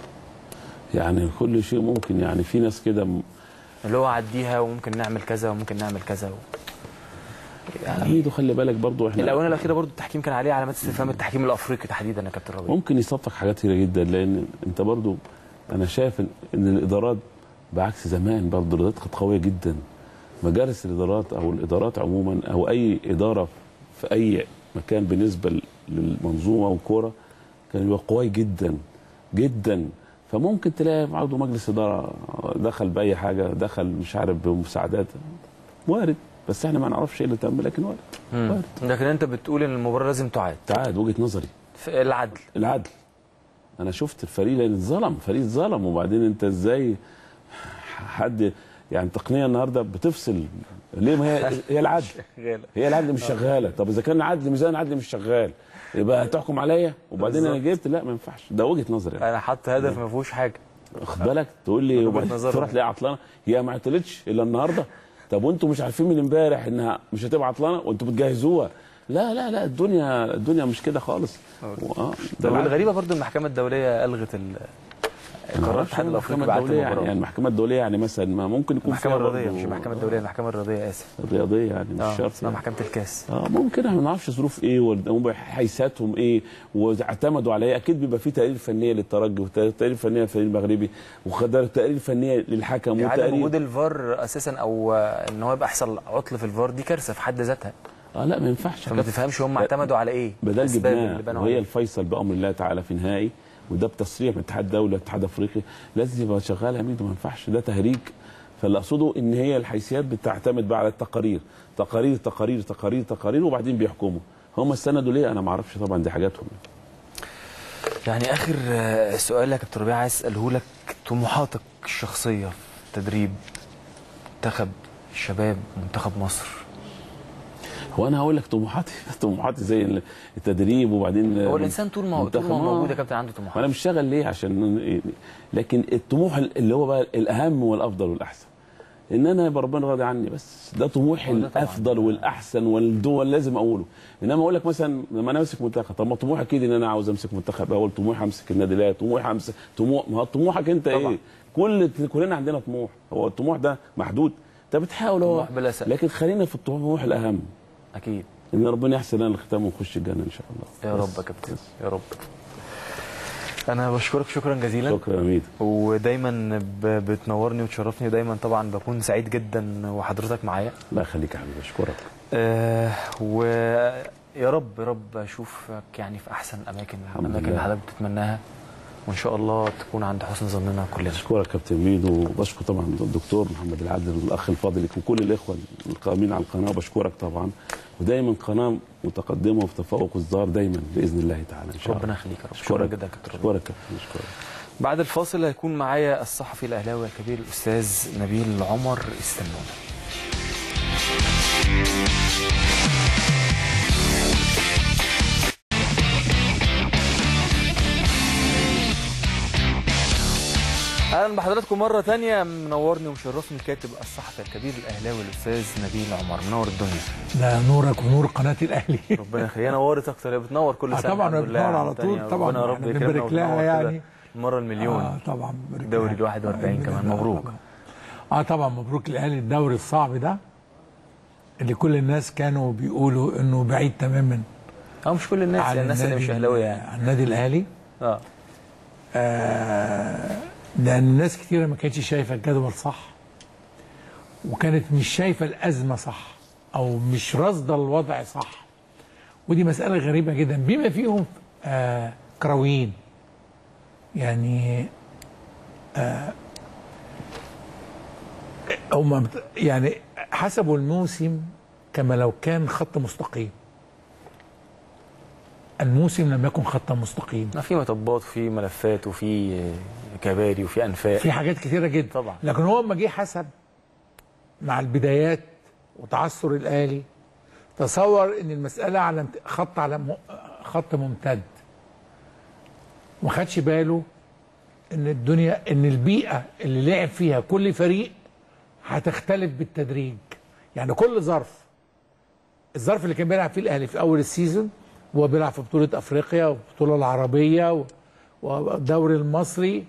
يعني كل شيء ممكن يعني في ناس كده م- اللي هو عديها وممكن نعمل كذا وممكن نعمل كذا و... يعني ميدو خلي بالك برضو احنا الاونه الاخيره برضو التحكيم كان عليه علامات استفهام التحكيم الافريقي تحديدا يا كابتن ربيع ممكن يصفق حاجات كتيره جدا لان انت برضو انا شايف ان إن الادارات بعكس زمان برضو الادارات كانت قويه جدا مجالس الادارات او الادارات عموما او اي اداره في اي مكان بالنسبه للمنظومه والكوره كان يبقى قوي جدا جدا فممكن تلاقي عضو مجلس اداره دخل باي حاجه دخل مش عارف بمساعدات وارد بس احنا ما نعرفش ايه اللي تم لكن وارد مم. وارد لكن انت بتقول ان المباراه لازم تعاد تعاد وجهه نظري في العدل العدل انا شفت الفريق لان اتظلم فريق اتظلم وبعدين انت ازاي حد يعني التقنيه النهارده بتفصل ليه ما هي هي العدل غالب هي العدل مش شغاله طب اذا كان العدل ميزان العدل مش شغال يبقى هتحكم عليا وبعدين انا بالظبط. جبت لا ما ينفعش ده وجهه نظري يعني. انا حاطط هدف ما فيهوش حاجه واخد بالك تقول لي وجهة وبعدين نظرهم. تروح تلاقي عطلانه هي ما عطلتش الا النهارده طب وانتم مش عارفين من امبارح انها مش هتبقى عطلانه وانتم بتجهزوها لا لا لا الدنيا الدنيا مش كده خالص آه، ده طب العدل. الغريبه برضو المحكمه الدوليه الغت ال- قرار الاتحاد الافريقي بعد الدوليه يعني المباراه المحكمه الدوليه يعني مثلا ما ممكن يكون المحكمه فيها الرياضيه برضه مش المحكمه الدوليه المحكمه الرياضيه اسف الرياضيه يعني مش اه شرط اسمها يعني. محكمه الكاس اه ممكن احنا ما نعرفش ظروف ايه وال- حيثياتهم ايه واعتمدوا على ايه اكيد بيبقى في تقارير فنيه للترجي وتقارير فنيه للفريق المغربي وتقارير فنيه للحكم عدم وتقارير وجود الفار اساسا او آه، ان هو يبقى يحصل عطل في الفار دي كارثه في حد ذاتها اه لا ما ينفعش فما تفهمش هم اعتمدوا على ايه بدل الأسباب جبناه اللي بنوا وهي عليها. الفيصل بامر الله تعالى في نهائي وده بتصريح من اتحاد الدوله اتحاد افريقي لازم يبقى شغال يا ميدو ما ينفعش ده تهريج فاللي اقصده ان هي الحيثيات بتعتمد بقى على التقارير تقارير تقارير تقارير تقارير وبعدين بيحكموا هم استندوا ليه انا ما اعرفش طبعا دي حاجاتهم يعني اخر آه، سؤال يا كابتن ربيع عايز اساله لك طموحاتك الشخصيه في تدريب منتخب الشباب منتخب مصر هو انا هقول لك طموحاتي طموحاتي زي التدريب وبعدين هو الانسان طول ما هو طول ما هو منتخب- موجود يا كابتن عنده طموحات وانا مش شغال ليه عشان لكن الطموح اللي هو بقى الاهم والافضل والاحسن ان انا يبقى ربنا راضي عني بس ده طموحي هو ده طبعاً. الافضل والاحسن والدول لازم اقوله انما اقول لك مثلا لما انا امسك منتخب طب ما طموحي اكيد ان انا عاوز امسك منتخب اول طموحي امسك النادي الاهلي طموحي امسك طموح ما هو طموحك انت طبعاً. ايه كل كلنا عندنا طموح هو الطموح ده محدود انت بتحاول هو طموح بلا سقف. لكن خلينا في الطموح الاهم اكيد ان ربنا يحسن لنا الختام ونخش الجنه ان شاء الله يا بس. رب يا كابتن يا رب انا بشكرك شكرا جزيلا شكرا يا ميدو ودايما ب- بتنورني وتشرفني ودايما طبعا بكون سعيد جدا وحضرتك معايا الله يخليك يا حبيبي اشكرك آه ويا رب يا رب اشوفك يعني في احسن اماكن الحمد الاماكن لله. اللي حضرتك بتتمناها وان شاء الله تكون عند حسن ظننا كلنا اشكرك كابتن ميدو وبشكر طبعا الدكتور محمد العادل والاخ الفاضل وكل الاخوه القائمين على القناه بشكرك طبعا ودايما قناه متقدمه وفي تفوق وازدهار دايما باذن الله تعالى ان شاء الله ربنا يخليك يا رب شكرا اشكرك جدا يا كابتن ربنا. اشكرك كابتن اشكرك بعد الفاصل هيكون معايا الصحفي الاهلاوي الكبير الاستاذ نبيل عمر استنونا اهلا بحضراتكم مره تانية منورني ومشرفني الكاتب الصحفي الكبير الاهلاوي الاستاذ نبيل عمر منور الدنيا ده نورك ونور قناه الاهلي ربنا يخليك هي نورت اكتر هي بتنور كل آه سنه طبعاً الحمد لله بتنور يا على عم طول، تانية. طبعاً ربنا يا رب إحنا يكرمنا بنبارك لها وننور كده يعني. المره المليون اه طبعا بارك الدوري لها. ال 41 بارك كمان لها مبروك طبعاً. اه طبعا مبروك الاهلي الدوري الصعب ده اللي كل الناس كانوا بيقولوا انه بعيد تماما اه مش كل الناس عن يعني الناس اللي النادي- مش اهلاويه يعني عن النادي الاهلي اه آه لان ناس كتيره ما كانتش شايفه الجدول صح وكانت مش شايفه الازمه صح او مش راصده الوضع صح ودي مساله غريبه جدا بما فيهم آه كرويين يعني آه هم بت- يعني حسبوا الموسم كما لو كان خط مستقيم الموسم لم يكن خطا مستقيم في مطبات وفي ملفات وفي كباري وفي انفاق في حاجات كتيره جدا طبعا. لكن هو لما جه حسب مع البدايات وتعثر الاهلي تصور ان المساله على امت- خط على م... خط ممتد وما خدش باله ان الدنيا ان البيئه اللي لعب فيها كل فريق هتختلف بالتدريج يعني كل ظرف الظرف اللي كان بيلعب فيه الاهلي في اول السيزون وهو بيلعب في بطوله افريقيا والبطوله العربيه و- والدوري المصري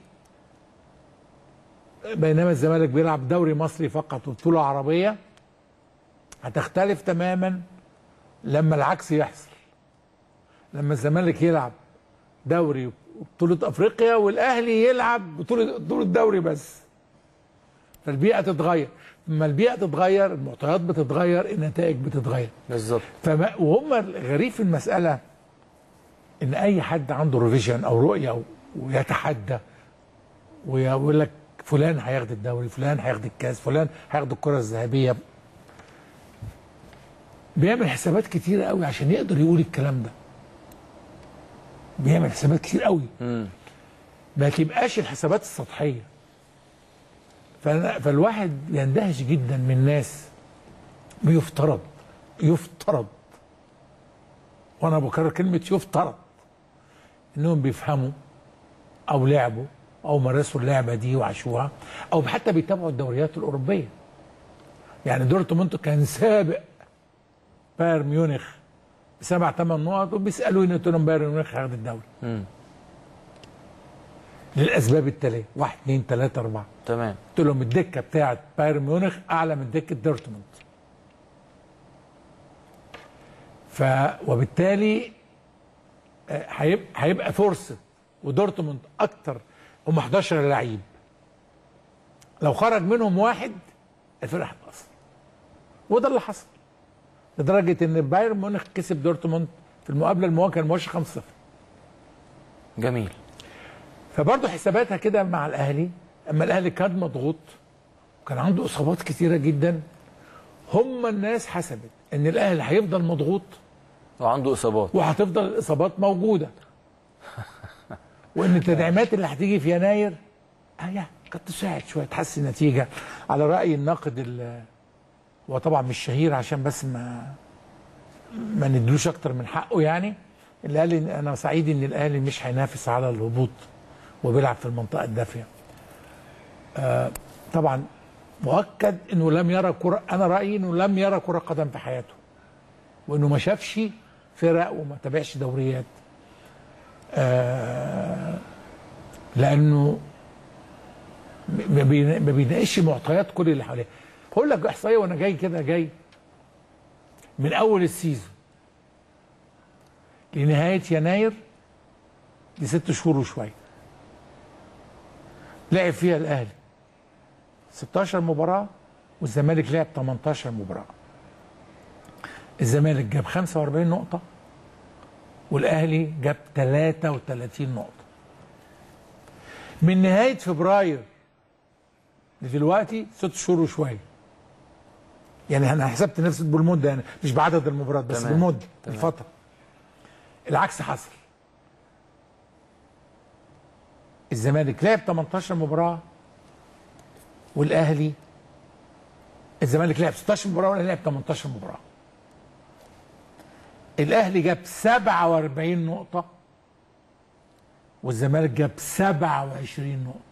بينما الزمالك بيلعب دوري مصري فقط وبطوله عربيه هتختلف تماما لما العكس يحصل لما الزمالك يلعب دوري وبطولة افريقيا والاهلي يلعب بطولة بطولة دوري بس فالبيئة تتغير لما البيئة تتغير المعطيات بتتغير النتائج بتتغير بالظبط فما وهم الغريب في المسألة ان اي حد عنده ريفيجن او رؤية ويتحدى ويقول لك فلان هياخد الدوري فلان هياخد الكاس فلان هياخد الكرة الذهبية بيعمل حسابات كتيرة قوي عشان يقدر يقول الكلام ده بيعمل حسابات كتير قوي مم. ما تبقاش الحسابات السطحيه فأنا- فالواحد يندهش جدا من ناس بيفترض يفترض وانا بكرر كلمه يفترض انهم بيفهموا او لعبوا او مارسوا اللعبه دي وعاشوها او حتى بيتابعوا الدوريات الاوروبيه يعني دورتموند كان سابق بايرن ميونخ بسبع ثمان نقط وبيسالوني قلت لهم بايرن ميونخ هياخد الدوري مم. للاسباب التاليه واحد اثنين ثلاثه اربعه تمام قلت لهم الدكه بتاعت بايرن ميونخ اعلى من دكه دورتموند ف وبالتالي آه، هيبقى هيبقى فرصه ودورتموند اكتر هم 11 لعيب لو خرج منهم واحد الفرقه هتقصر وده اللي حصل لدرجه ان بايرن ميونخ كسب دورتموند في المقابله المواجهه المباشره 5-0 جميل فبرضه حساباتها كده مع الاهلي اما الاهلي كان مضغوط وكان عنده اصابات كتيره جدا هم الناس حسبت ان الاهلي هيفضل مضغوط وعنده اصابات وهتفضل الاصابات موجوده وان التدعيمات اللي هتيجي في يناير اه يعني قد تساعد شويه تحسن النتيجه على راي الناقد ال- هو طبعا مش شهير عشان بس ما ما ندلوش اكتر من حقه يعني اللي قال لي انا سعيد ان الاهلي مش هينافس على الهبوط وبيلعب في المنطقه الدافيه آه طبعا مؤكد انه لم يرى كره انا رايي انه لم يرى كره قدم في حياته وانه ما شافش فرق وما تابعش دوريات آه لانه ما بين- ما بيناقش معطيات كل اللي حواليه هقول لك احصائيه وانا جاي كده جاي من اول السيزون لنهايه يناير دي ست شهور وشويه لعب فيها الاهلي 16 مباراه والزمالك لعب 18 مباراه الزمالك جاب 45 نقطه والاهلي جاب 33 نقطه من نهايه فبراير لدلوقتي ست شهور وشويه يعني انا حسبت نفسي بالمده يعني مش بعدد المباريات بس تمام. بالمده تمام. الفتره العكس حصل الزمالك لعب 18 مباراه والاهلي الزمالك لعب 16 مباراه والاهلي لعب 18 مباراه الاهلي جاب 47 نقطه والزمالك جاب 27 نقطه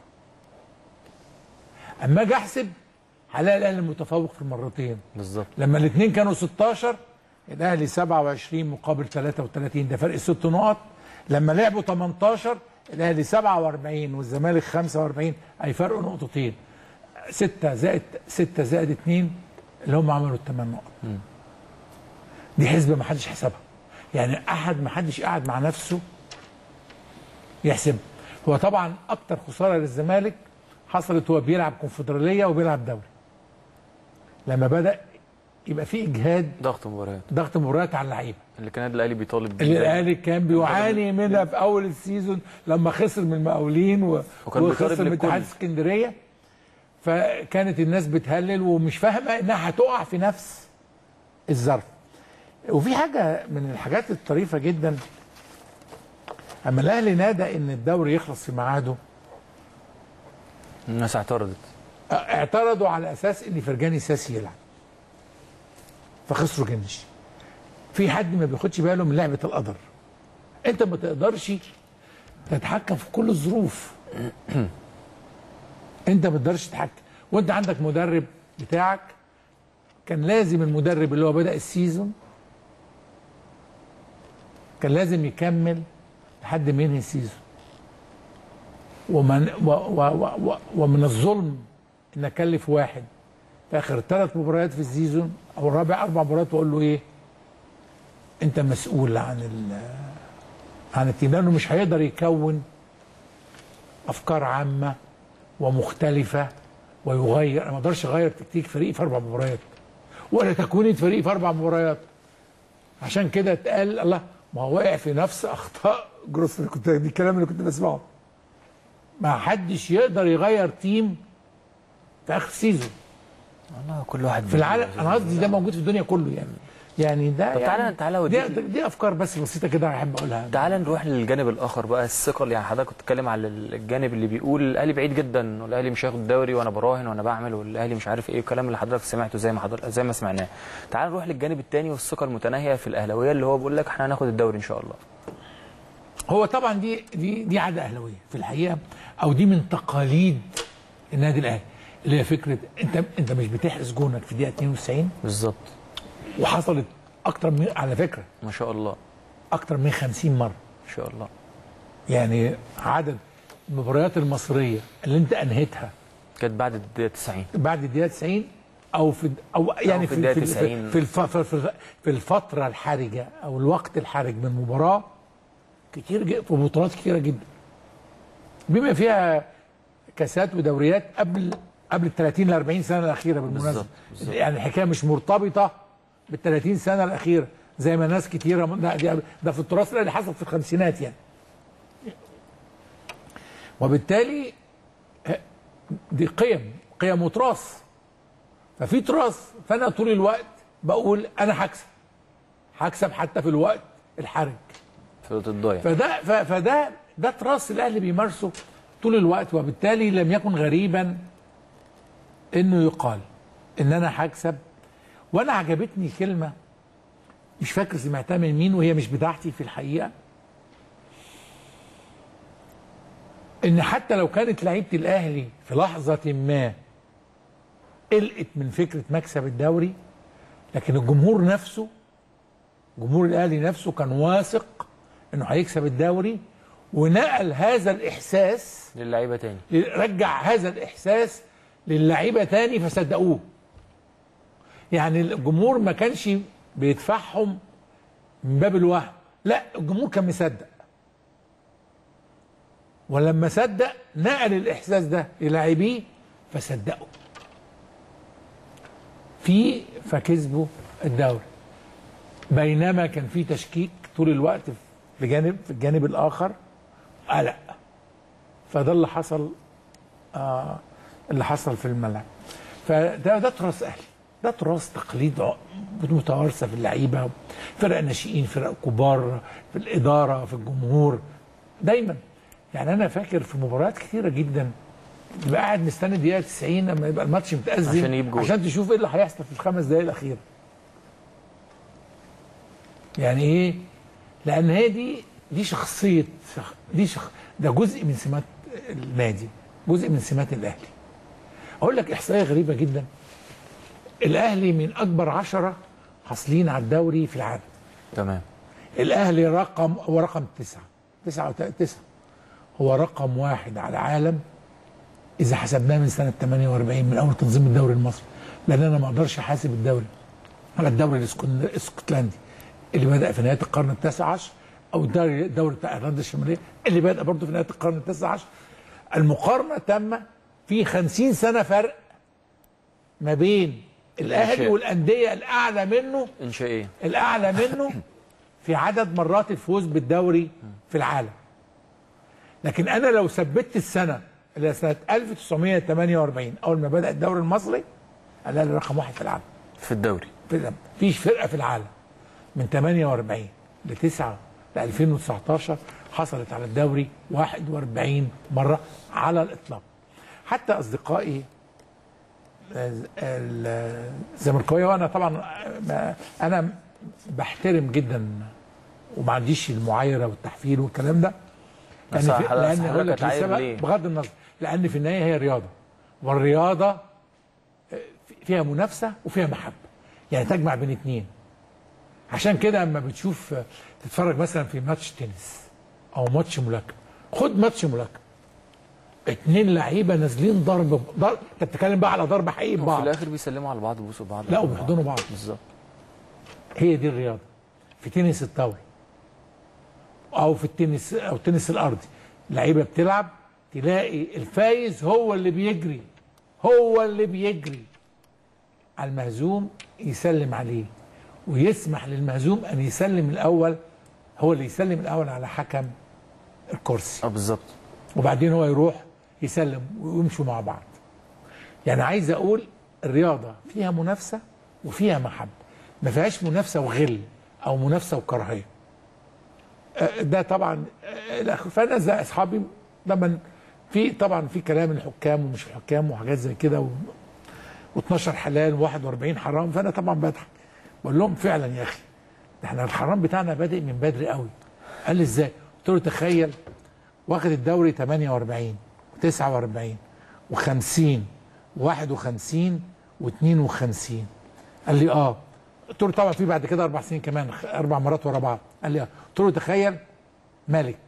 اما اجي احسب هلاقي الاهلي متفوق في المرتين بالظبط لما الاثنين كانوا 16 الاهلي 27 مقابل 33 ده فرق ست نقط لما لعبوا 18 الاهلي 47 والزمالك 45 اي فرق نقطتين 6 زائد 6 زائد 2 اللي هم عملوا الثمان نقط دي حسبه ما حدش حسبها يعني احد ما حدش قاعد مع نفسه يحسب هو طبعا اكتر خساره للزمالك حصلت هو بيلعب كونفدراليه وبيلعب دوري لما بدا يبقى في اجهاد ضغط مباريات ضغط مباريات على اللعيبه اللي كان الاهلي بيطالب بيه اللي دايماً. الاهلي كان بيعاني منها في اول السيزون لما خسر من المقاولين و... وكان وخسر بيطالب من للكل. اتحاد اسكندريه فكانت الناس بتهلل ومش فاهمه انها هتقع في نفس الظرف وفي حاجه من الحاجات الطريفه جدا اما الاهلي نادى ان الدوري يخلص في ميعاده الناس اعترضت اعترضوا على اساس ان فرجاني ساسي يلعب فخسروا جنش في حد ما بياخدش باله من لعبه القدر انت ما تقدرش تتحكم في كل الظروف انت ما تقدرش تتحكم وانت عندك مدرب بتاعك كان لازم المدرب اللي هو بدا السيزون كان لازم يكمل لحد ما ينهي السيزون ومن و و و و ومن الظلم ان اكلف واحد في اخر ثلاث مباريات في السيزون او الرابع اربع مباريات واقول له ايه انت مسؤول عن ال عن التيم لانه مش هيقدر يكون افكار عامه ومختلفه ويغير انا ما اقدرش اغير تكتيك فريق في اربع مباريات ولا تكوينه فريق في اربع مباريات عشان كده اتقال الله ما هو واقع في نفس اخطاء جروس كنت دي الكلام اللي كنت بسمعه ما حدش يقدر يغير تيم في اخر سيزون والله كل واحد في العالم انا قصدي ده موجود في الدنيا كله يعني يعني ده طب تعالى- يعني تعالى دي, أوديك- دي افكار بس بسيطه كده احب اقولها تعال نروح للجانب الاخر بقى الثقل يعني حضرتك كنت بتتكلم على الجانب اللي بيقول الاهلي بعيد جدا والاهلي مش هياخد الدوري وانا براهن وانا بعمل والاهلي مش عارف ايه والكلام اللي حضرتك سمعته زي ما حضرتك زي ما سمعناه تعال نروح للجانب الثاني والثقه المتناهيه في الاهلاويه اللي هو بيقول لك احنا هناخد الدوري ان شاء الله هو طبعا دي دي دي عاده اهلاويه في الحقيقه او دي من تقاليد النادي الاهلي اللي هي فكره انت انت مش بتحرز جونك في دقيقه 92 بالظبط وحصلت اكتر من على فكره ما شاء الله اكتر من 50 مره ما شاء الله يعني عدد المباريات المصريه اللي انت انهيتها كانت بعد الدقيقه 90 بعد الدقيقه 90 او في او يعني في في الدقيقة في, 90. في, الف في, في, في الفتره الحرجه او الوقت الحرج من مباراه كتير ج- في بطولات كتيره جدا بما فيها كاسات ودوريات قبل قبل ال 30 ل 40 سنه الاخيره بالمناسبه بالظبط، بالظبط. يعني الحكايه مش مرتبطه بال 30 سنه الاخيره زي ما ناس كتيره ده, دي- ده في التراث اللي حصل في الخمسينات يعني وبالتالي ه- دي قيم قيم وتراث ففي تراث فانا طول الوقت بقول انا هكسب هكسب حتى في الوقت الحرج في وقت الضايع فده ف- فده ده تراث الاهلي بيمارسه طول الوقت وبالتالي لم يكن غريبا انه يقال ان انا هكسب وانا عجبتني كلمه مش فاكر سمعتها من مين وهي مش بتاعتي في الحقيقه ان حتى لو كانت لعيبه الاهلي في لحظه ما قلقت من فكره مكسب الدوري لكن الجمهور نفسه جمهور الاهلي نفسه كان واثق انه هيكسب الدوري ونقل هذا الاحساس للعيبه تاني رجع هذا الاحساس للعيبه تاني فصدقوه يعني الجمهور ما كانش بيدفعهم من باب الوهم لا الجمهور كان مصدق ولما صدق نقل الاحساس ده للاعبيه فصدقوا في فكسبوا الدوري بينما كان في تشكيك طول الوقت في جانب في الجانب الاخر قلق فده اللي حصل آه اللي حصل في الملعب فده ده تراث اهلي ده تراث تقليد ع- متوارثه في اللعيبه فرق ناشئين فرق كبار في الاداره في الجمهور دايما يعني انا فاكر في مباريات كثيره جدا تبقى قاعد مستني الدقيقه 90 لما يبقى الماتش متأزم عشان يجيب جول. عشان تشوف ايه اللي هيحصل في الخمس دقائق الاخيره يعني ايه لان هي دي دي شخصيه شخ دي شخ ده جزء من سمات النادي جزء من سمات الاهلي اقول لك احصائيه غريبه جدا الاهلي من اكبر عشرة حاصلين على الدوري في العالم تمام الاهلي رقم هو رقم تسعة تسعة وت- تسعة هو رقم واحد على العالم اذا حسبناه من سنه 48 من اول تنظيم الدوري المصري لان انا ما اقدرش احاسب الدوري على الدوري الاسكن- الاسكتلندي اللي بدا في نهايه القرن التاسع عشر او الدوري الدوري بتاع ايرلندا الشماليه اللي بدا برضه في نهايه القرن التاسع عشر المقارنه تامه في 50 سنه فرق ما بين الاهلي الإنشاء. والانديه الاعلى منه انشائيه الاعلى منه في عدد مرات الفوز بالدوري في العالم لكن انا لو ثبت السنه اللي هي سنه 1948 اول ما بدا الدوري المصري الاهلي رقم واحد في العالم في الدوري في فيش فرقه في العالم من 48 ل 9 ل 2019 حصلت على الدوري 41 مره على الاطلاق حتى اصدقائي الزملكاويه وانا طبعا ما- انا بحترم جدا وما عنديش المعايره والتحفيل والكلام ده بس في- حضرتك- لان حضرتك هقول لك هتعاير لسبب ليه؟ بغض النظر لان في النهايه هي رياضه والرياضه آه، فيها منافسه وفيها محبه يعني تجمع بين اتنين عشان كده اما بتشوف آه، تتفرج مثلا في ماتش تنس او ماتش ملاكمه خد ماتش ملاكمه اتنين لعيبه نازلين ضرب ضرب انت بتتكلم بقى على ضرب حقيقي وفي ببعض الاخر بيسلموا على بعض وبوسوا بعض لا وبيحضنوا بعض بالظبط هي دي الرياضه في تنس الطاوله او في التنس او التنس الارضي لعيبه بتلعب تلاقي الفايز هو اللي بيجري هو اللي بيجري على المهزوم يسلم عليه ويسمح للمهزوم ان يسلم الاول هو اللي يسلم الاول على حكم الكرسي اه بالظبط وبعدين هو يروح يسلم ويمشوا مع بعض يعني عايز اقول الرياضه فيها منافسه وفيها محبه ما فيهاش منافسه وغل او منافسه وكراهيه آه، ده طبعا آه، الأخ- فانا زي اصحابي لما في طبعا في كلام الحكام ومش الحكام وحاجات زي كده و... و12 حلال و41 حرام فانا طبعا بضحك بقول لهم فعلا يا اخي ده احنا الحرام بتاعنا بادئ من بدري قوي قال لي ازاي؟ قلت له تخيل واخد الدوري 48 و49 و50 و51 و52 قال لي اه قلت له طبعا في بعد كده اربع سنين كمان خ- اربع مرات ورا بعض قال لي اه قلت له تخيل ملك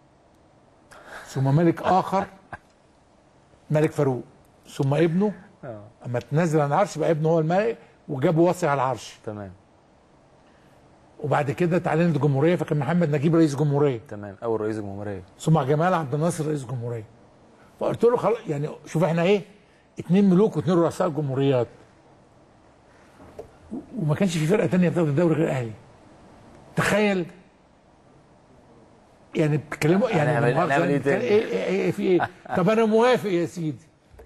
ثم ملك اخر ملك فاروق ثم ابنه اما تنزل عن العرش بقى ابنه هو الملك وجابه وصي على العرش تمام وبعد كده اتعلنت جمهوريه فكان محمد نجيب رئيس جمهوريه تمام اول رئيس جمهوريه ثم جمال عبد الناصر رئيس جمهوريه فقلت له خلاص يعني شوف احنا ايه اتنين ملوك واتنين رؤساء جمهوريات و- وما كانش في فرقه تانية بتاخد الدوري غير الاهلي تخيل يعني بتتكلموا يعني هنعمل- لا مؤاخذة هنعمل إيه بتتكلم- تاني؟ ايه ايه ايه في ايه طب انا موافق يا سيدي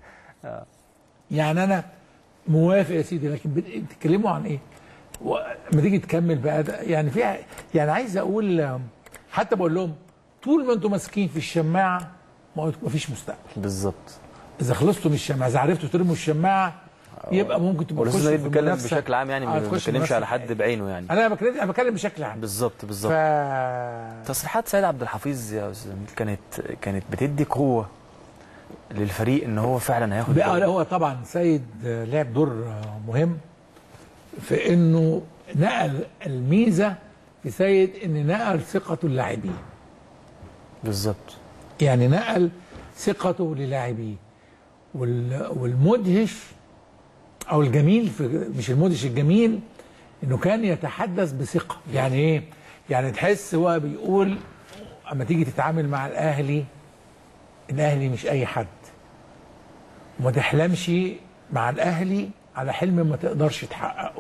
يعني انا موافق يا سيدي لكن بت- بتتكلموا عن ايه لما تيجي تكمل بقى ده يعني في يعني عايز اقول آم، حتى بقول لهم طول ما انتم ماسكين في الشماعه ما ما فيش مستقبل بالظبط اذا خلصتوا من الشماعه اذا عرفتوا ترموا الشماعه يبقى ممكن تبقوا والاستاذ تخشوا نبيل في بيتكلم منافسة. بشكل عام يعني آه، ما تخشوا بيتكلمش منافسة على حد حقيقية. بعينه يعني انا بتكلم انا بتكلم بشكل عام بالظبط ف بالظبط تصريحات سيد عبد الحفيظ يا استاذ جميل كانت كانت بتدي قوه للفريق ان هو فعلا هياخد بقى الدوري. هو طبعا سيد آه، لعب دور آه، مهم في انه نقل الميزه في سيد ان نقل ثقه اللاعبين بالظبط يعني نقل ثقته للاعبيه وال- والمدهش او الجميل في مش المدهش الجميل انه كان يتحدث بثقه يعني ايه يعني تحس هو بيقول اما تيجي تتعامل مع الاهلي الاهلي مش اي حد وما تحلمش مع الاهلي على حلم ما تقدرش تحققه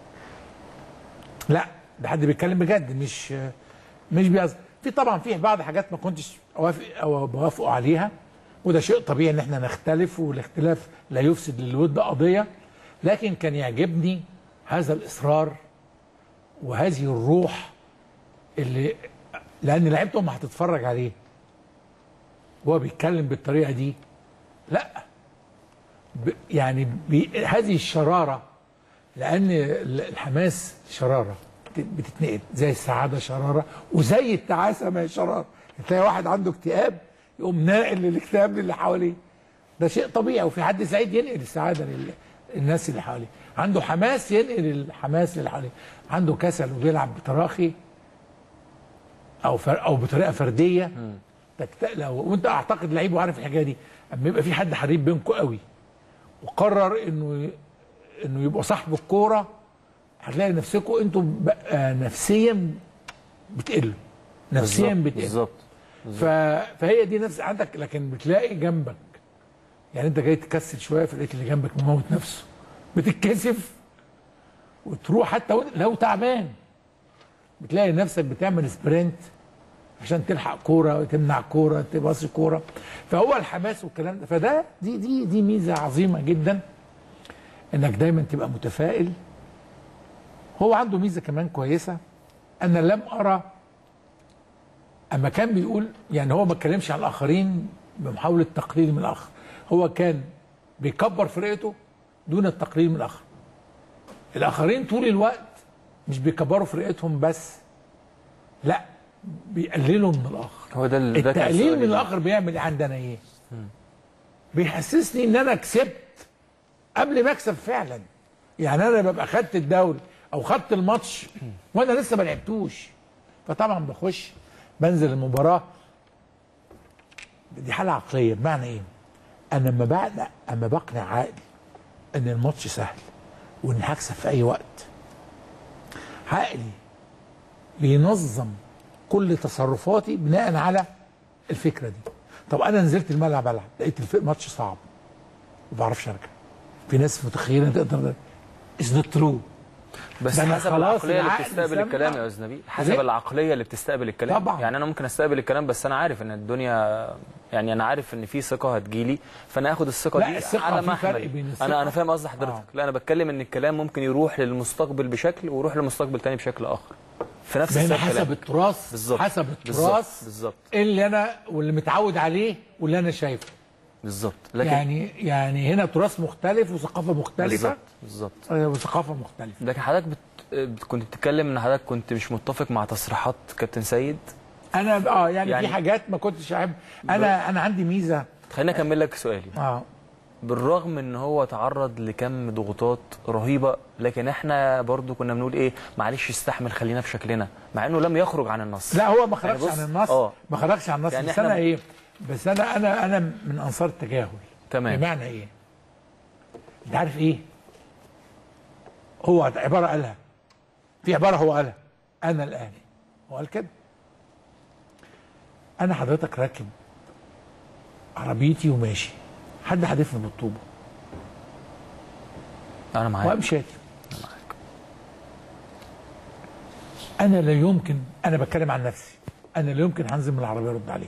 لا ده حد بيتكلم بجد مش مش بيقصد في طبعا في بعض حاجات ما كنتش اوافق او بوافقه عليها وده شيء طبيعي ان احنا نختلف والاختلاف لا يفسد للود قضيه لكن كان يعجبني هذا الاصرار وهذه الروح اللي لان لعيبته ما هتتفرج عليه وهو بيتكلم بالطريقه دي لا ب يعني بي هذه الشراره لان الحماس شراره بت- بتتنقل زي السعاده شراره وزي التعاسه ما هي شراره تلاقي واحد عنده اكتئاب يقوم ناقل للاكتئاب للي حواليه ده شيء طبيعي وفي حد سعيد ينقل السعاده لل- للناس اللي حواليه عنده حماس ينقل الحماس للي حواليه عنده كسل وبيلعب بتراخي او فر او بطريقه فرديه تكت... لو وانت اعتقد لعيب وعارف الحكايه دي اما يبقى في حد حريف بينكم قوي وقرر انه انه يبقى صاحب الكوره هتلاقي نفسكم انتم بقى نفسيا بتقلوا نفسيا بالظبط، بتقلوا بالظبط ف... فهي دي نفس عندك لكن بتلاقي جنبك يعني انت جاي تكسل شويه فلقيت اللي جنبك مموت نفسه بتتكسف وتروح حتى و- لو تعبان بتلاقي نفسك بتعمل سبرنت عشان تلحق كوره تمنع كوره تباصي كوره فهو الحماس والكلام ده فده دي دي دي ميزه عظيمه جدا انك دايما تبقى متفائل هو عنده ميزه كمان كويسه انا لم ارى اما كان بيقول يعني هو ما اتكلمش عن الاخرين بمحاوله تقليل من الاخر هو كان بيكبر فرقته دون التقليل من الاخر الاخرين طول الوقت مش بيكبروا فرقتهم بس لا بيقللوا من الاخر هو ده ال- ده كان التقليل سؤالي من ده. الاخر بيعمل إيه عندنا ايه بيحسسني ان انا كسبت قبل ما اكسب فعلا يعني انا ببقى خدت الدوري او خدت الماتش وانا لسه ما لعبتوش فطبعا بخش بنزل المباراه دي حاله عقليه بمعنى ايه انا لما بقنع اما بقنع عقلي ان الماتش سهل وان هكسب في اي وقت عقلي بينظم كل تصرفاتي بناء على الفكره دي طب انا نزلت الملعب العب لقيت الف- الماتش صعب ما بعرفش ارجع في ناس متخيله تقدر از نوت ترو بس ده أنا حسب خلاص العقليه اللي العقل بتستقبل سمع. الكلام يا استاذ نبيل حسب ليه؟ العقليه اللي بتستقبل الكلام طبعاً. يعني انا ممكن استقبل الكلام بس انا عارف ان الدنيا يعني انا عارف ان في ثقه هتجيلي فانا اخد الثقه لا، دي الثقة على في فرق محمل بين الثقة- انا انا فاهم قصد حضرتك آه. لا انا بتكلم ان الكلام ممكن يروح للمستقبل بشكل ويروح لمستقبل تاني بشكل اخر في نفس هنا السياق حسب كلام. التراث بالظبط حسب بالظبط التراث بالظبط اللي انا واللي متعود عليه واللي انا شايفه بالظبط لكن يعني يعني هنا تراث مختلف وثقافه مختلفه بالظبط بالظبط آه، وثقافه مختلفه لكن حضرتك بت... بت- كنت بتتكلم ان حضرتك كنت مش متفق مع تصريحات كابتن سيد انا اه يعني, يعني- في حاجات ما كنتش احب انا انا عندي ميزه خليني اكمل لك سؤالي اه بالرغم ان هو تعرض لكم ضغوطات رهيبه لكن احنا برضو كنا بنقول ايه معلش استحمل خلينا في شكلنا مع انه لم يخرج عن النص لا هو ما خرجش يعني بص، عن النص آه. ما خرجش عن النص يعني بس إحنا انا ب- ايه بس انا انا انا من انصار التجاهل تمام. بمعنى ايه انت عارف ايه هو عباره قالها في عباره هو قالها انا الاهلي هو قال كده انا حضرتك راكب عربيتي وماشي حد حدفني بالطوبه انا معاك وقام شاتم انا لا يمكن انا بتكلم عن نفسي انا لا يمكن هنزل من العربيه ارد عليه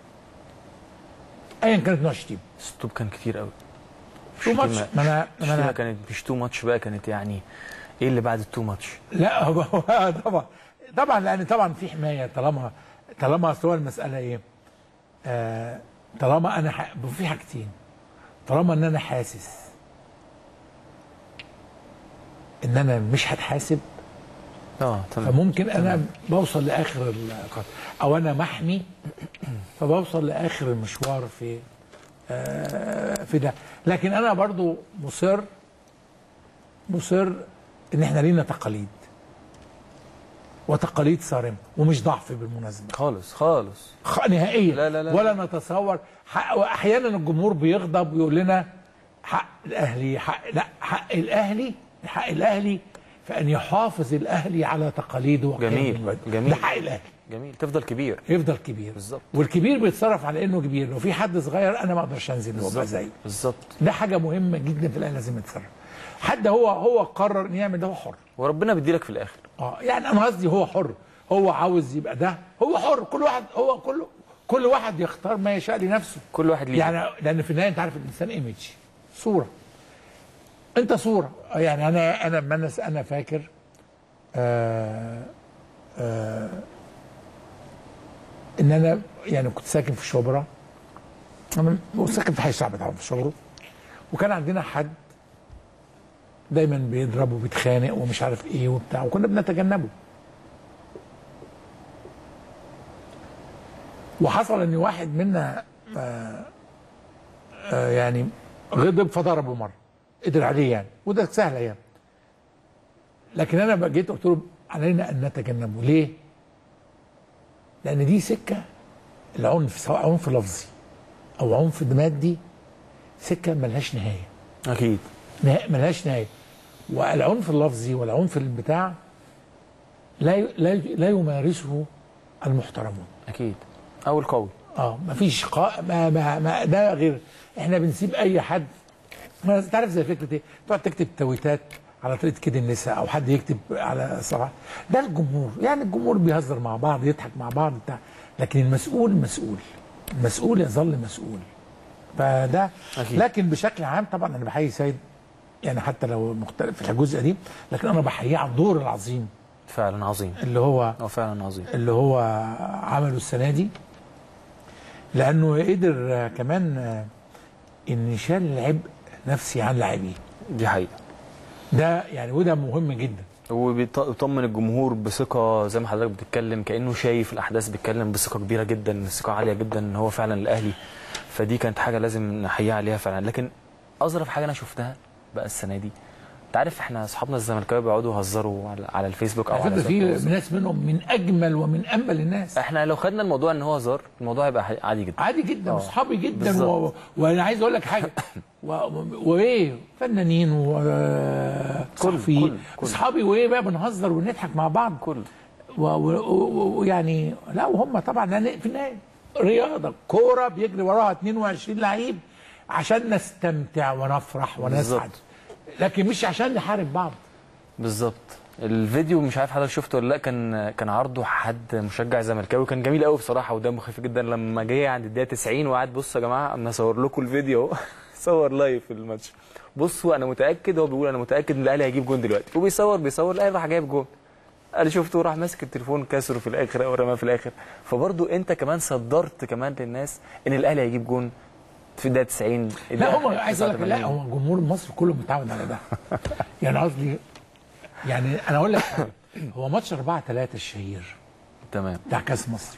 ايا كانت نوع الشتيمه الستوب كان كتير قوي تو ماتش شتيمة- ما انا ما الشتيمه انا كانت مش تو ماتش بقى كانت يعني ايه اللي بعد التو ماتش لا هو هو طبعا طبعا لان طبعا في حمايه طالما طالما أصل هو المساله ايه آه طالما انا ح... في حاجتين طالما ان انا حاسس ان انا مش هتحاسب اه تمام فممكن انا بوصل لاخر القطر او انا محمي فبوصل لاخر المشوار في آه، في ده لكن انا برضو مصر مصر ان احنا لينا تقاليد وتقاليد صارمه ومش ضعف بالمناسبه خالص خالص خ- نهائيا لا- لا- لا. ولا نتصور حق واحيانا الجمهور بيغضب ويقول لنا حق الاهلي حق لا حق الاهلي حق الاهلي فان يحافظ الاهلي على تقاليده وقيمه جميل، الوطن. جميل. ده حق الاهلي جميل تفضل كبير يفضل كبير بالظبط. والكبير بيتصرف على انه كبير لو في حد صغير انا ما اقدرش انزل وابقى زيه بالظبط ده حاجه مهمه جدا في الاهلي لازم يتصرف حد هو هو قرر ان يعمل ده هو حر وربنا بيديلك في الاخر اه يعني انا قصدي هو حر هو عاوز يبقى ده هو حر كل واحد هو كل كل واحد يختار ما يشاء لنفسه كل واحد ليه يعني لان في النهايه انت عارف الانسان ايمج صوره انت صوره يعني انا انا ما انا انا فاكر آه آه ان انا يعني كنت ساكن في شبرا انا ساكن في حي الشعب طبعا في شبرا وكان عندنا حد دايما بيضرب وبيتخانق ومش عارف ايه وبتاع وكنا بنتجنبه وحصل ان واحد منا آه آه يعني غضب فضربه مره قدر عليه يعني وده سهله يعني لكن انا بقى جيت قلت له علينا ان نتجنبه ليه؟ لان دي سكه العنف سواء عنف لفظي او عنف مادي سكه ملهاش نهايه اكيد نه- ملهاش نهايه والعنف اللفظي والعنف البتاع لا ي- لا ي- لا يمارسه المحترمون اكيد او القوي اه مفيش قا... ما, ما, ما ده غير احنا بنسيب اي حد ما تعرف زي فكره ايه تقعد تكتب تويتات على طريقه كده النساء او حد يكتب على صفحه ده الجمهور يعني الجمهور بيهزر مع بعض يضحك مع بعض بتاع لكن المسؤول مسؤول المسؤول يظل مسؤول فده أكيد. لكن بشكل عام طبعا انا بحيي سيد يعني حتى لو مختلف في الجزء دي لكن انا بحييه على الدور العظيم فعلا عظيم اللي هو هو فعلا عظيم اللي هو عمله السنه دي لانه قدر آه، كمان آه، ان شال العبء نفسي عن لاعبيه دي حقيقه ده يعني وده مهم جدا وبيطمن الجمهور بثقه زي ما حضرتك بتتكلم كانه شايف الاحداث بيتكلم بثقه كبيره جدا ثقه عاليه جدا ان هو فعلا الاهلي فدي كانت حاجه لازم نحييه عليها فعلا لكن اظرف حاجه انا شفتها بقى السنه دي انت عارف احنا اصحابنا الزملكاويه بيقعدوا يهزروا على, على الفيسبوك او على على فكره في الفيسبوك. ناس منهم من اجمل ومن انبل الناس احنا لو خدنا الموضوع ان هو هزار الموضوع هيبقى عادي جدا عادي جدا آه. واصحابي جدا بالظبط. و... وانا عايز اقول لك حاجه و... وايه فنانين كل- وصحفيين كل. اصحابي وايه بقى بنهزر ونضحك مع بعض كل ويعني و... و... ويعني لا وهم طبعا لأن في النهايه رياضه كوره بيجري وراها 22 لعيب عشان نستمتع ونفرح ونسعد بالظبط. لكن مش عشان نحارب بعض بالظبط الفيديو مش عارف حضرتك شفته ولا لا كان كان عرضه حد مشجع زملكاوي كان جميل قوي بصراحه ودمه خفيف جدا لما جه عند الدقيقه 90 وقعد بصوا يا جماعه انا اصور لكم الفيديو اهو صور لايف في الماتش بصوا انا متاكد هو بيقول انا متاكد ان الاهلي هيجيب جون دلوقتي وبيصور بيصور الاهلي راح جايب جون انا شفته راح ماسك التليفون كسره في الاخر او رماه في الاخر فبرضو انت كمان صدرت كمان للناس ان الاهلي هيجيب جون في الدقيقه 90 لا هم عايز اقول لك لا 89. هو جمهور مصر كله متعود على ده يعني قصدي يعني انا اقول لك حاجة. هو ماتش 4 3 الشهير تمام بتاع كاس مصر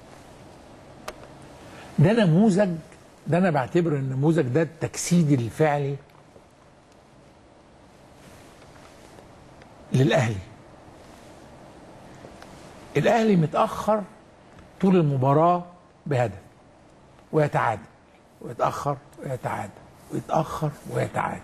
ده نموذج ده انا بعتبر النموذج ده التجسيد الفعلي للاهلي الاهلي متاخر طول المباراه بهدف ويتعادل ويتاخر ويتعادل ويتاخر ويتعادل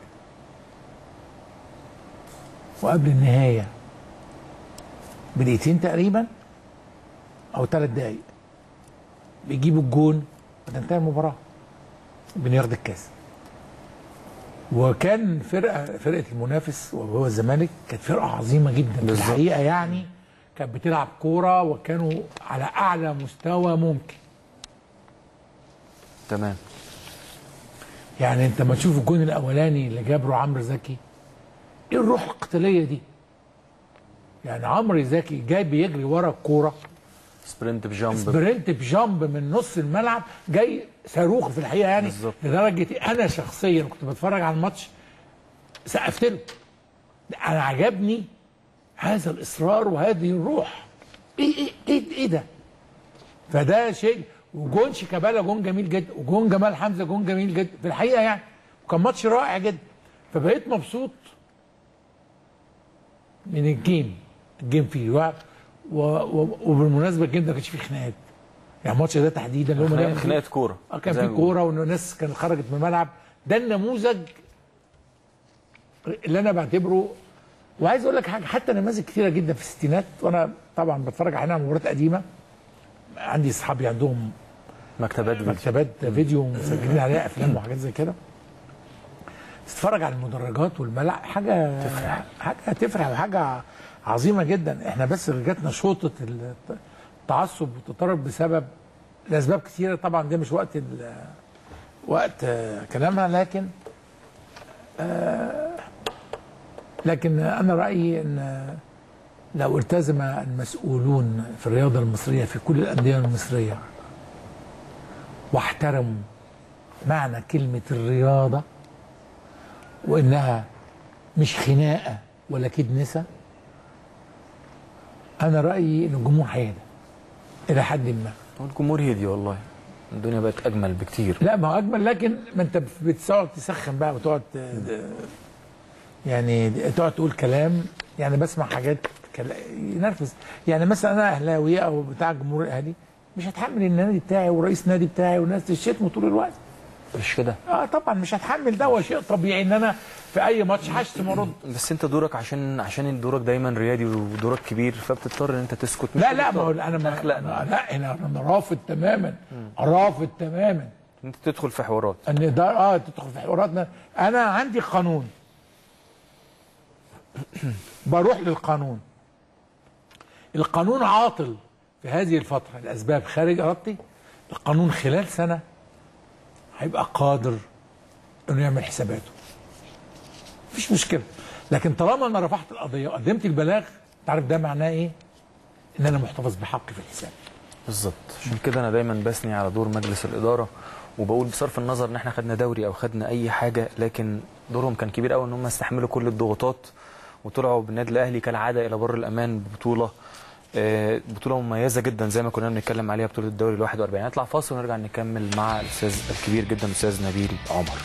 وقبل النهايه بدقيقتين تقريبا او ثلاث دقايق بيجيبوا الجون وتنتهي المباراه بناخد الكاس وكان فرقه فرقه المنافس وهو الزمالك كانت فرقه عظيمه جدا في بالظبط. الحقيقه يعني كانت بتلعب كوره وكانوا على اعلى مستوى ممكن تمام يعني انت ما تشوف الجون الاولاني اللي جابره عمرو زكي ايه الروح القتاليه دي يعني عمرو زكي جاي بيجري ورا الكوره سبرنت بجامب سبرنت بجامب من نص الملعب جاي صاروخ في الحقيقه يعني بالظبط. لدرجه انا شخصيا كنت بتفرج على الماتش سقفت له انا عجبني هذا الاصرار وهذه الروح ايه ايه ايه, إيه ده فده شيء وجون شيكابالا جون جميل جدا وجون جمال حمزه جون جميل جدا في الحقيقه يعني وكان ماتش رائع جدا فبقيت مبسوط من الجيم الجيم فيه و... و... و... وبالمناسبه الجيم ده ما كانش فيه خناقات يعني الماتش ده تحديدا اللي هم خناقه لعبوا فيه- خناقة كوره اه كان زي في ما بيقولوا. كوره والناس كانت خرجت من الملعب ده النموذج اللي انا بعتبره وعايز اقول لك حاجه حتى نماذج كثيره جدا في الستينات وانا طبعا بتفرج عليها مباريات قديمه عندي اصحابي عندهم مكتبات فيديو. مكتبات فيديو مسجلين عليها افلام وحاجات زي كده تتفرج على المدرجات والملعب حاجه تفرح حاجه تفرح وحاجه عظيمه جدا احنا بس جاتنا شوطه التعصب والتطرف بسبب لاسباب كثيره طبعا ده مش وقت ال- وقت آه، كلامها لكن آه، لكن انا رايي ان لو التزم المسؤولون في الرياضه المصريه في كل الانديه المصريه واحترموا معنى كلمة الرياضة وإنها مش خناقة ولا كدنسة أنا رأيي إن الجمهور هيهدى إلى حد ما والجمهور هدي والله الدنيا بقت اجمل بكتير لا ما هو أجمل لكن ما أنت بتقعد تسخن بقى وتقعد ت- يعني تقعد تقول كلام يعني بسمع حاجات كلا- ينرفز يعني مثلا أنا أهلاوي أو بتاع الجمهور الأهلي مش هتحمل النادي بتاعي ورئيس النادي بتاعي والناس تشتمه طول الوقت مش كده اه طبعا مش هتحمل ده هو شيء طبيعي ان انا في اي ماتش هشتم وارد بس انت دورك عشان عشان دورك دايما ريادي ودورك كبير فبتضطر ان انت تسكت مش لا لا ما هو بتضطر. انا ما أخلاق. أنا لا انا انا رافض تماما رافض تماما انت تدخل في حوارات ان ده اه تدخل في حواراتنا انا عندي قانون بروح للقانون القانون عاطل في هذه الفترة الأسباب خارج إرادتي القانون خلال سنة هيبقى قادر إنه يعمل حساباته مفيش مشكلة لكن طالما أنا رفعت القضية وقدمت البلاغ تعرف ده معناه إيه؟ إن أنا محتفظ بحقي في الحساب بالظبط عشان كده انا دايما بثني على دور مجلس الاداره وبقول بصرف النظر ان احنا خدنا دوري او خدنا اي حاجه لكن دورهم كان كبير قوي ان هم يستحملوا كل الضغوطات وطلعوا بالنادي الاهلي كالعاده الى بر الامان ببطوله آه، بطوله مميزه جدا زي ما كنا بنتكلم عليها بطوله الدوري ال 41 نطلع فاصل ونرجع نكمل مع الاستاذ الكبير جدا الاستاذ نبيل عمر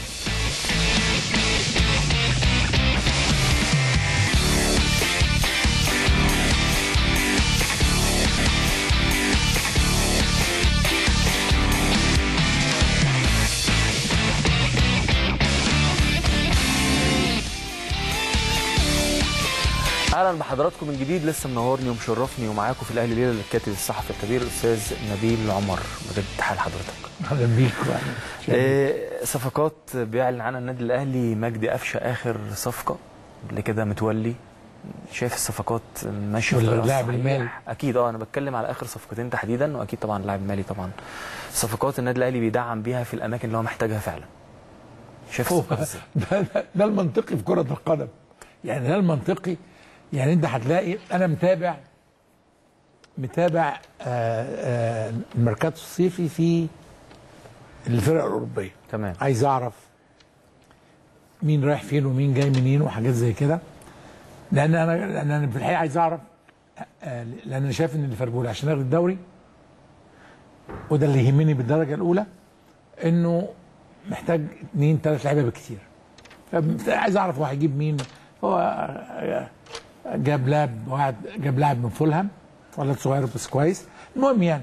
اهلا بحضراتكم من جديد لسه منورني ومشرفني ومعاكم في الاهلي ليله الكاتب الصحفي الكبير الاستاذ نبيل عمر بجد حال حضرتك اهلا بيك يعني إيه صفقات بيعلن عنها النادي الاهلي مجدي قفشه اخر صفقه اللي كده متولي شايف الصفقات ماشيه ولا بطريقة اللاعب صحيحة؟ المالي؟ اكيد اه انا بتكلم على اخر صفقتين تحديدا واكيد طبعا اللاعب المالي طبعا صفقات النادي الاهلي بيدعم بيها في الاماكن اللي هو محتاجها فعلا شايف هو الصفقات ازاي؟ ده, ده, ده المنطقي في كرة القدم يعني ده المنطقي يعني انت هتلاقي انا متابع متابع آه، آه، الميركاتو الصيفي في الفرق الاوروبيه تمام عايز اعرف مين رايح فين ومين جاي منين وحاجات زي كده لان انا لان انا في الحقيقه عايز اعرف آه، لان انا شايف ان ليفربول عشان ياخد الدوري وده اللي يهمني بالدرجه الاولى انه محتاج اثنين ثلاث لعيبه بالكثير عايز اعرف هو هيجيب مين هو آه، جاب لاعب واحد جاب لاعب من فولهام ولد صغير بس كويس المهم يعني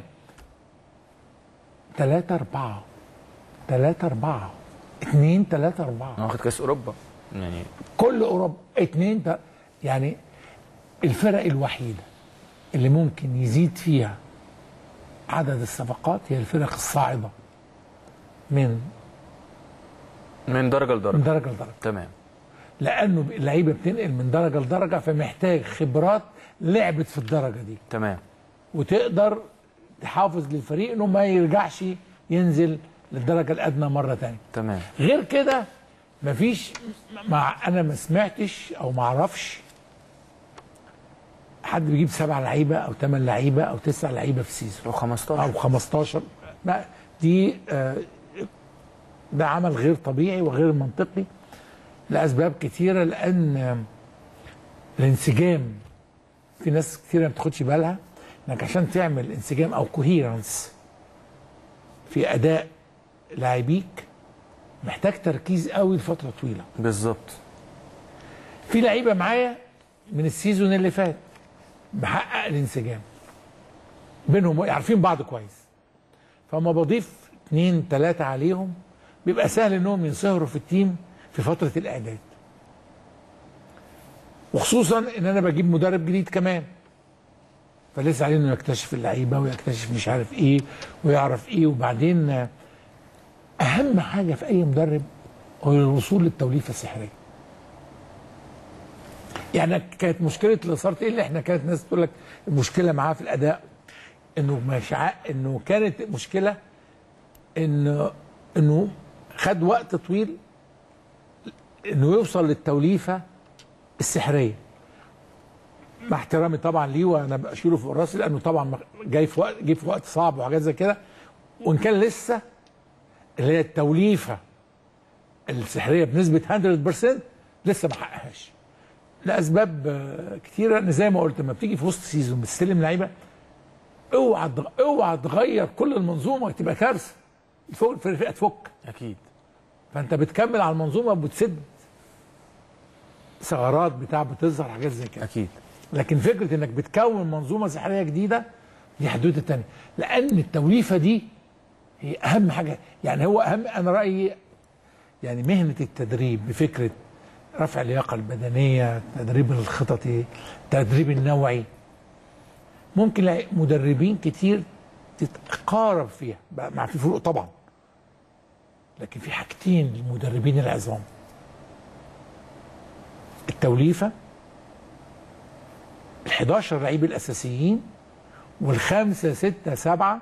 ثلاثة أربعة ثلاثة أربعة اثنين ثلاثة أربعة انا واخد كاس اوروبا يعني كل اوروبا اتنين تا- يعني الفرق الوحيده اللي ممكن يزيد فيها عدد الصفقات هي الفرق الصاعده من من درجه من لدرجه درجه لدرجه تمام لانه اللعيبه بتنقل من درجه لدرجه فمحتاج خبرات لعبت في الدرجه دي تمام وتقدر تحافظ للفريق انه ما يرجعش ينزل للدرجه الادنى مره ثانيه تمام غير كده مفيش مع انا ما سمعتش او ما اعرفش حد بيجيب سبع لعيبه او ثمان لعيبه او تسع لعيبه في السيزون لو 15 او 15 لا دي آه، ده عمل غير طبيعي وغير منطقي لاسباب كتيره لان آه، الانسجام في ناس كتيره ما بتاخدش بالها انك عشان تعمل انسجام او كوهيرنس في اداء لاعبيك محتاج تركيز قوي لفتره طويله بالظبط في لعيبه معايا من السيزون اللي فات محقق الانسجام بينهم عارفين بعض كويس فما بضيف اثنين ثلاثه عليهم بيبقى سهل انهم ينصهروا في التيم في فتره الاعداد وخصوصا ان انا بجيب مدرب جديد كمان فلسه عليه انه يكتشف اللعيبه ويكتشف مش عارف ايه ويعرف ايه وبعدين آه، اهم حاجه في اي مدرب هو الوصول للتوليفه السحريه يعني كانت مشكله اللي صارت ايه اللي احنا كانت ناس تقول لك المشكله معاه في الاداء انه مش ع... انه كانت مشكله انه انه خد وقت طويل انه يوصل للتوليفه السحريه مع احترامي طبعا ليه وانا بشيله فوق راسي لانه طبعا جاي في وقت جه في وقت صعب وحاجات زي كده وان كان لسه اللي هي التوليفه السحريه بنسبه 100% لسه ما حققهاش لاسباب آه، كتيره ان زي ما قلت لما بتيجي في وسط سيزون بتستلم لعيبه اوعى تغ- اوعى تغير كل المنظومه تبقى كارثه الفوق الفرقه تفك اكيد فانت بتكمل على المنظومه وبتسد ثغرات بتاع بتظهر حاجات زي كده اكيد لكن فكره انك بتكون منظومه سحريه جديده دي حدوته تانية لان التوليفه دي هي اهم حاجه يعني هو اهم انا رايي يعني مهنه التدريب بفكره رفع اللياقه البدنيه التدريب الخططي التدريب النوعي ممكن لا- مدربين كتير تتقارب فيها بقى مع في فروق طبعا لكن في حاجتين للمدربين العظام التوليفه ال 11 لعيب الاساسيين والخمسه سته سبعه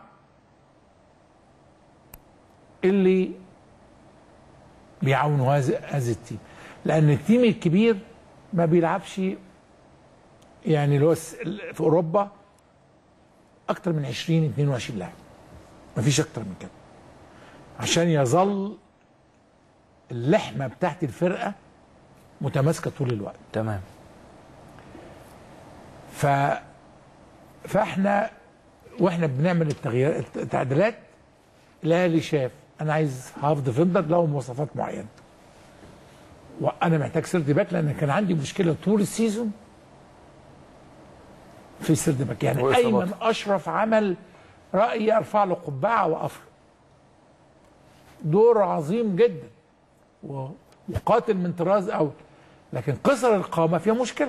اللي بيعاونوا هذا هذا التيم لان التيم الكبير ما بيلعبش يعني اللي هو الس- في اوروبا اكتر من 20 22 لاعب ما فيش اكتر من كده عشان يظل اللحمه بتاعت الفرقه متماسكه طول الوقت تمام ف فاحنا واحنا بنعمل التغيير التعديلات الاهلي شاف انا عايز هاف ديفندر له مواصفات معينه وانا محتاج سيرد باك لان كان عندي مشكله طول السيزون في سيرد باك يعني وإصابات. ايمن اشرف عمل رايي ارفع له قبعه واقف له. دور عظيم جدا و- وقاتل من طراز اول لكن قصر القامه فيها مشكله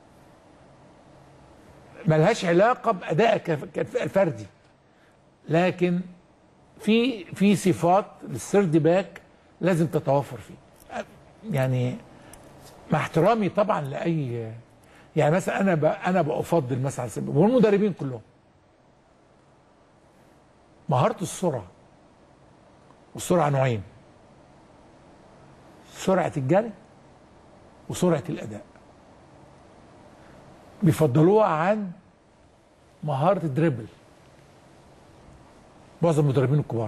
ملهاش علاقه بادائك كف- كف- الفردي لكن في في صفات للسيرد باك لازم تتوفر فيه يعني مع احترامي طبعا لاي يعني مثلا انا ب... انا بفضل مثلا على سبيل- والمدربين كلهم مهاره السرعه والسرعه نوعين سرعه الجري وسرعه الاداء بيفضلوها عن مهاره الدريبل معظم المدربين الكبار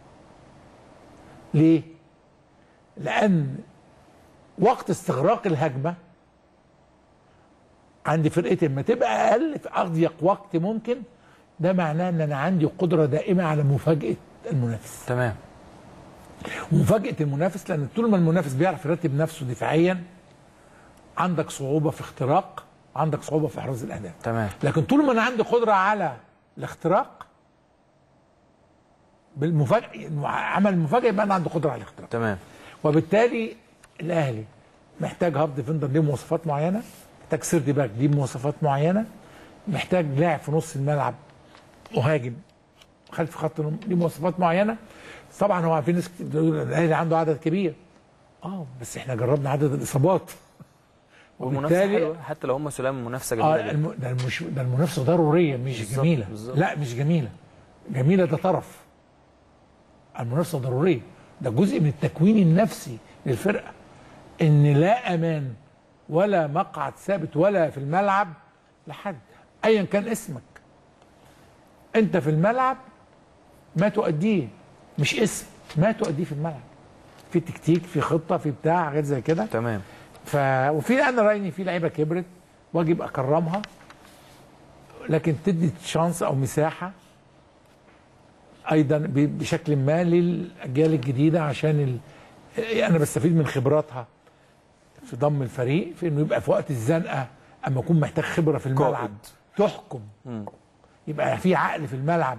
ليه؟ لأن وقت استغراق الهجمة عند فرقتي لما تبقى أقل في أضيق وقت ممكن ده معناه إن أنا عندي قدرة دائمة على مفاجأة المنافس تمام ومفاجأة المنافس لأن طول ما المنافس بيعرف يرتب نفسه دفاعيا عندك صعوبة في اختراق عندك صعوبة في إحراز الأهداف تمام لكن طول ما انا عندي قدره على الاختراق بالمفاجاه عمل المفاجاه يبقى انا عندي قدره على الاختراق تمام وبالتالي الاهلي محتاج هاف ديفندر ليه مواصفات معينه محتاج سيرد باك ليه مواصفات معينه محتاج لاعب في نص الملعب مهاجم خلف خط النص ليه مواصفات معينه طبعا هو في ناس كتير بتقول الاهلي عنده عدد كبير اه بس احنا جربنا عدد الاصابات والمنافسه وبالتالي- حلوه حتى لو هم سلام منافسه اه جميله جدا الم... ده المش... ده المنافسه ضروريه مش بالظبط، جميله بالظبط. لا مش جميله جميله ده طرف المنافسه ضروريه ده جزء من التكوين النفسي للفرقه ان لا امان ولا مقعد ثابت ولا في الملعب لحد ايا كان اسمك انت في الملعب ما تؤديه مش اسم ما تؤديه في الملعب في تكتيك في خطه في بتاع حاجات زي كده تمام ف وفي انا رايي ان في لعيبه كبرت واجب اكرمها لكن تدي شانس او مساحه ايضا ب- بشكل ما للاجيال الجديده عشان ال... انا بستفيد من خبراتها في ضم الفريق في انه يبقى في وقت الزنقه اما اكون محتاج خبره في الملعب قائد. تحكم يبقى في عقل في الملعب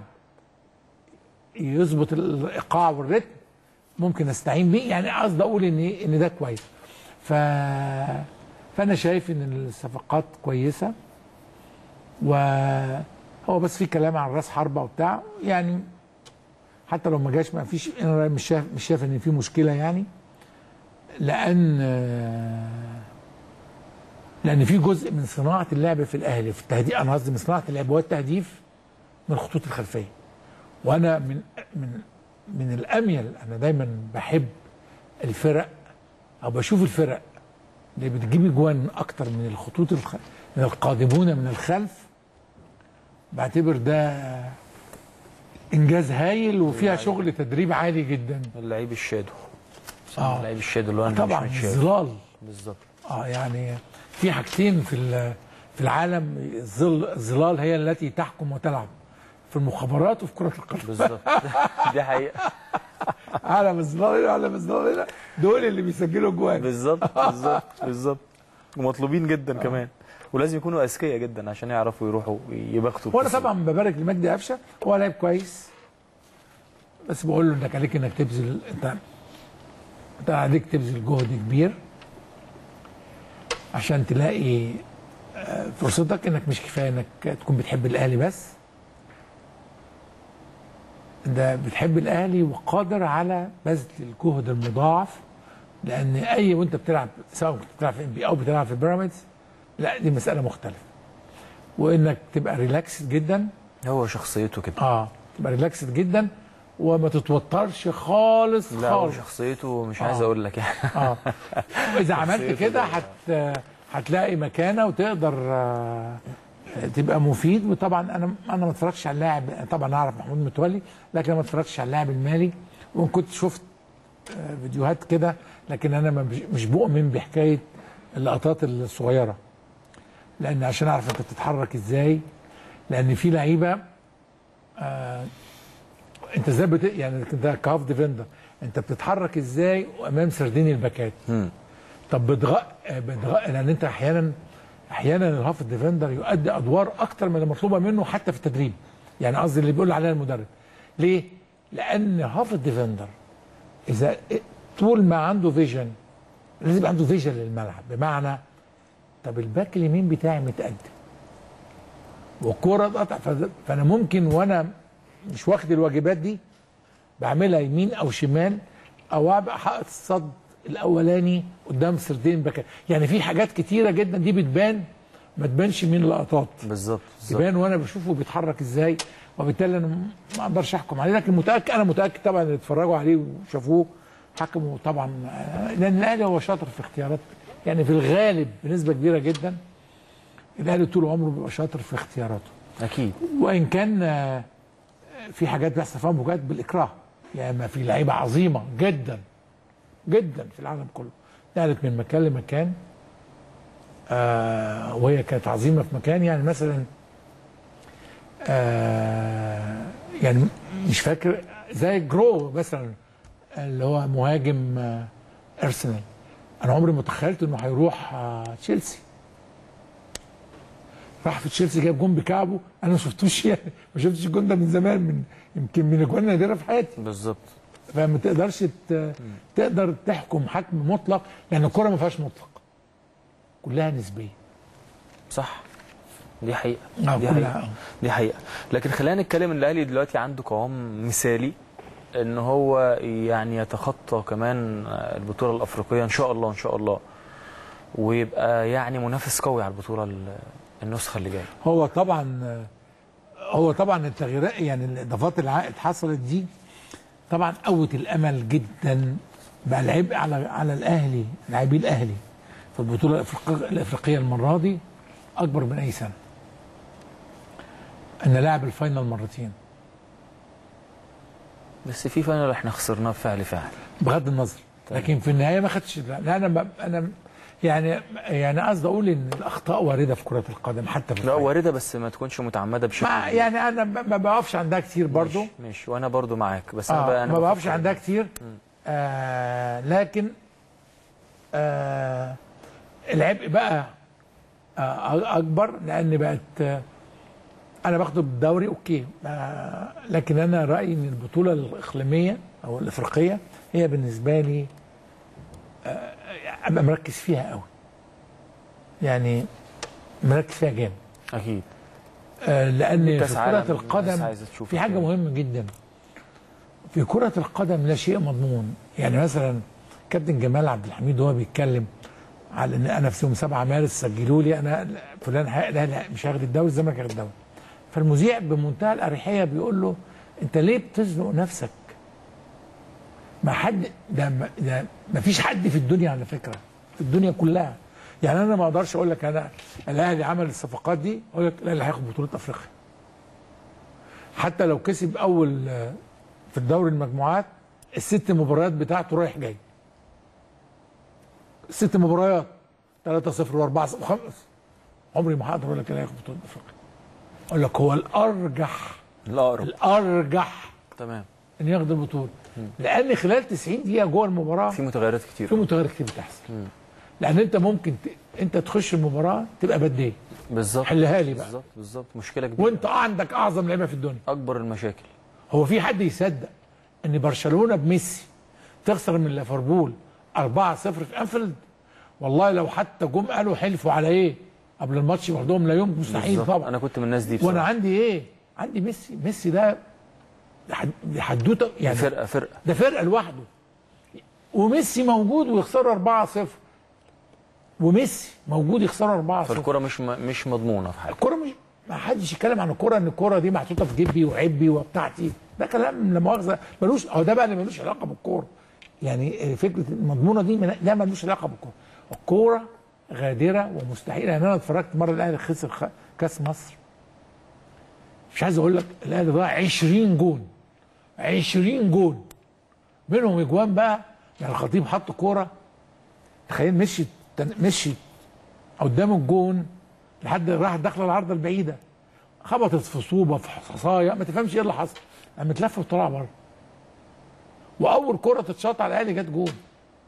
يظبط الايقاع والريتم ممكن استعين بيه يعني قصدي اقول ان ان ده كويس ف فانا شايف ان الصفقات كويسه وهو بس في كلام عن راس حربه وبتاع يعني حتى لو ما جاش ما فيش انا مش شايف مش شايف ان في مشكله يعني لان لان في جزء من صناعه اللعب في الاهلي في التهديف انا قصدي من صناعه اللعب والتهديف من الخطوط الخلفيه وانا من من من الاميل انا دايما بحب الفرق او بشوف الفرق اللي بتجيب اجوان اكتر من الخطوط الخ... من القادمون من الخلف بعتبر ده انجاز هايل وفيها شغل تدريب عالي جدا اللعيب الشادو آه. اللعيب الشادو اللي هو أنا طبعا مش متشاف. الظلال بالظبط اه يعني في حاجتين في ال- في العالم الظل الظلال هي التي تحكم وتلعب في المخابرات وفي كره القدم بالظبط دي حقيقه عالم الظلال هنا وعالم الظلال هنا دول اللي بيسجلوا جوان بالظبط بالظبط بالظبط ومطلوبين جدا كمان ولازم يكونوا اذكياء جدا عشان يعرفوا يروحوا يبختوا وانا باسم. طبعا ببارك لمجدي قفشه هو لعيب كويس بس بقول له انك عليك انك تبذل انت انت عليك تبذل جهد كبير عشان تلاقي آه، فرصتك انك مش كفايه انك تكون بتحب الاهلي بس ده بتحب الاهلي وقادر على بذل الجهد المضاعف لان اي وانت بتلعب سواء كنت بتلعب في ام بي او بتلعب في بيراميدز لا دي مساله مختلفه وانك تبقى ريلاكس جدا هو شخصيته كده اه تبقى ريلاكس جدا وما تتوترش خالص لا هو خالص شخصيته مش آه. عايز اقول لك يعني اه اذا عملت شخصيته كده ده. هت هتلاقي مكانه وتقدر آه، تبقى مفيد وطبعا انا انا ما اتفرجتش على اللاعب طبعا اعرف محمود متولي لكن أنا ما اتفرجتش على اللاعب المالي وان كنت شفت آه، فيديوهات كده لكن انا ما- مش- مش بؤمن بحكايه اللقطات الصغيره لان عشان اعرف انت بتتحرك ازاي لان في لعيبه آه انت ازاي بت... يعني انت كهاف ديفندر انت بتتحرك ازاي امام سردين الباكات مم. طب بتغ... بتغ... لان انت احيانا احيانا الهاف ديفندر يؤدي ادوار اكتر من اللي مطلوبه منه حتى في التدريب يعني قصدي اللي بيقول عليها المدرب ليه؟ لان هاف ديفندر اذا طول ما عنده فيجن لازم يبقى عنده فيجن للملعب بمعنى طب الباك اليمين بتاعي متقدم والكوره اتقطع فد- فانا ممكن وانا مش واخد الواجبات دي بعملها يمين او شمال او ابقى حائط الصد الاولاني قدام سردين باك يعني في حاجات كتيره جدا دي بتبان ما تبانش من اللقطات بالظبط بالظبط يبان وانا بشوفه بيتحرك ازاي وبالتالي انا ما اقدرش احكم عليه لكن متاكد انا متاكد طبعا اللي اتفرجوا عليه وشافوه حكموا طبعا آه، لان الاهلي هو شاطر في اختيارات يعني في الغالب بنسبه كبيره جدا الاهلي طول عمره بيبقى شاطر في اختياراته اكيد وان كان آه، في حاجات بيحصل فيها مفاجآت بالاكراه يعني ما في لعيبه عظيمه جدا جدا في العالم كله نقلت من مكان لمكان آه وهي كانت عظيمه في مكان يعني مثلا آه يعني مش فاكر زي جرو مثلا اللي هو مهاجم آه ارسنال انا عمري ما تخيلت انه هيروح آه تشيلسي راح في تشيلسي جاب جون بكعبه انا ما شفتوش يعني ما شفتش الجون ده من زمان من يمكن من الاجوان النادره في حياتي بالظبط فما تقدرش ت- تقدر تحكم حكم مطلق لان الكره ما فيهاش مطلق كلها نسبيه صح دي حقيقه آه، دي كلها. حقيقه دي حقيقه لكن خلينا نتكلم ان الاهلي دلوقتي عنده قوام مثالي ان هو يعني يتخطى كمان البطوله الافريقيه ان شاء الله ان شاء الله ويبقى يعني منافس قوي على البطوله ال- النسخه اللي جايه هو طبعا هو طبعا التغييرات يعني الاضافات اللي ع- حصلت دي طبعا قوت الامل جدا بقى العبء على على الاهلي لاعبي الاهلي في البطوله الأفريق- الافريقيه المره دي اكبر من اي سنه ان لاعب الفاينل مرتين بس في فاينل احنا خسرناه بفعل فاعل بغض النظر لكن في النهايه ما خدتش لا انا ب- انا يعني يعني قصدي اقول ان الاخطاء وارده في كره القدم حتى في لا الفاينل. وارده بس ما تكونش متعمده بشكل ما كبير. يعني انا ما ما بقفش عندها كتير برضو ماشي, ماشي وانا برضو معاك بس انا آه بقى انا ما بقفش بفكر- عندها كتير آه لكن آه العبء بقى آه اكبر لان بقت آه انا باخده بالدوري اوكي آه لكن انا رايي ان البطوله الاقليميه او الافريقيه هي بالنسبه لي آه ابقى مركز فيها قوي يعني مركز فيها جامد اكيد آه، لان كأس في عالم كرة الناس القدم عايزة تشوف في حاجة كده. مهمة جدا في كرة القدم لا شيء مضمون يعني مثلا كابتن جمال عبد الحميد وهو بيتكلم على ان انا في يوم 7 مارس سجلوا لي انا فلان هي- لا لا مش هاخد الدوري الزمالك هياخد الدوري فالمذيع بمنتهى الاريحيه بيقول له انت ليه بتزنق نفسك؟ ما حد ده ما- ده ما فيش حد في الدنيا على فكره في الدنيا كلها يعني انا ما اقدرش اقول لك انا الاهلي عمل الصفقات دي اقول لك الاهلي هياخد بطوله افريقيا حتى لو كسب اول آه، في الدوري المجموعات الست مباريات بتاعته رايح جاي ست مباريات 3 0 و4 و5 عمري ما هقدر اقول لك الاهلي هياخد بطوله افريقيا اقول لك هو الارجح الاقرب الارجح تمام ان ياخد البطوله لان خلال 90 دقيقه جوه المباراه في متغيرات كتير في متغيرات كتير بتحصل لان انت ممكن ت... انت تخش المباراه تبقى بديه بالظبط حلها لي بقى. بالظبط بالظبط مشكله كبيره وانت عندك اعظم لعيبه في الدنيا اكبر المشاكل هو في حد يصدق ان برشلونه بميسي تخسر من ليفربول 4-0 في انفيلد والله لو حتى جم قالوا حلفوا على ايه قبل الماتش برضهم لا يمكن مستحيل بالظبط. طبعا انا كنت من الناس دي وانا بصراحه عندي ايه عندي ميسي ميسي ده ده حد- دي حدوته يعني فرقه فرقه ده فرقه لوحده وميسي موجود ويخسروا 4-0 وميسي موجود يخسروا 4-0 فالكره مش م- مش مضمونه في حاجه الكرة مش ما حدش يتكلم عن الكرة ان الكرة دي محطوطة في جيبي وعبي وبتاعتي ده كلام لا مؤاخذة ملوش هو ده بقى اللي ملوش علاقة بالكورة يعني فكرة المضمونة دي من- ده ملوش علاقة بالكورة الكورة غادرة ومستحيلة يعني انا اتفرجت مرة الاهلي خسر خ- كاس مصر مش عايز اقول لك الاهلي ضيع 20 جون 20 جون منهم اجوان بقى يعني الخطيب حط كورة تخيل مشي مشي قدام الجون لحد راحت داخله العارضه البعيده خبطت في صوبه في حصايه ما تفهمش ايه اللي حصل قامت لفه وطلع بره واول كره تتشاط على الاهلي جت جول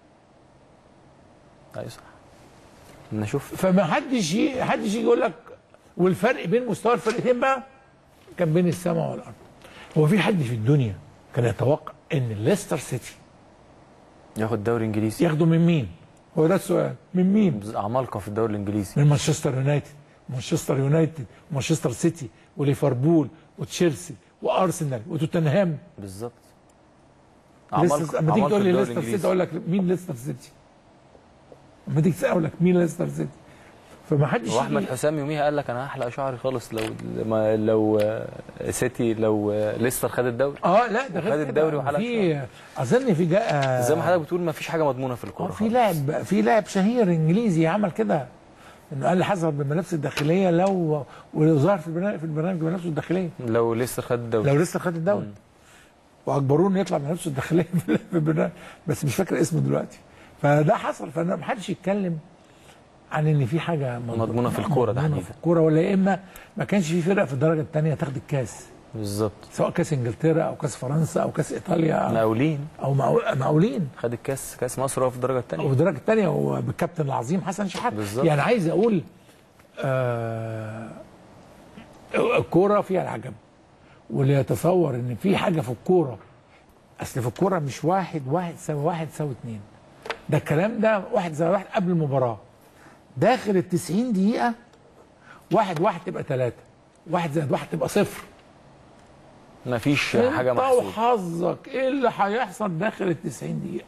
ايوه صح نشوف فما حدش ي- حدش يجي يقول لك والفرق بين مستوى الفرقتين بقى كان بين السماء والارض هو في حد في الدنيا كان يتوقع ان ليستر سيتي ياخد دوري انجليزي ياخدوا من مين هو ده السؤال من مين عمالقه في الدوري الانجليزي من مانشستر يونايتد مانشستر يونايتد مانشستر سيتي وليفربول وتشيلسي وارسنال وتوتنهام بالظبط ليستر اما تيجي تقول لي الدوري ليستر الإنجليزي. سيتي اقول لك مين ليستر سيتي اما تيجي تسال لك مين ليستر سيتي فما حدش واحمد يجي- حسام يوميها قال لك انا هحلق شعري خالص لو ما لو آه، سيتي لو آه، ليستر خد الدوري اه لا ده غير خد كده. الدوري وحلق في اظن في جاء زي ما حضرتك بتقول ما فيش حاجه مضمونه في آه، الكوره في لاعب في لاعب شهير انجليزي عمل كده انه قال لي حذر بالملابس الداخليه لو وظهر في البرنامج في البرنامج بملابسه الداخليه لو ليستر خد الدوري لو لسه خد الدوري واجبروه انه يطلع بملابسه الداخليه في البرنامج بس مش فاكر اسمه دلوقتي فده حصل فانا ما حدش يتكلم عن ان في حاجه مضمونة في الكورة مضمونة تحديداً. في الكوره ولا يا اما ما كانش في فرقه في الدرجه الثانيه تاخد الكاس بالظبط سواء كاس انجلترا او كاس فرنسا او كاس ايطاليا أو- مقاولين او مقاو- مقاولين خد الكاس كاس مصر وهو في الدرجه الثانيه وفي الدرجه الثانيه هو بالكابتن العظيم حسن شحاته بالظبط. يعني عايز اقول آه الكوره فيها العجب واللي يتصور ان في حاجه في الكوره اصل في الكوره مش واحد واحد ساوي واحد ساوي اتنين ده الكلام ده واحد زي واحد قبل المباراه داخل ال 90 دقيقه واحد واحد تبقى ثلاثه واحد زائد واحد تبقى صفر ما فيش حاجه انت محسوبه وحظك ايه اللي هيحصل داخل ال 90 دقيقه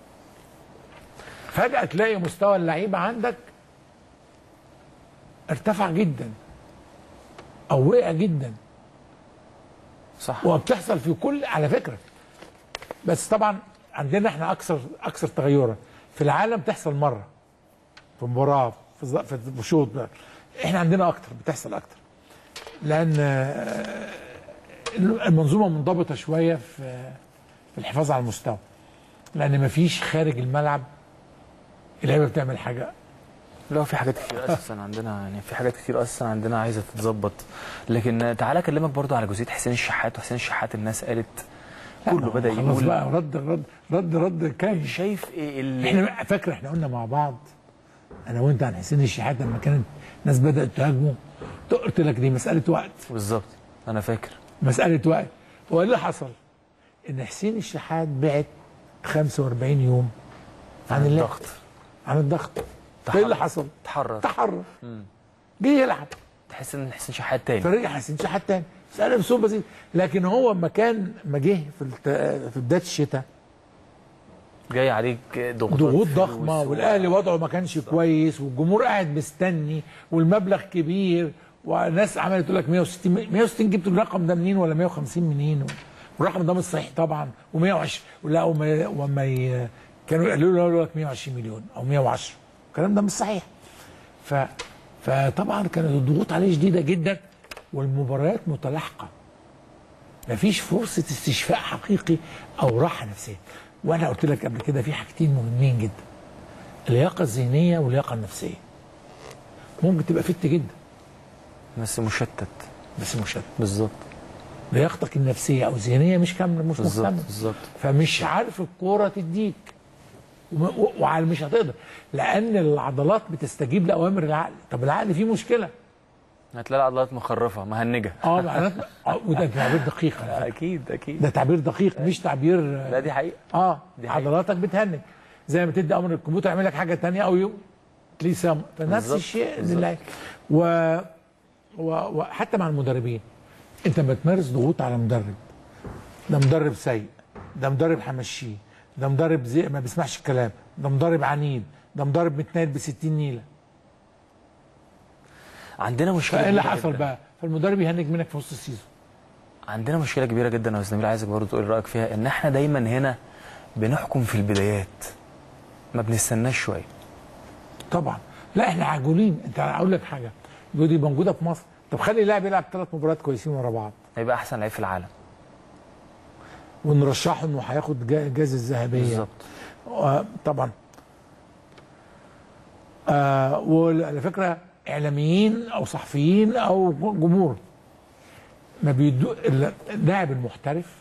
فجاه تلاقي مستوى اللعيبه عندك ارتفع جدا او وقع جدا صح وبتحصل في كل على فكره بس طبعا عندنا احنا اكثر اكثر تغيرا في العالم تحصل مره في مباراه في ز- في شوط احنا عندنا اكتر بتحصل اكتر لان آه، المنظومه منضبطه شويه في في الحفاظ على المستوى لان مفيش خارج الملعب اللعيبه بتعمل حاجه لا في حاجات كتير اساسا عندنا يعني في حاجات كتير اساسا عندنا عايزه تتظبط لكن تعالى اكلمك برضو على جزئيه حسين الشحات وحسين الشحات الناس قالت كله بدا خلاص يقول بقى رد رد رد رد كامل شايف ايه اللي احنا فاكر احنا قلنا مع بعض انا وانت عن حسين الشحات لما كانت الناس بدات تهاجمه قلت لك دي مساله وقت بالظبط انا فاكر مساله وقت هو إيه اللي حصل ان حسين الشحات بعت 45 يوم عن اللعب الضغط عن الضغط تحرك. ايه اللي حصل تحرر تحرر جه يلعب تحس ان حسين شحات تاني فرجع حسين شحات تاني مساله بسهوله بسيطه لكن هو لما كان ما جه في الت- في بدايه الشتاء جاي عليك ضغوط ضغوط فلوس ضخمه و- والاهلي وضعه ما كانش كويس والجمهور قاعد مستني والمبلغ كبير وناس عملت تقول لك 160 160 جبت الرقم ده منين ولا 150 منين والرقم ده مش صحيح طبعا و120 لا وما وما ي- كانوا يقولوا له يقولوا لك 120 مليون او 110 الكلام ده مش صحيح ف فطبعا كانت الضغوط عليه شديده جدا والمباريات متلاحقه مفيش فرصه استشفاء حقيقي او راحه نفسيه وانا قلت لك قبل كده في حاجتين مهمين جدا اللياقه الذهنيه واللياقه النفسيه ممكن تبقى فت جدا بس مشتت بس مشتت بالظبط لياقتك النفسيه او الذهنيه مش كامله مش بالظبط مكتمله بالظبط فمش عارف الكوره تديك وم- و- وعلى مش هتقدر لان العضلات بتستجيب لاوامر العقل طب العقل فيه مشكله هتلاقي العضلات مخرفه مهنجه اه معناته آه، وده تعبير دقيق على فكرة. اكيد اكيد ده تعبير دقيق مش تعبير لا دي حقيقه اه دي حقيقة. عضلاتك بتهنج زي ما تدي امر الكمبيوتر يعمل لك حاجه تانية او يوم تلاقيه سام فنفس بالظبط، الشيء بالظبط. لله و... و... وحتى مع المدربين انت لما تمارس ضغوط على مدرب ده مدرب سيء ده مدرب همشيه ده مدرب زي ما بيسمعش الكلام ده مدرب عنيد ده مدرب متنايل ب 60 نيله عندنا مشكله فايه اللي كبيرة حصل جداً. بقى فالمدرب يهنج منك في نص السيزون عندنا مشكله كبيره جدا يا استاذ نبيل عايزك برضه تقول رايك فيها ان احنا دايما هنا بنحكم في البدايات ما بنستناش شويه طبعا لا احنا عجولين انت اقول لك حاجه دي موجوده في مصر طب خلي اللاعب يلعب ثلاث مباريات كويسين ورا بعض هيبقى احسن لعيب في العالم ونرشحه انه هياخد جا- الجائزه الذهبيه بالظبط آه، طبعا آه وعلى فكره اعلاميين او صحفيين او جمهور ما بيدو اللاعب المحترف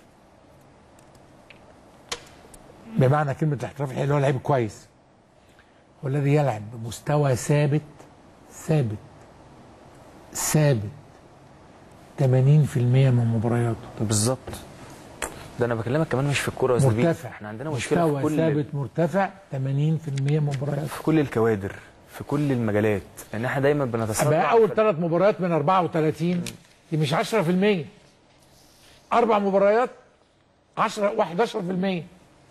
بمعنى كلمه الاحتراف الحقيقي اللي هو لعيب كويس والذي يلعب بمستوى ثابت ثابت ثابت 80% من مبارياته بالظبط ده انا بكلمك كمان مش في الكوره يا أستاذ بيه. مرتفع احنا عندنا مشكله في مستوى كل ثابت مرتفع 80% من مبارياته في كل الكوادر في كل المجالات لان احنا دايما بنتسرع بقى اول في- ثلاث مباريات من 34 دي مش 10% اربع مباريات 10 و11%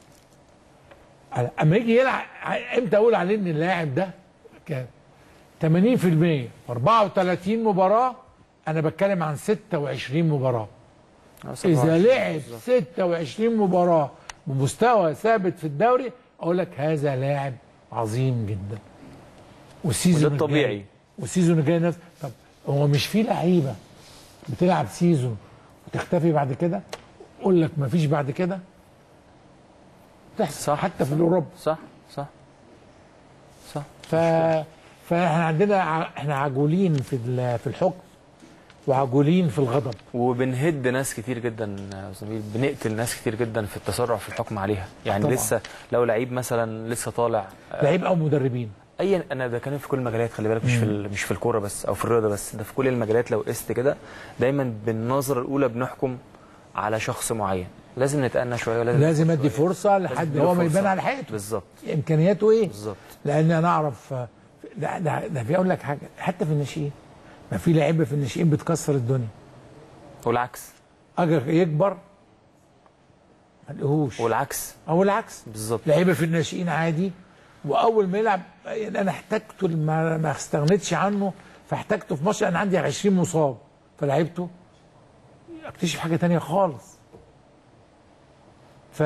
اما يجي يلعب امتى اقول عليه ان اللاعب ده كان 80% في 34 مباراه انا بتكلم عن 26 مباراه آه، اذا 27 لعب 26 مباراه بمستوى ثابت في الدوري اقول لك هذا لاعب عظيم جدا والسيزون وده الطبيعي. الجاي- والسيزون الجاي نفس طب هو مش في لعيبه بتلعب سيزون وتختفي بعد كده اقول لك ما فيش بعد كده تحصل صح، حتى في الاوروبا صح صح صح ف فاحنا عندنا ع- احنا عجولين في ال- في الحكم وعجولين في الغضب وبنهد ناس كتير جدا يا أستاذ نبيل بنقتل ناس كتير جدا في التسرع في الحكم عليها يعني طبعا. لسه لو لعيب مثلا لسه طالع آه، لعيب او مدربين ايا انا بتكلم في كل المجالات خلي بالك مش في ال- مش في الكوره بس او في الرياضه بس ده في كل المجالات لو قست كده دايما بالنظره الاولى بنحكم على شخص معين لازم نتأنى شويه ولازم لازم نفكر ادي شوية. فرصه لازم لحد نديله هو ما فرصة. يبان على حقيقته بالظبط امكانياته ايه بالظبط لان انا اعرف آه، ده ده, ده في اقول لك حاجه حتى في الناشئين ما في لعيبه في الناشئين بتكسر الدنيا والعكس اجي يكبر ما لقيهوش والعكس او العكس بالظبط لعيبه في الناشئين عادي واول ما يلعب يعني انا احتاجته ما, ما استغنيتش عنه فاحتاجته في ماتش انا عندي 20 مصاب فلعبته اكتشف حاجه تانية خالص ف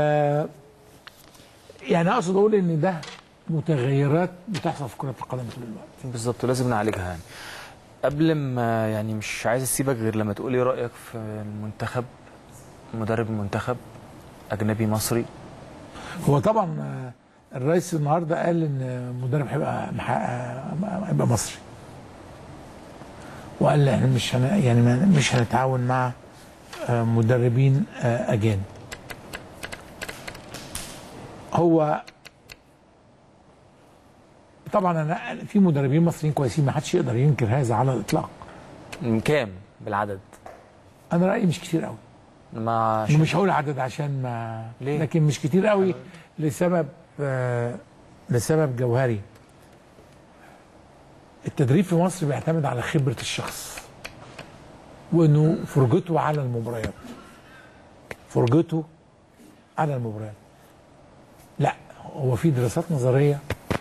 يعني اقصد اقول ان ده متغيرات بتحصل في كره القدم طول الوقت بالظبط ولازم نعالجها يعني قبل ما يعني مش عايز اسيبك غير لما تقول ايه رايك في المنتخب مدرب المنتخب اجنبي مصري هو طبعا آه، الرئيس النهارده قال ان المدرب هيبقى مح- آه، هيبقى مصري وقال احنا مش هن يعني ما- مش هنتعاون مع آه، مدربين آه، اجانب هو طبعا انا في مدربين مصريين كويسين ما حدش يقدر ينكر هذا على الاطلاق م- كام بالعدد انا رايي مش كتير قوي مع ومش هقول عدد عشان ما ليه؟ لكن مش كتير قوي لسبب آه لسبب جوهري التدريب في مصر بيعتمد على خبرة الشخص وانه فرجته على المباريات فرجته على المباريات لا هو في دراسات نظرية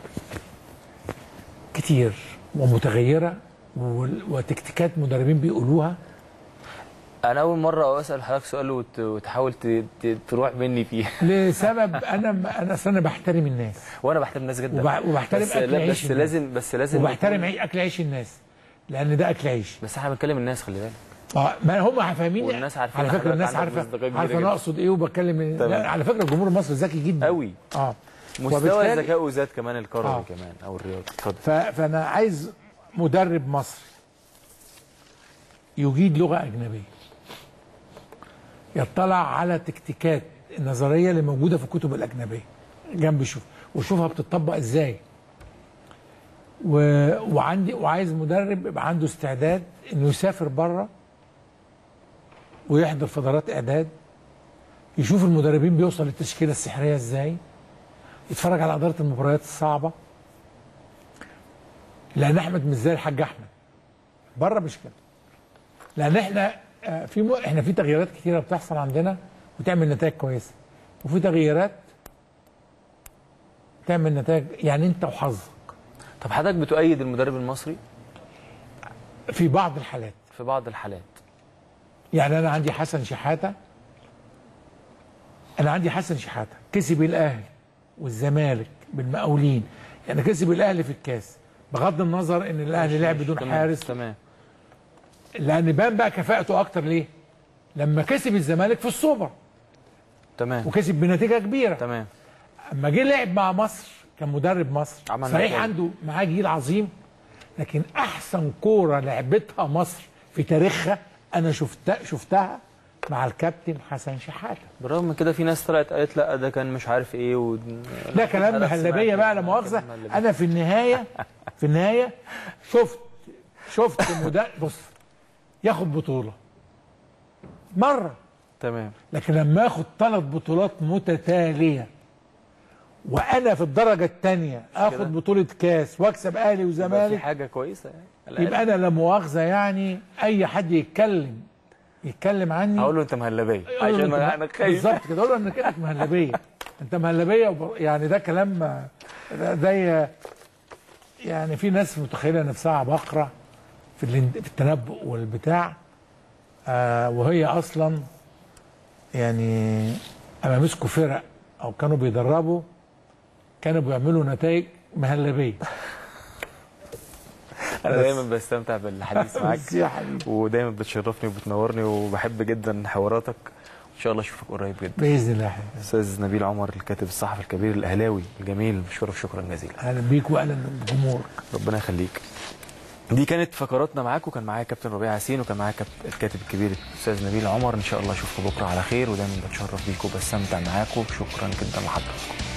كتير ومتغيرة وال- وتكتيكات مدربين بيقولوها انا اول مره اسال حضرتك سؤال وت- وتحاول ت- ت- تروح مني فيه لسبب انا انا أصل انا بحترم الناس وانا بحترم الناس جدا وبع- وبحترم بس, أكل لا عيش بس الناس. لازم بس لازم وبحترم نكون- عي- اكل عيش الناس لان ده اكل عيش بس احنا بنتكلم الناس خلي بالك اه ما هم فاهمين والناس عارفين على فكره حضرتك الناس عندك عارفه مصداقية كبيرة عارفه انا جدا. اقصد ايه وبتكلم تمام. لا على فكره الجمهور المصري ذكي جدا قوي اه مستوى وبالتالي- الذكاء وزاد كمان الكروي آه. كمان او الرياضي اتفضل ف... فانا عايز مدرب مصري يجيد لغه اجنبيه يطلع على تكتيكات النظريه اللي موجوده في الكتب الاجنبيه جنب يشوف وشوفها بتطبق ازاي و... وعندي وعايز مدرب يبقى عنده استعداد انه يسافر بره ويحضر فترات اعداد يشوف المدربين بيوصل للتشكيله السحريه ازاي يتفرج على اداره المباريات الصعبه لان احمد مش زي الحاج احمد بره مش كده لان احنا آه، في م... احنا في تغييرات كتيره بتحصل عندنا وتعمل نتائج كويسه وفي تغييرات تعمل نتائج يعني انت وحظك طب حضرتك بتؤيد المدرب المصري في بعض الحالات في بعض الحالات يعني انا عندي حسن شحاته انا عندي حسن شحاته كسب الاهلي والزمالك بالمقاولين يعني كسب الاهلي في الكاس بغض النظر ان الاهلي لعب بدون تمام، حارس تمام لان بان بقى كفاءته اكتر ليه؟ لما كسب الزمالك في السوبر تمام وكسب بنتيجه كبيره تمام اما جه لعب مع مصر كان مدرب مصر عمل صحيح نتائج. عنده معاه جيل عظيم لكن احسن كوره لعبتها مصر في تاريخها انا شفتها شفتها مع الكابتن حسن شحاته بالرغم من كده في ناس طلعت قالت لا ده كان مش عارف ايه و... ده كلام مهلبيه بقى لا مؤاخذه انا في النهايه في النهايه شفت شفت مدرب بص ياخد بطوله مره تمام لكن لما اخد ثلاث بطولات متتاليه وانا في الدرجه الثانيه كده. اخد بطوله كاس واكسب اهلي يبقى في وزمالك حاجه كويسه يعني يبقى انا لا مؤاخذه يعني اي حد يتكلم يتكلم عني هقول له انت مهلبيه أقول له عشان أنت ما مه- انا خايف بالظبط كده اقول له انك انك مهلبيه انت مهلبيه وب... يعني ده كلام ده- زي يعني في ناس متخيله نفسها عباقره في الان- في التنبؤ والبتاع آه وهي اصلا يعني اما مسكوا فرق او كانوا بيدربوا كانوا بيعملوا نتائج مهلبيه انا دايما بستمتع بالحديث معاك بس يا حبيبي ودايما بتشرفني وبتنورني وبحب جدا حواراتك ان شاء الله اشوفك قريب جدا باذن الله يا حبيبي استاذ نبيل عمر الكاتب الصحفي الكبير الاهلاوي الجميل بشكرك شكرا جزيلا اهلا بيك واهلا بجمهورك ربنا يخليك دي كانت فقراتنا معاك وكان معايا كابتن ربيع ياسين وكان معايا كاب- الكاتب الكبير الاستاذ نبيل عمر ان شاء الله اشوفكم بكره على خير ودايما بتشرف بيكم وبستمتع معاكم شكرا جدا لحضراتكم